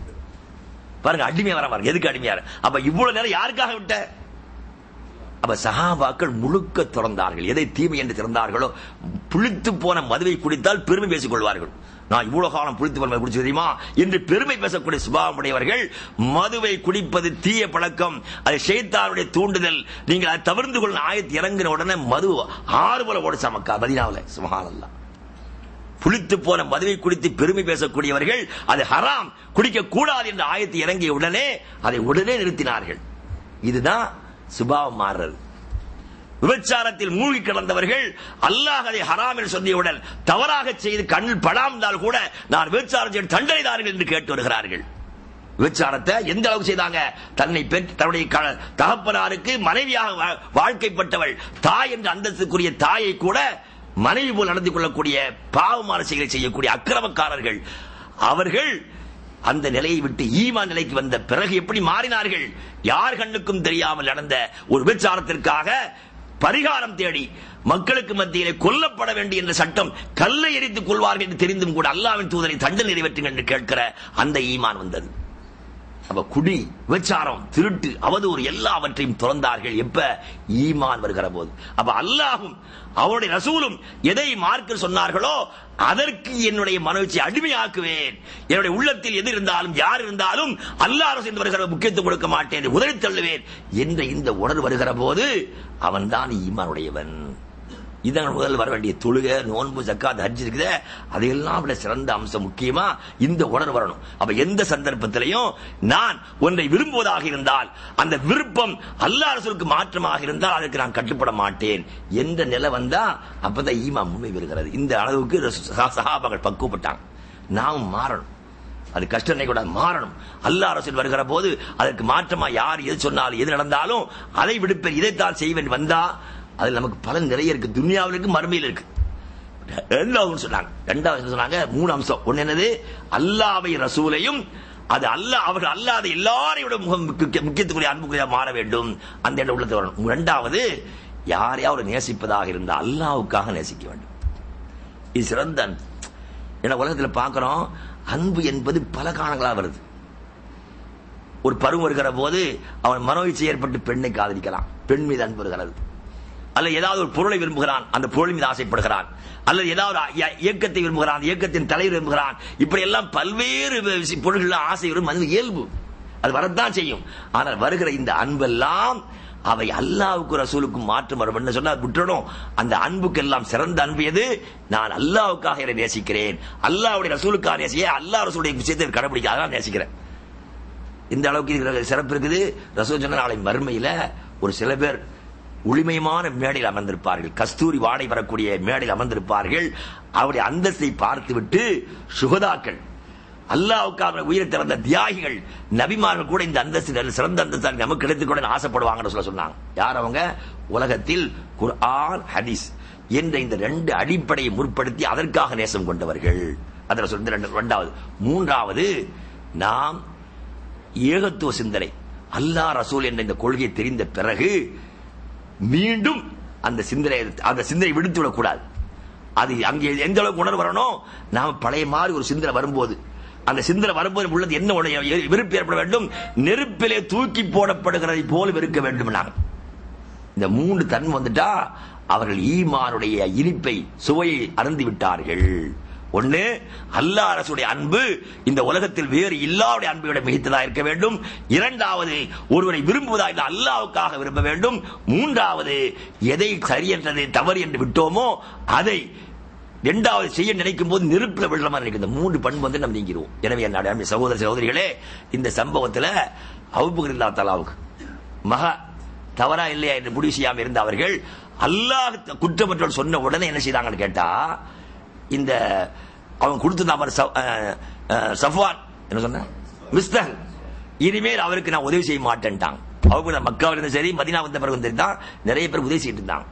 பாருங்க அடிமையா வர பாருங்க எதுக்கு அடிமையா வர? அப்ப இவ்வளவு நேரம் யாருக்காக விட்ட அப்ப சஹாபாக்கள் முழுக்க திறந்தார்கள் எதை தீமை என்று திறந்தார்களோ புளித்து போன மதுவை குடித்தால் பெருமை பேசிக் கொள்வார்கள் நான் இவ்வளவு காலம் புளித்து போன மது குடிச்சு தெரியுமா என்று பெருமை பேசக்கூடிய சுபாவமுடையவர்கள் மதுவை குடிப்பது தீய பழக்கம் அது ஷைத்தானுடைய தூண்டுதல் நீங்கள் அதை தவிர்த்து கொள்ள ஆயத்து இறங்கின உடனே மது ஆறு போல ஓடிச்சா மக்கா மதினாவில் சுபஹானல்லாஹ் புளித்து போன மதுவை குடித்து பெருமை பேசக்கூடியவர்கள் அது ஹராம் குடிக்க கூடாது என்ற ஆயத்து இறங்கிய உடனே அதை உடனே நிறுத்தினார்கள் இதுதான் சுபாவம் மாறுறது விபச்சாரத்தில் மூழ்கி கிடந்தவர்கள் அல்லாஹ் அதை ஹராம் என்று சொல்லியவுடன் தவறாக செய்து கண்ணில் படாமந்தால் கூட நான் விபச்சாரம் செய்து தண்டனை தாருங்கள் என்று கேட்டு வருகிறார்கள் விபச்சாரத்தை எந்த அளவுக்கு செய்தாங்க தன்னை பெற்று தன்னுடைய க- தகப்பனாருக்கு மனைவியாக வா- வாழ்க்கைப்பட்டவள் தாய் என்ற அந்தஸ்துக்குரிய தாயை கூட மனைவி போல் நடந்து கொள்ளக்கூடிய பாவமான செயலை செய்யக்கூடிய அக்கிரமக்காரர்கள் அவர்கள் அந்த நிலையை விட்டு ஈமான் நிலைக்கு வந்த பிறகு எப்படி மாறினார்கள் யார் கண்ணுக்கும் தெரியாமல் நடந்த ஒரு விபச்சாரத்திற்காக பரிகாரம் தேடி மக்களுக்கு மத்தியிலே கொல்லப்பட வேண்டிய என்ற சட்டம் கல்லை எரித்துக் கொள்வார்கள் என்று தெரிந்தும் கூட அல்லாவின் தூதரை தண்டனை நிறைவேற்றுங்கள் என்று கேட்கிற அந்த ஈமான் வந்தது அப்ப குடி விபச்சாரம் திருட்டு அவதூறு எல்லாவற்றையும் துறந்தார்கள் எப்ப ஈமான் வருகிற போது அப்ப அல்லாஹும் அவருடைய ரசூலும் எதை மார்க்க சொன்னார்களோ அதற்கு என்னுடைய மனோச்சி அடிமையாக்குவேன் என்னுடைய உள்ளத்தில் எது இருந்தாலும் யார் இருந்தாலும் அல்லாஹ் ரசூல் என்று வருகிற முக்கியத்துவம் கொடுக்க மாட்டேன் உதறி தள்ளுவேன் என்ற இந்த உணர்வு வருகிற போது அவன்தான் ஈமானுடையவன் இதன் முதல் வர வேண்டிய தொழுகை நோன்பு ஜக்காத் ஹஜ் இருக்குதே அதையெல்லாம் விட சிறந்த அம்சம் முக்கியமா இந்த உணர்வு வரணும் அப்ப எந்த சந்தர்ப்பத்திலையும் நான் ஒன்றை விரும்புவதாக இருந்தால் அந்த விருப்பம் அல்லாஹ் ரசூலுக்கு மாற்றமாக இருந்தால் அதற்கு நான் கட்டுப்பட மாட்டேன் என்ற நிலை வந்தா அப்பதான் ஈமா முன்மை வருகிறது இந்த அளவுக்கு ரசூ- சஹா- சஹாபாக்கள் பக்குவப்பட்டாங்க நாமும் மாறணும் அது கஷ்டம் கூட மாறணும் அல்லாஹ் ரசூல் வருகிற போது அதற்கு மாற்றமா யார் எது சொன்னாலும் எது நடந்தாலும் அதை விடுப்பேன் இதைத்தான் செய்வேன் வந்தா அதில் நமக்கு பலன் நிறைய இருக்கு துனியாவில் இருக்கு மறுமையில் இருக்கு ரெண்டாவது சொன்னாங்க ரெண்டாவது என்ன சொன்னாங்க மூணு அம்சம் ஒன்னு என்னது அல்லாவை ரசூலையும் அது அல்லாஹ் அவர்கள் அல்லாத எல்லாரையும் விட முகம் முக்கிய- முக்கியத்துக்குரிய அன்புக்குரிய மாற வேண்டும் அந்த இடம் உள்ளது வரணும் ரெண்டாவது யாரையாவது நேசிப்பதாக இருந்தால் அல்லாவுக்காக நேசிக்க வேண்டும் இது சிறந்த அன்பு ஏன்னா உலகத்துல பார்க்கிறோம் அன்பு என்பது பல காரணங்களா வருது ஒரு பருவம் வருகிற போது அவன் மனோயிச்சை ஏற்பட்டு பெண்ணை காதலிக்கலாம் பெண் மீது அன்பு வருகிறது அல்ல ஏதாவது ஒரு பொருளை விரும்புகிறான் அந்த பொருள் மீது ஆசைப்படுகிறான் அல்லது ஏதாவது இய- இயக்கத்தை விரும்புகிறான் இயக்கத்தின் தலைவர் விரும்புகிறான் இப்படி எல்லாம் பல்வேறு விஷ- பொருள்கள் ஆசை வரும் மனித இயல்பு அது வரத்தான் செய்யும் ஆனால் வருகிற இந்த அன்பெல்லாம் அவை அல்லாவுக்கு ரசூலுக்கும் மாற்றம் வரும் என்ன சொன்னா விட்டுறணும் அந்த அன்புக்கெல்லாம் சிறந்த அன்பு எது நான் அல்லாவுக்காக என்னை நேசிக்கிறேன் அல்லாவுடைய ரசூலுக்காக நேசிக்க அல்லாஹ் ரசூலுடைய விஷயத்தை கடைபிடிக்க அதான் நேசிக்கிறேன் இந்த அளவுக்கு இருக்கிற சிறப்பு இருக்குது ரசூல் சொன்ன நாளை மறுமையில ஒரு சில பேர் ஒளிமயமான மேடையில் அமர்ந்திருப்பார்கள் கஸ்தூரி வாடை வரக்கூடிய மேடையில் அமர்ந்திருப்பார்கள் அவருடைய அந்தஸ்தை பார்த்துவிட்டு சுகதாக்கள் அல்லாவுக்காக உயிரை திறந்த தியாகிகள் நபிமார்கள் கூட இந்த அந்தஸ்து சிறந்த அந்தஸ்து நமக்கு கிடைத்துக் கூட ஆசைப்படுவாங்கன்னு சொல்ல சொன்னாங்க யார் அவங்க உலகத்தில் குர்ஆன் ஹதீஸ் என்ற இந்த ரெண்டு அடிப்படையை முற்படுத்தி அதற்காக நேசம் கொண்டவர்கள் அதில் சொல்ற ரெண்டு- இரண்டாவது மூன்றாவது நாம் ஏகத்துவ சிந்தனை அல்லாஹ் ரசூல் என்ற இந்த கொள்கையை தெரிந்த பிறகு மீண்டும் அந்த சிந்தனை அந்த சிந்தனை விடுத்து விடக்கூடாது அது அங்கே எந்த அளவுக்கு உணர்வு வரணும் நாம பழைய மாதிரி ஒரு சிந்தனை வரும்போது அந்த சிந்தனை வரும்போது உள்ளது என்ன உடைய வெறுப்பு ஏற்பட வேண்டும் நெருப்பிலே தூக்கி போடப்படுகிறதை போல வெறுக்க வேண்டும் நாங்கள் இந்த மூன்று தன்மை வந்துட்டா அவர்கள் ஈமானுடைய இனிப்பை சுவையை அருந்தி விட்டார்கள் ஒண்ணு அல்லாஹ் அரசுடைய அன்பு இந்த உலகத்தில் வேறு இல்லாவுடைய அன்பை விட மிகுத்ததா இருக்க வேண்டும் இரண்டாவது ஒருவரை விரும்புவதா இல்லை அல்லாவுக்காக விரும்ப வேண்டும் மூன்றாவது எதை சரியென்றது தவறு என்று விட்டோமோ அதை இரண்டாவது செய்ய நினைக்கும் போது நெருப்புல விழுற மாதிரி இருக்கு இந்த மூன்று பண்பு வந்து நம்ம நீங்கிடுவோம் எனவே என் அன்பு சகோதர சகோதரிகளே இந்த சம்பவத்துல அவுபுகில்லா தலாவுக்கு மகா தவறா இல்லையா என்று முடிவு செய்யாம இருந்த அவர்கள் அல்லாஹ் குற்றமற்றவர் சொன்ன உடனே என்ன செய்தாங்கன்னு கேட்டா இந்த அவன் கொடுத்திருந்தான் பாரு சஃப்- அஹ், அஹ், சஃப்வான் என்ன சொன்ன மிஸ்தன் இனிமேல் அவருக்கு நான் உதவி செய்ய மாட்டேன்ட்டாங்க அவங்க மக்காவில் இருந்தும் சரி மதினா வந்த பிறகு தெரிந்தா நிறைய பேர் உதவி செய்யிட்டு இருந்தாங்க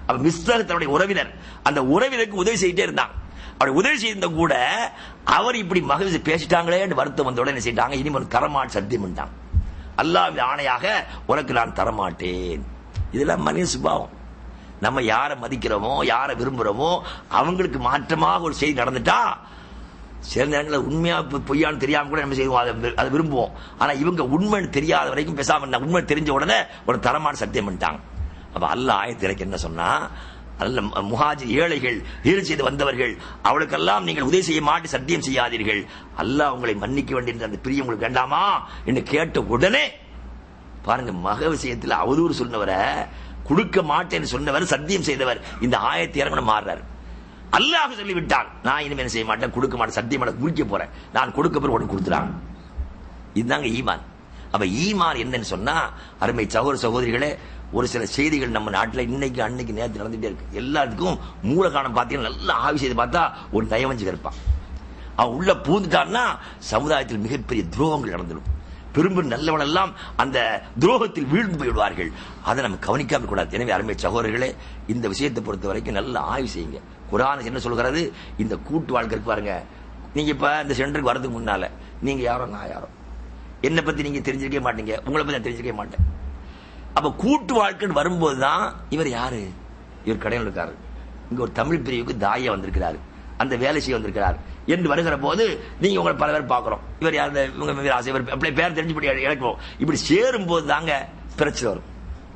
அப்ப மிஸ்தர் தன்னுடைய உறவினர் அந்த உறவினருக்கு உதவி செய்யிட்டே இருந்தான் அப்படி உதவி செய்த கூட அவர் இப்படி மகிழ்ச்சி பேசிட்டாங்களேன்னு வருத்தம் வந்த உடனே செய்யிட்டாங்க இனிமேல் தரமாட் சத்தியம் பண்ணிட்டாங்க அல்லாஹ் ஆணையாக உனக்கு நான் தரமாட்டேன் இதெல்லாம் மனித சுபாவம் நம்ம யாரை மதிக்கிறோமோ யாரை விரும்புறோமோ அவங்களுக்கு மாற்றமாக ஒரு செய்தி நடந்துட்டா சில நேரங்களில் உண்மையா பொ- பொய்யான்னு தெரியாம கூட நம்ம செய்வோம் அதை வி- அதை விரும்புவோம் ஆனா இவங்க உண்மைன்னு தெரியாத வரைக்கும் பேசாம இருந்தாங்க. உண்மை தெரிஞ்ச உடனே ஒரு தரமான சத்தியம் பண்ணிட்டாங்க அப்ப அல்லாஹ் ஆயத்து எனக்கு என்ன சொன்னா அல்ல முஹாஜி ஏழைகள் ஈடு செய்து வந்தவர்கள் அவளுக்கெல்லாம் நீங்கள் உதவி செய்ய மாட்டி சத்தியம் செய்யாதீர்கள் அல்லாஹ் உங்களை மன்னிக்க வேண்டிய அந்த பிரியம் உங்களுக்கு வேண்டாமா என்று கேட்ட உடனே பாருங்க மக விஷயத்தில் அவதூறு சொன்னவரை கொடுக்க மாட்டேன்னு சொன்னவர் சத்தியம் செய்தவர் இந்த ஆயத்தி இறங்கன மாறுறாரு அல்லாஹ் சொல்லி விட்டான் நான் இனிமே என்ன செய்ய மாட்டேன் கொடுக்க மாட்டேன் சத்தியம் பண்ண குடிக்க போறேன் நான் கொடுக்க போற உடனே கொடுத்துறான் இதுதாங்க ஈமான் அப்ப ஈமான் என்னன்னு சொன்னா அருமை சகோதர சகோதரிகளே ஒரு சில செய்திகள் நம்ம நாட்டுல இன்னைக்கு அன்னைக்கு நேரத்தில் நடந்துட்டே இருக்கு எல்லாத்துக்கும் மூல காரணம் பாத்தீங்கன்னா நல்லா ஆவி செய்து பார்த்தா ஒரு நயவஞ்சு இருப்பான் அவன் உள்ள பூந்துட்டான்னா சமுதாயத்தில் மிகப்பெரிய துரோகங்கள் நடந்துடும் பெரும்பெரும் நல்லவன் எல்லாம் அந்த துரோகத்தில் வீழ்ந்து போய்விடுவார்கள் அதை நம்ம கவனிக்காம கூடாது எனவே அருமை சகோதரர்களே இந்த விஷயத்தை பொறுத்த வரைக்கும் நல்லா ஆய்வு செய்யுங்க குரான் என்ன சொல்கிறது இந்த கூட்டு வாழ்க்கை இருக்கு பாருங்க நீங்க இப்ப இந்த சென்டருக்கு வரதுக்கு முன்னால நீங்க யாரோ நான் யாரோ என்னை பத்தி நீங்க தெரிஞ்சிருக்கவே மாட்டீங்க உங்களை பத்தி நான் தெரிஞ்சிருக்கவே மாட்டேன் அப்ப கூட்டு வாழ்க்கைன்னு வரும்போது தான் இவர் யாரு இவர் கடையில் இருக்காரு இங்க ஒரு தமிழ் பிரிவுக்கு தாயா வந்திருக்கிறாரு அந்த வேலை செய்ய வந்திருக்கிறார் என்று வருகிற போது நீங்க உங்களை பல பேர் பார்க்கிறோம் இவர் யார் இந்த இவங்க மீராசி இவர் அப்படி பேர் தெரிஞ்சுபடி இழக்கிறோம் இப்படி சேரும் போது தாங்க பிரச்சனை வரும்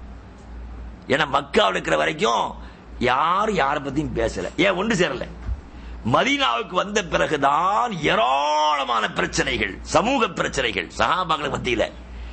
ஏன்னா மக்காவில் இருக்கிற வரைக்கும் யாரும் யாரை பத்தியும் பேசல ஏன் ஒன்று சேரல மதீனாவுக்கு வந்த பிறகுதான் ஏராளமான பிரச்சனைகள் சமூக பிரச்சனைகள் சகாபாக்கள் மத்தியில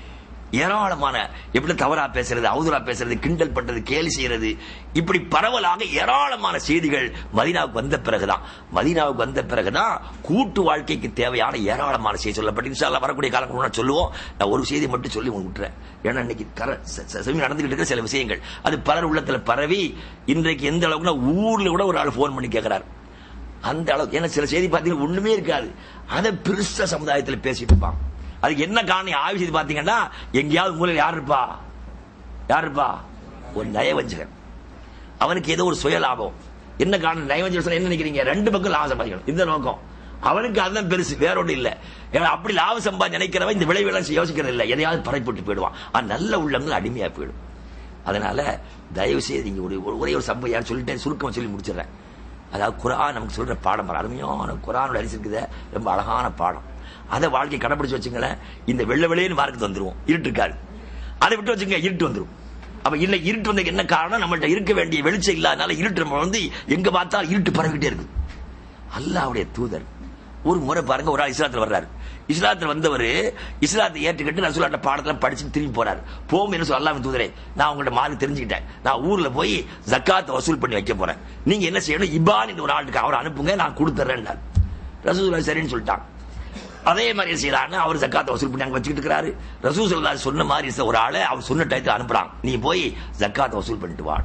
ஏராளமான எப்படி தவறா பேசுறது அவதூறா பேசுறது கிண்டல் பண்றது கேலி செய்யறது இப்படி பரவலாக ஏராளமான செய்திகள் மதீனாவுக்கு வந்த பிறகுதான் மதீனாவுக்கு வந்த பிறகுதான் கூட்டு வாழ்க்கைக்கு தேவையான ஏராளமான செய்தி சொல்லப்பட்டு இன்ஷால்லா வரக்கூடிய காலம் நான் சொல்லுவோம் நான் ஒரு செய்தி மட்டும் சொல்லி உங்களுக்கு விட்டுறேன் ஏன்னா இன்னைக்கு கர ச- ச- செவி நடந்துகிட்டு இருக்கிற சில விஷயங்கள் அது பலர் உள்ளத்துல பரவி இன்றைக்கு எந்த அளவுக்குன்னா ஊர்ல கூட ஒரு ஆள் போன் பண்ணி கேட்கிறார் அந்த அளவுக்கு ஏன்னா சில செய்தி பார்த்தீங்கன்னா ஒண்ணுமே இருக்காது அதை பெருசா சமுதாயத்தில் பேசிட்டு இருப்பான் அதுக்கு என்ன காரணம் ஆய்வு செய்து பாத்தீங்கன்னா எங்கேயாவது மூலையில் யார் இருப்பா யார் இருப்பா ஒரு நயவஞ்சகன் அவனுக்கு ஏதோ ஒரு சுய லாபம் என்ன காரணம் நயவஞ்சகன் சொன்னா என்ன நினைக்கிறீங்க ரெண்டு பக்கம் லாபம் சம்பாதிக்கணும் இந்த நோக்கம் அவனுக்கு அதுதான் பெருசு வேற ஒன்றும் இல்ல ஏன்னா அப்படி லாபம் சம்பாதி நினைக்கிறவன் இந்த விளைவுலாம் யோசிக்கிறது இல்லை எதையாவது பறைப்பட்டு போயிடுவான் ஆனா நல்ல உள்ளங்கள் அடிமையா போயிடும் அதனால தயவு செய்து இங்க ஒரு ஒரு- ஒரே ஒரு சம்பவம் யார் சொல்லிட்டேன் சுருக்கமா சொல்லி முடிச்சிடுறேன் அதாவது குரான் நமக்கு சொல்ற பாடம் பாரு. அருமையான குரானோட அரிசி இருக்குது ரொம்ப அழகான பாடம் அதை வாழ்க்கை கடைபிடிச்சு வச்சுங்களேன் இந்த வெள்ள வெளியேன்னு மார்க்கு வந்துருவோம் இருட்டு இருக்காது அதை விட்டு வச்சுங்க இருட்டு வந்துரும் அப்ப இல்ல இருட்டு வந்ததுக்கு என்ன காரணம் நம்மள்ட்ட இருக்க வேண்டிய வெளிச்சம் இல்லாதனால இருட்டு நம்ம வந்து எங்க பார்த்தாலும் இருட்டு பரவிட்டே இருக்கு அல்லாஹ்வுடைய தூதர் ஒரு முறை பாருங்க ஒரு ஆள் இஸ்லாத்துல வர்றாரு இஸ்லாத்துல வந்தவர் இஸ்லாத்தை ஏற்றுக்கிட்டு ரசூலாட்ட பாடத்துல படிச்சு திரும்பி போறாரு போகும் என்ன சொல்ல அல்லாஹ் தூதரே நான் உங்கள்ட்ட மாறி தெரிஞ்சுக்கிட்டேன் நான் ஊர்ல போய் ஜக்காத்தை வசூல் பண்ணி வைக்க போறேன் நீங்க என்ன செய்யணும் இபான் இந்த ஒரு ஆளுக்கு அவரை அனுப்புங்க நான் கொடுத்துறேன் ரசூல் சரின்னு சொல்லிட்டான் அதே மாதிரி என்ன செய்யறாங்க அவர் ஜக்காத்தை வசூல் பண்ணி அங்க வச்சுக்கிட்டு இருக்கிறாரு ரசூல் ஸல்லல்லாஹு சொன்ன மாதிரி ஒரு ஆளை அவர் சொன்ன டயத்துக்கு அனுப்புறாங்க நீ போய் ஜக்காத்தை வசூல் பண்ணிட்டு வா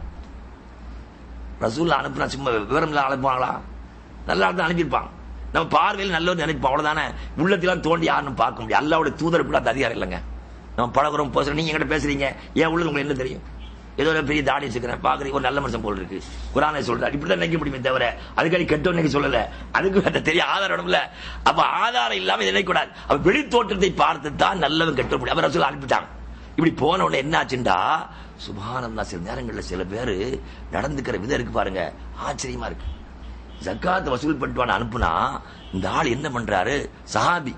ரசூல் அனுப்புனா சும்மா விவரம் இல்லாத அனுப்புவாங்களா நல்லா தான் அனுப்பியிருப்பாங்க நம்ம பார்வையில் நல்லவர் நினைப்போம் அவ்வளவுதானே உள்ளத்திலாம் தோண்டி யாருன்னு பார்க்க முடியும் அல்லாவுடைய தூதர் கூட அந்த அதிகாரம் இல்லைங்க நம்ம பழகுறோம் பேசுறோம் நீங்க என்கிட்ட பேசுறீங்க ஏன் உள்ளது உங்களுக்கு என்ன தெரியும் ஏதோ ஒரு பெரிய தாடி வச்சுக்கிறேன் பாக்குறீங்க ஒரு நல்ல மனுஷன் போல் இருக்கு குரானை சொல்றாரு இப்படிதான் நினைக்க முடியுமே தவிர அதுக்காடி கெட்டவன் நினைக்க சொல்லல அதுக்கு அந்த தெரிய ஆதாரம் இல்ல அப்ப ஆதாரம் இல்லாம இதை நினைக்கக்கூடாது அப்ப வெளி தோற்றத்தை பார்த்து தான் நல்லவன் கெட்ட முடியும் அவர் ரசூல் அனுப்பிட்டாங்க இப்படி போன உடனே என்ன ஆச்சுண்டா சுபானந்தா சில நேரங்கள்ல சில பேரு நடந்துக்கிற விதம் இருக்கு பாருங்க ஆச்சரியமா இருக்கு ஜக்காத் வசூல் பண்ணிட்டு அனுப்புனா இந்த ஆள் என்ன பண்றாரு சஹாபி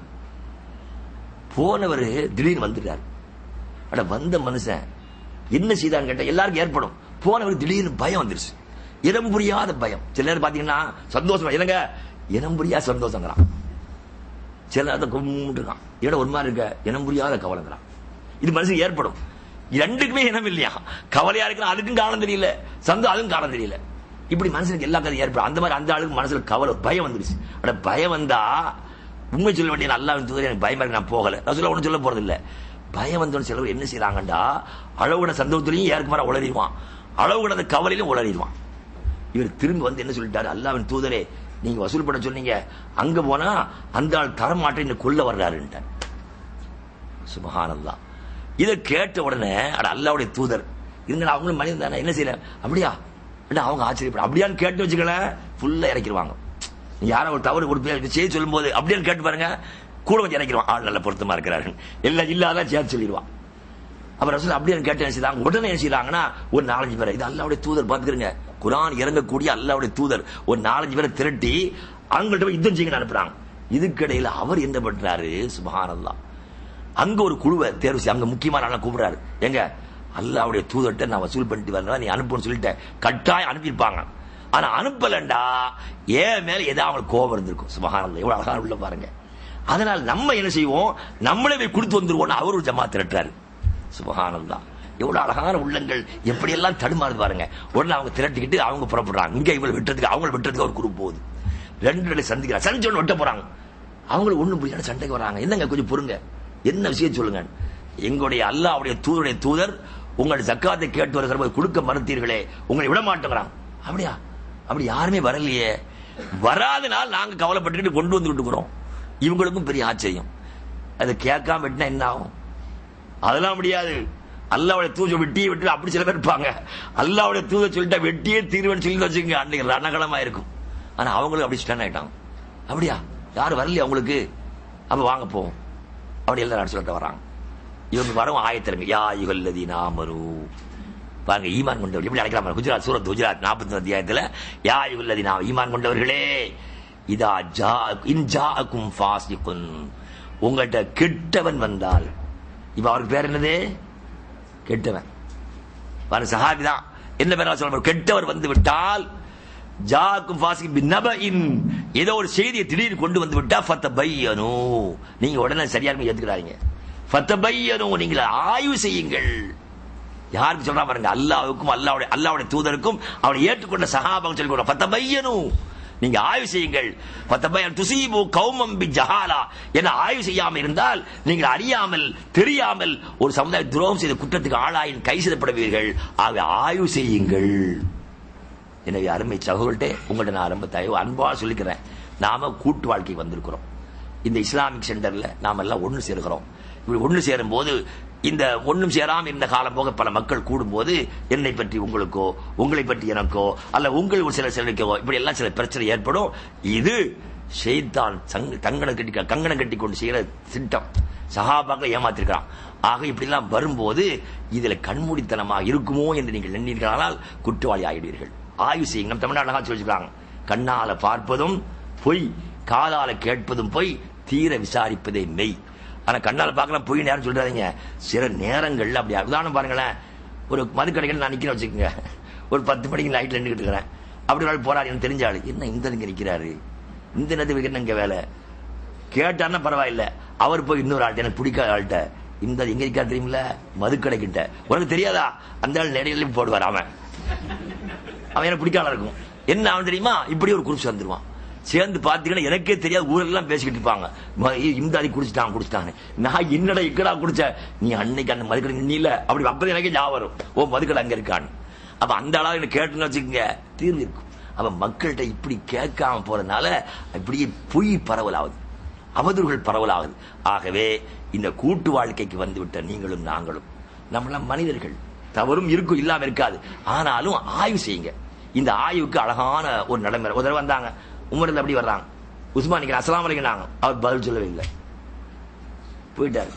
போனவர் திடீர்னு வந்துட்டார் அட வந்த மனுஷன் என்ன செய்தான்னு கேட்டா எல்லாருக்கும் ஏற்படும் போனவர் திடீர்னு பயம் வந்துருச்சு இனம் புரியாத பயம் சில நேரம் பாத்தீங்கன்னா சந்தோஷம் இல்லைங்க இனம் புரியாத சந்தோஷங்கிறான் சில நேரத்தை கும்பிட்டுருக்கான் இடம் ஒரு மாதிரி இருக்க இனம் புரியாத கவலைங்கிறான் இது மனுஷன் ஏற்படும் ரெண்டுக்குமே இனம் இல்லையா கவலையா இருக்கிற அதுக்கும் காரணம் தெரியல சந்தோஷம் அதுக்கும் காரணம் தெரியல இப்படி மனுஷனுக்கு எல்லா கதையும் ஏற்படும் அந்த மாதிரி அந்த ஆளுக்கு மனசுல கவலை பயம் வந்துருச்சு அட பயம் வந்தா உண்மை சொல்ல வேண்டிய நல்லா தூதர் எனக்கு பயமா இருக்கு நான் போகல ரசூலா ஒன்றும் சொல்ல போறது இல்ல பயம் வந்தோன்னு சிலர் என்ன செய்யறாங்கடா அளவுட சந்தோஷத்துலையும் ஏற்கு மாற உளறிடுவான் அளவுட அந்த கவலையிலும் உளறிடுவான் இவர் திரும்பி வந்து என்ன சொல்லிட்டாரு அல்லாவின் தூதரே நீங்க வசூல் பண்ண சொன்னீங்க அங்க போனா அந்த ஆள் தரமாட்டேன் என்ன கொல்ல வர்றாருன்ட்டார் சுபஹானல்லா இதை கேட்ட உடனே அட அல்லாவுடைய தூதர் இருந்தாலும் அவங்களும் மனிதன் தானே என்ன செய்யல அப்படியா இல்ல அவங்க ஆச்சரியப்பட அப்படியான்னு கேட்டு வச்சுக்கல ஃபுல்லா இறக்கிடுவாங்க நீ யாரோ ஒரு தவறு ஒரு பேர் செய்தி சொல்லும்போது அப்படியான்னு கேட்டு பாருங்க கூட கொஞ்சம் இறக்கிடுவான் ஆள் நல்ல பொருத்தமா இருக்கிறாரு எல்லாம் இல்லாதான் சேர்த்து சொல்லிடுவான் அப்புறம் ரசூல் அப்படியே கேட்டு என்ன செய்தாங்க உடனே என்ன செய்யறாங்கன்னா ஒரு நாலஞ்சு பேரை இது அல்லாவுடைய தூதர் பாத்துக்கிறங்க குரான் இறங்கக்கூடிய அல்லாவுடைய தூதர் ஒரு நாலஞ்சு பேரை திரட்டி அவங்கள்ட்ட போய் யுத்தம் செய்யுங்க அனுப்புறாங்க இதுக்கிடையில அவர் என்ன பண்றாரு சுபஹானல்லா அங்க ஒரு குழுவை தேர்வு செய்ய அங்க முக்கியமான ஆளை கூப்பிடுறாரு எங்க அல்லாவுடைய தூதர்கிட்ட நான் வசூல் பண்ணிட்டு வரலாம் நீ அனுப்புன்னு சொல்லிட்டேன் கட்டாயம் அனுப்பியிருப்பாங்க ஆனா அனுப்பலண்டா ஏன் மேல ஏதாவது அவங்களுக்கு கோபம் இருந்திருக்கும் சுபஹானல்லா எவ்வளவு அழகா உள்ள பாருங்க அதனால் நம்ம என்ன செய்வோம் நம்மளே போய் கொடுத்து வந்துருவோம்னு அவர் ஒரு ஜமா திரட்டுறாரு சுபஹானந்தா எவ்வளவு அழகான உள்ளங்கள் எப்படி எல்லாம் தடுமாறுது பாருங்க உடனே அவங்க திரட்டிக்கிட்டு அவங்க புறப்படுறாங்க இங்க இவங்களை விட்டுறதுக்கு அவங்கள விட்டுறதுக்கு ஒரு குரூப் போகுது ரெண்டு ரெண்டு சந்திக்கிறாங்க சந்திச்ச உடனே வெட்ட போறாங்க அவங்களும் ஒண்ணும் புரியாத சண்டைக்கு வராங்க என்னங்க கொஞ்சம் பொறுங்க என்ன விஷயம் சொல்லுங்க எங்களுடைய அல்லாவுடைய தூதருடைய தூதர் உங்கள் ஜக்காத்தை கேட்டு வருகிற போது கொடுக்க மறுத்தீர்களே உங்களை விட மாட்டேங்கிறாங்க அப்படியா அப்படி யாருமே வரலையே வராதனால் நாங்க கவலைப்பட்டுக்கிட்டு கொண்டு வந்துகிட்டு இருக்கிறோம் இவங்களுக்கும் பெரிய ஆச்சரியம் அதை கேட்காம விட்டுனா என்ன ஆகும் அதெல்லாம் முடியாது அல்லாவுடைய தூஜ வெட்டியே விட்டு அப்படி சில பேர் இருப்பாங்க அல்லாவுடைய தூத சொல்லிட்டா வெட்டியே தீர்வுன்னு சொல்லி வச்சுங்க அன்னைக்கு ரணகலமா இருக்கும் ஆனா அவங்களும் அப்படி ஸ்டன் ஆயிட்டாங்க அப்படியா யாரும் வரலையா உங்களுக்கு அப்ப வாங்க போவோம் அப்படி எல்லாரும் சொல்லிட்டு வராங்க இவங்க வரவும் ஆயத்திரங்க யா யுகல்லதி நாமரு பாருங்க ஈமான் கொண்டவர் எப்படி அழைக்கலாம் குஜராத் சூரத் குஜராத் நாற்பத்தி அத்தியாயத்துல யா யுகல்லதி நாம் ஈமான் கொண்டவர்களே இதா ஜா இன் ஜாக்கும் ஃபாசிகுன் உங்கள்கிட்ட கெட்டவன் வந்தால் இப்ப அவருக்கு பேர் என்னது கெட்டவன் பாரு சஹாபி தான் என்ன பேரா சொல்ற கெட்டவர் வந்து விட்டால் ஜாக்கும் ஃபாசிக் பின்னபஇன் ஏதோ ஒரு செய்தியை திடீர்னு கொண்டு வந்து விட்டா ஃபத்த பையனு நீங்க உடனே சரியாக ஏத்துக்கிறாங்க ஃபத்த பையனு நீங்கள் ஆய்வு செய்யுங்கள் யாருக்கு சொல்றா பாருங்க அல்லாவுக்கும் அல்லாவுடைய அல்லாவுடைய தூதருக்கும் அவனை ஏற்றுக்கொண்ட சகாபாங்க சொல்லி கொடுக்க ஃபத்த பையனு நீங்க ஆய்வு செய்யுங்கள் பத்தபயன் துசீபு கௌமம் பி ஜஹாலா என ஆய்வு செய்யாமல் இருந்தால் நீங்கள் அறியாமல் தெரியாமல் ஒரு சமுதாய துரோகம் செய்த குற்றத்துக்கு ஆளாயின் கை செய்யப்படுவீர்கள் ஆக ஆய்வு செய்யுங்கள் எனவே அருமை சகோதரர்கள்ட்டே உங்கள்ட்ட நான் ரொம்ப தயவு அன்பா சொல்லிக்கிறேன் நாம கூட்டு வாழ்க்கை வந்திருக்கிறோம் இந்த இஸ்லாமிக் சென்டர்ல நாம எல்லாம் ஒன்று சேர்க்கிறோம் இப்படி ஒன்று சேரும் போது இந்த ஒன்றும் சேராம இருந்த காலம் போக பல மக்கள் கூடும்போது என்னை பற்றி உங்களுக்கோ உங்களை பற்றி எனக்கோ அல்ல உங்கள் ஒரு சில சிலருக்கோ இப்படி எல்லாம் சில பிரச்சனை ஏற்படும் இது ஷெய்தான் கங்கணம் கட்டி கங்கணம் கட்டி கொண்டு செய்கிற திட்டம் சகாபாக்களை ஏமாத்திருக்கிறான் ஆக இப்படி எல்லாம் வரும்போது இதுல கண்மூடித்தனமாக இருக்குமோ என்று நீங்கள் எண்ணீர்களானால் குற்றவாளி ஆகிடுவீர்கள் ஆய்வு செய்யுங்க நம்ம தமிழ்நாடு சொல்லிருக்காங்க கண்ணால பார்ப்பதும் பொய் காதால கேட்பதும் பொய் தீர விசாரிப்பதே மெய் ஆனா கண்ணால பார்க்கலாம் பொய் நேரம் சொல்றாதீங்க சில நேரங்கள்ல அப்படி உதாரணம் பாருங்களேன் ஒரு மதுக்கடைகள் நான் நிக்கிறேன் வச்சுக்கோங்க ஒரு பத்து மணிக்கு நைட்ல நின்றுட்டு இருக்கிறேன் அப்படி ஒரு போறாரு எனக்கு தெரிஞ்ச ஆளு என்ன இந்த இங்க நிக்கிறாரு இந்த நேரத்துக்கு என்ன இங்க வேலை கேட்டான்னா பரவாயில்ல அவர் போய் இன்னொரு ஆள்கிட்ட எனக்கு பிடிக்காத ஆள்கிட்ட இந்த எங்க இருக்கா தெரியுமில்ல மதுக்கடை கிட்ட உனக்கு தெரியாதா அந்த ஆள் நிறைய போடுவார் அவன் அவன் எனக்கு பிடிக்காத இருக்கும் என்ன அவன் தெரியுமா இப்படி ஒரு குரூப் சேர்ந்துருவான் சேர்ந்து பாத்தீங்கன்னா எனக்கே தெரியாது ஊரெல்லாம் பேசிக்கிட்டு இருப்பாங்க இந்த அடி குடிச்சிட்டான் குடிச்சிட்டாங்க நான் என்னடா இக்கடா குடிச்ச நீ அன்னைக்கு அந்த மதுக்கடை நீ இல்ல அப்படி அப்பதான் எனக்கே ஞாபகம் வரும் ஓ மதுக்கடை அங்க இருக்கான்னு அப்ப அந்த அளவு என்ன கேட்டுன்னு வச்சுக்கோங்க தீர்வு இருக்கும் அப்ப மக்கள்கிட்ட இப்படி கேட்காம போறதுனால இப்படியே பொய் பரவலாகுது அவதூறுகள் பரவலாகுது ஆகவே இந்த கூட்டு வாழ்க்கைக்கு வந்துவிட்ட நீங்களும் நாங்களும் நம்மளாம் மனிதர்கள் தவறும் இருக்கும் இல்லாம இருக்காது ஆனாலும் ஆய்வு செய்யுங்க இந்த ஆய்வுக்கு அழகான ஒரு நடைமுறை ஒரு தடவை வந்தாங்க உமர்ல அப்படி வர்றாங்க உஸ்மான் நீங்க அஸ்லாம் வலைக்கிறாங்க அவர் பதில் சொல்லவே இல்லை போயிட்டாரு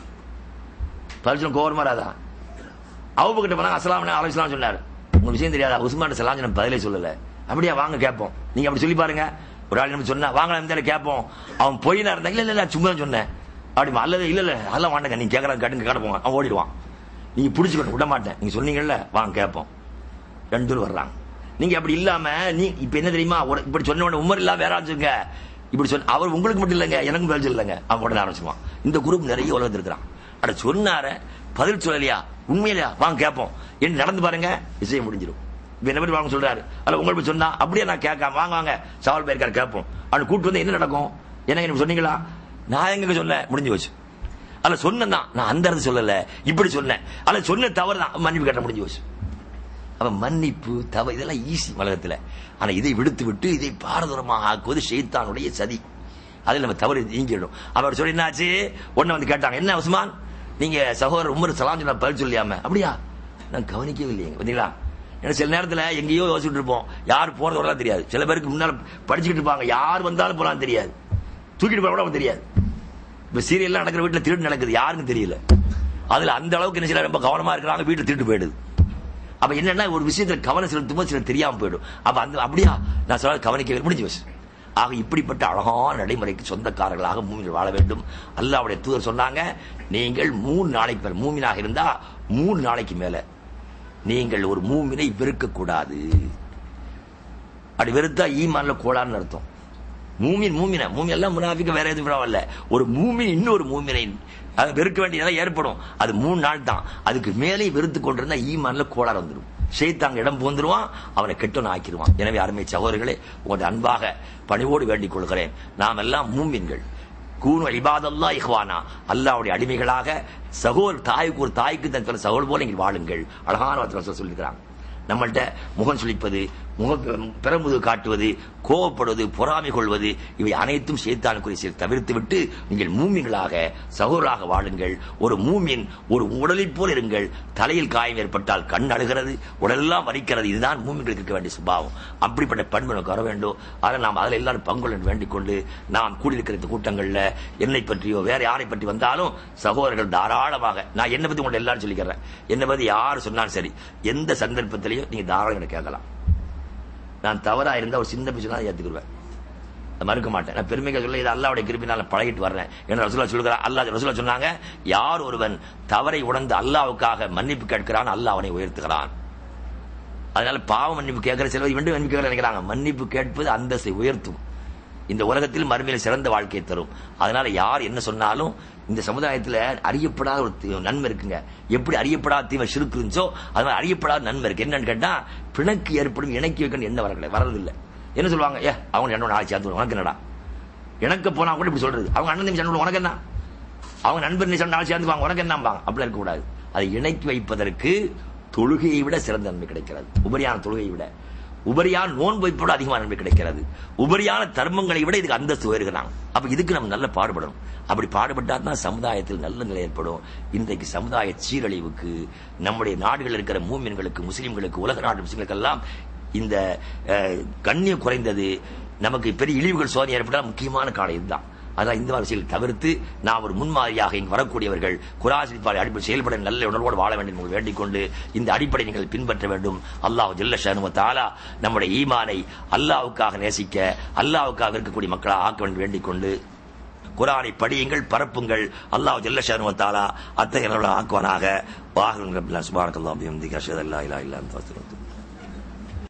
பதில் சொல்ல கோவரமா ராதா அவங்க கிட்ட போனாங்க அஸ்லாம் அலைஸ்லாம் சொன்னாரு உங்க விஷயம் தெரியாதா உஸ்மான் சலாம் நான் பதிலே சொல்லல அப்படியா வாங்க கேட்போம் நீங்க அப்படி சொல்லி பாருங்க ஒரு ஆள் நம்ம சொன்னா வாங்க நம்ம கேட்போம் அவன் பொய்னா இருந்தா இல்ல இல்ல சும்மா சொன்னேன் அப்படி அல்லது இல்ல இல்ல அதெல்லாம் வாண்டங்க நீங்க கேட்கற கட்டுங்க கேட்போம் அவன் ஓடிடுவான் நீங்க பிடிச்சுக்கணும் விட மாட்டேன் நீங்க சொன்னீங்கல்ல வாங்க கேட்போம் ரெண்டு பேரும் வர்றாங்க நீங்க அப்படி இல்லாம நீ இப்ப என்ன தெரியுமா இப்படி சொன்ன உடனே உமர் இல்ல வேற ஆச்சுங்க இப்படி சொன்ன அவர் உங்களுக்கு மட்டும் இல்லைங்க எனக்கும் பதில் இல்லைங்க அவன் உடனே ஆரம்பிச்சுவான் இந்த குரூப் நிறைய உலகத்தில் இருக்கிறான் அட சொன்னார பதில் சொல்லலையா உண்மையிலையா வாங்க கேட்போம் என்ன நடந்து பாருங்க விஷயம் முடிஞ்சிடும் இப்ப என்ன வாங்க சொல்றாரு அல்ல உங்களுக்கு சொன்னா அப்படியே நான் கேட்காம வாங்க வாங்க சவால் பேருக்காரு கேட்போம் அவனை கூட்டு வந்து என்ன நடக்கும் என்னங்க நீங்க சொன்னீங்களா நான் எங்க சொல்ல முடிஞ்சு வச்சு அல்ல சொன்னேன் நான் அந்த இடத்துல சொல்லல இப்படி சொன்னேன் அல்ல சொன்ன தவறு தான் மன்னிப்பு கேட்ட முடிஞ்சு வச்சு அவன் மன்னிப்பு தவ இதெல்லாம் ஈஸி உலகத்துல ஆனா இதை விடுத்து விட்டு இதை பாரதூரமாக ஆக்குவது ஷெய்தானுடைய சதி அதில் நம்ம தவறு நீங்கிடும் அவர் சொல்லி என்னாச்சு ஒன்னு வந்து கேட்டாங்க என்ன உஸ்மான் நீங்க சகோதரர் உமர் சலாம் சொன்ன பதில் சொல்லியாம அப்படியா நான் கவனிக்கவே இல்லைங்க பாத்தீங்களா ஏன்னா சில நேரத்துல எங்கேயோ யோசிச்சுட்டு இருப்போம் யார் போறது வரலாம் தெரியாது சில பேருக்கு முன்னால படிச்சுக்கிட்டு இருப்பாங்க யார் வந்தாலும் போலாம் தெரியாது தூக்கிட்டு போக கூட அவங்களுக்கு தெரியாது இப்ப சீரியல்லாம் நடக்கிற வீட்டுல திருட்டு நடக்குது யாருக்கும் தெரியல அதுல அந்த அளவுக்கு என்ன செய்யலாம் ரொம்ப கவனமா இருக்கிறாங்க வீட்டுல திருட்டு போயிடுது அப்ப என்னன்னா ஒரு விஷயத்துல கவனம் செலுத்தும் போது சில தெரியாம போயிடும் அப்ப அந்த அப்படியா நான் சொல்ல கவனிக்க முடிஞ்சு வச்சு ஆக இப்படிப்பட்ட அழகான நடைமுறைக்கு சொந்தக்காரர்களாக மூமிகள் வாழ வேண்டும் அல்லாவுடைய தூதர் சொன்னாங்க நீங்கள் மூணு நாளைக்கு மேல மூமினாக இருந்தா மூணு நாளைக்கு மேல நீங்கள் ஒரு மூமினை வெறுக்க கூடாது அப்படி வெறுத்தா ஈமான்ல கோளான்னு அர்த்தம் மூமின் மூமின மூமி எல்லாம் முனாஃபிக்க வேற எதுவும் பரவாயில்ல ஒரு மூமின் இன்னொரு மூமினை அது வெறுக்க வேண்டியதெல்லாம் ஏற்படும் அது மூணு நாள் தான் அதுக்கு மேலே வெறுத்து கொண்டிருந்தா ஈமான்ல கோளாறு வந்துடும் ஷேத்தாங்க இடம் போந்துருவான் அவனை கெட்டவன் ஆக்கிடுவான் எனவே அருமை சகோதரர்களே உங்களுடைய அன்பாக பணிவோடு வேண்டிக் கொள்கிறேன் நாம் எல்லாம் மூமின்கள் கூனு இபாதல்லா இஹ்வானா அல்லாவுடைய அடிமைகளாக சகோல் தாய்க்கு ஒரு தாய்க்கு தன் சொல்ல சகோல் போல நீங்கள் வாழுங்கள் அழகான வார்த்தை சொல்லியிருக்கிறாங்க நம்மள்ட்ட முகம் சுளிப்பது முக பெருமுது காட்டுவது கோவப்படுவது பொறாமை கொள்வது இவை அனைத்தும் சேத்தானுக்குரிய செயல் தவிர்த்து விட்டு நீங்கள் மூமின்களாக சகோதராக வாழுங்கள் ஒரு மூமின் ஒரு உடலைப் போல் இருங்கள் தலையில் காயம் ஏற்பட்டால் கண் அழுகிறது உடலெல்லாம் வலிக்கிறது இதுதான் மூமின்களுக்கு இருக்க வேண்டிய சுபாவம் அப்படிப்பட்ட பண்பு நமக்கு வர வேண்டும் ஆனால் நாம் அதில் எல்லாரும் பங்குள்ள வேண்டிக் கொண்டு நாம் கூடியிருக்கிற இந்த கூட்டங்கள்ல என்னை பற்றியோ வேற யாரை பற்றி வந்தாலும் சகோதரர்கள் தாராளமாக நான் என்னை பத்தி உங்களை எல்லாரும் சொல்லிக்கிறேன் என்னை பத்தி யார் சொன்னாலும் சரி எந்த சந்தர்ப்பத்திலையும் நீங்க தாராளம் எனக்கு கேட்கலாம் நான் தவறா இருந்தா ஒரு சின்ன பிச்சு தான் ஏத்துக்குருவேன் அதை மறுக்க மாட்டேன் நான் பெருமைக்கு சொல்ல இது அல்லாவுடைய கிருபினால பழகிட்டு வர்றேன் என்று ரசூலா சொல்கிறார் அல்லாஹ் ரசூலா சொன்னாங்க யார் ஒருவன் தவறை உணர்ந்து அல்லாவுக்காக மன்னிப்பு கேட்கிறான் அல்லாஹ் அவனை உயர்த்துகிறான் அதனால பாவ மன்னிப்பு கேட்கிற சிலர் இவன் மன்னிப்பு கேட்க நினைக்கிறாங்க மன்னிப்பு கேட்பது அந்தஸ்தை உயர்த்தும் இந்த உலகத்தில் மறுமையில் சிறந்த வாழ்க்கையை தரும் அதனால யார் என்ன சொன்னாலும் இந்த சமுதாயத்தில் அறியப்படாத ஒரு தி- நன்மை இருக்குங்க எப்படி அறியப்படாத தீமை சிறுக்கு இருந்துச்சோ அது மாதிரி அறியப்படாத நன்மை இருக்கு என்னன்னு கேட்டா பிணக்கு ஏற்படும் இணக்கி வைக்கணும் என்ன வரல வரதில்லை என்ன சொல்லுவாங்க ஏ அவங்க என்ன நாளைக்கு சேர்த்து உனக்கு என்னடா எனக்கு போனா கூட இப்படி சொல்றது அவங்க அண்ணன் தம்பி சண்டை உனக்கு என்ன அவங்க நண்பர் நீ நாள் சேர்ந்துவாங்க உனக்கு என்னம்பாங்க அப்படிலாம் இருக்கக்கூடாது அதை இணைக்கி வைப்பதற்கு தொழுகையை விட சிறந்த நன்மை கிடைக்கிறது உபரியான தொழுகையை விட உபரியான நோன்பு வைப்போட அதிகமான நன்மை கிடைக்கிறது உபரியான தர்மங்களை விட இதுக்கு அந்தஸ்து உயர்கிறாங்க அப்ப இதுக்கு நம்ம நல்ல பாடுபடணும் அப்படி பாடுபட்டா தான் சமுதாயத்தில் நல்ல நிலை ஏற்படும் இன்றைக்கு சமுதாய சீரழிவுக்கு நம்முடைய நாடுகள் இருக்கிற மூமின்களுக்கு முஸ்லிம்களுக்கு உலக நாட்டு முஸ்லிம்களுக்கெல்லாம் இந்த அஹ், கண்ணியம் குறைந்தது நமக்கு பெரிய இழிவுகள் சோதனை ஏற்பட்டால் முக்கியமான காலம் இதுதான் அதான் இந்த மாதிரி விஷயங்களை தவிர்த்து நாம் ஒரு முன்மாதிரியாக இங்கு வரக்கூடியவர்கள் குராசிப்பாளை அடிப்படை செயல்பட நல்ல உணர்வோடு வாழ வேண்டும் என்று வேண்டிக் கொண்டு இந்த அடிப்படை நீங்கள் பின்பற்ற வேண்டும் அல்லாஹ் ஜல்ல ஷானுவ தாலா நம்முடைய ஈமானை அல்லாவுக்காக நேசிக்க அல்லாவுக்காக இருக்கக்கூடிய மக்களாக ஆக்க வேண்டும் வேண்டிக் கொண்டு குரானை படியுங்கள் பரப்புங்கள் அல்லாஹ் ஜல்ல ஷானுவ தாலா அத்தகைய ஆக்குவானாக வாகனம் சுபாரக்கல்லாம் அபியம் திகா ஷதல்லா இல்லா இல்லா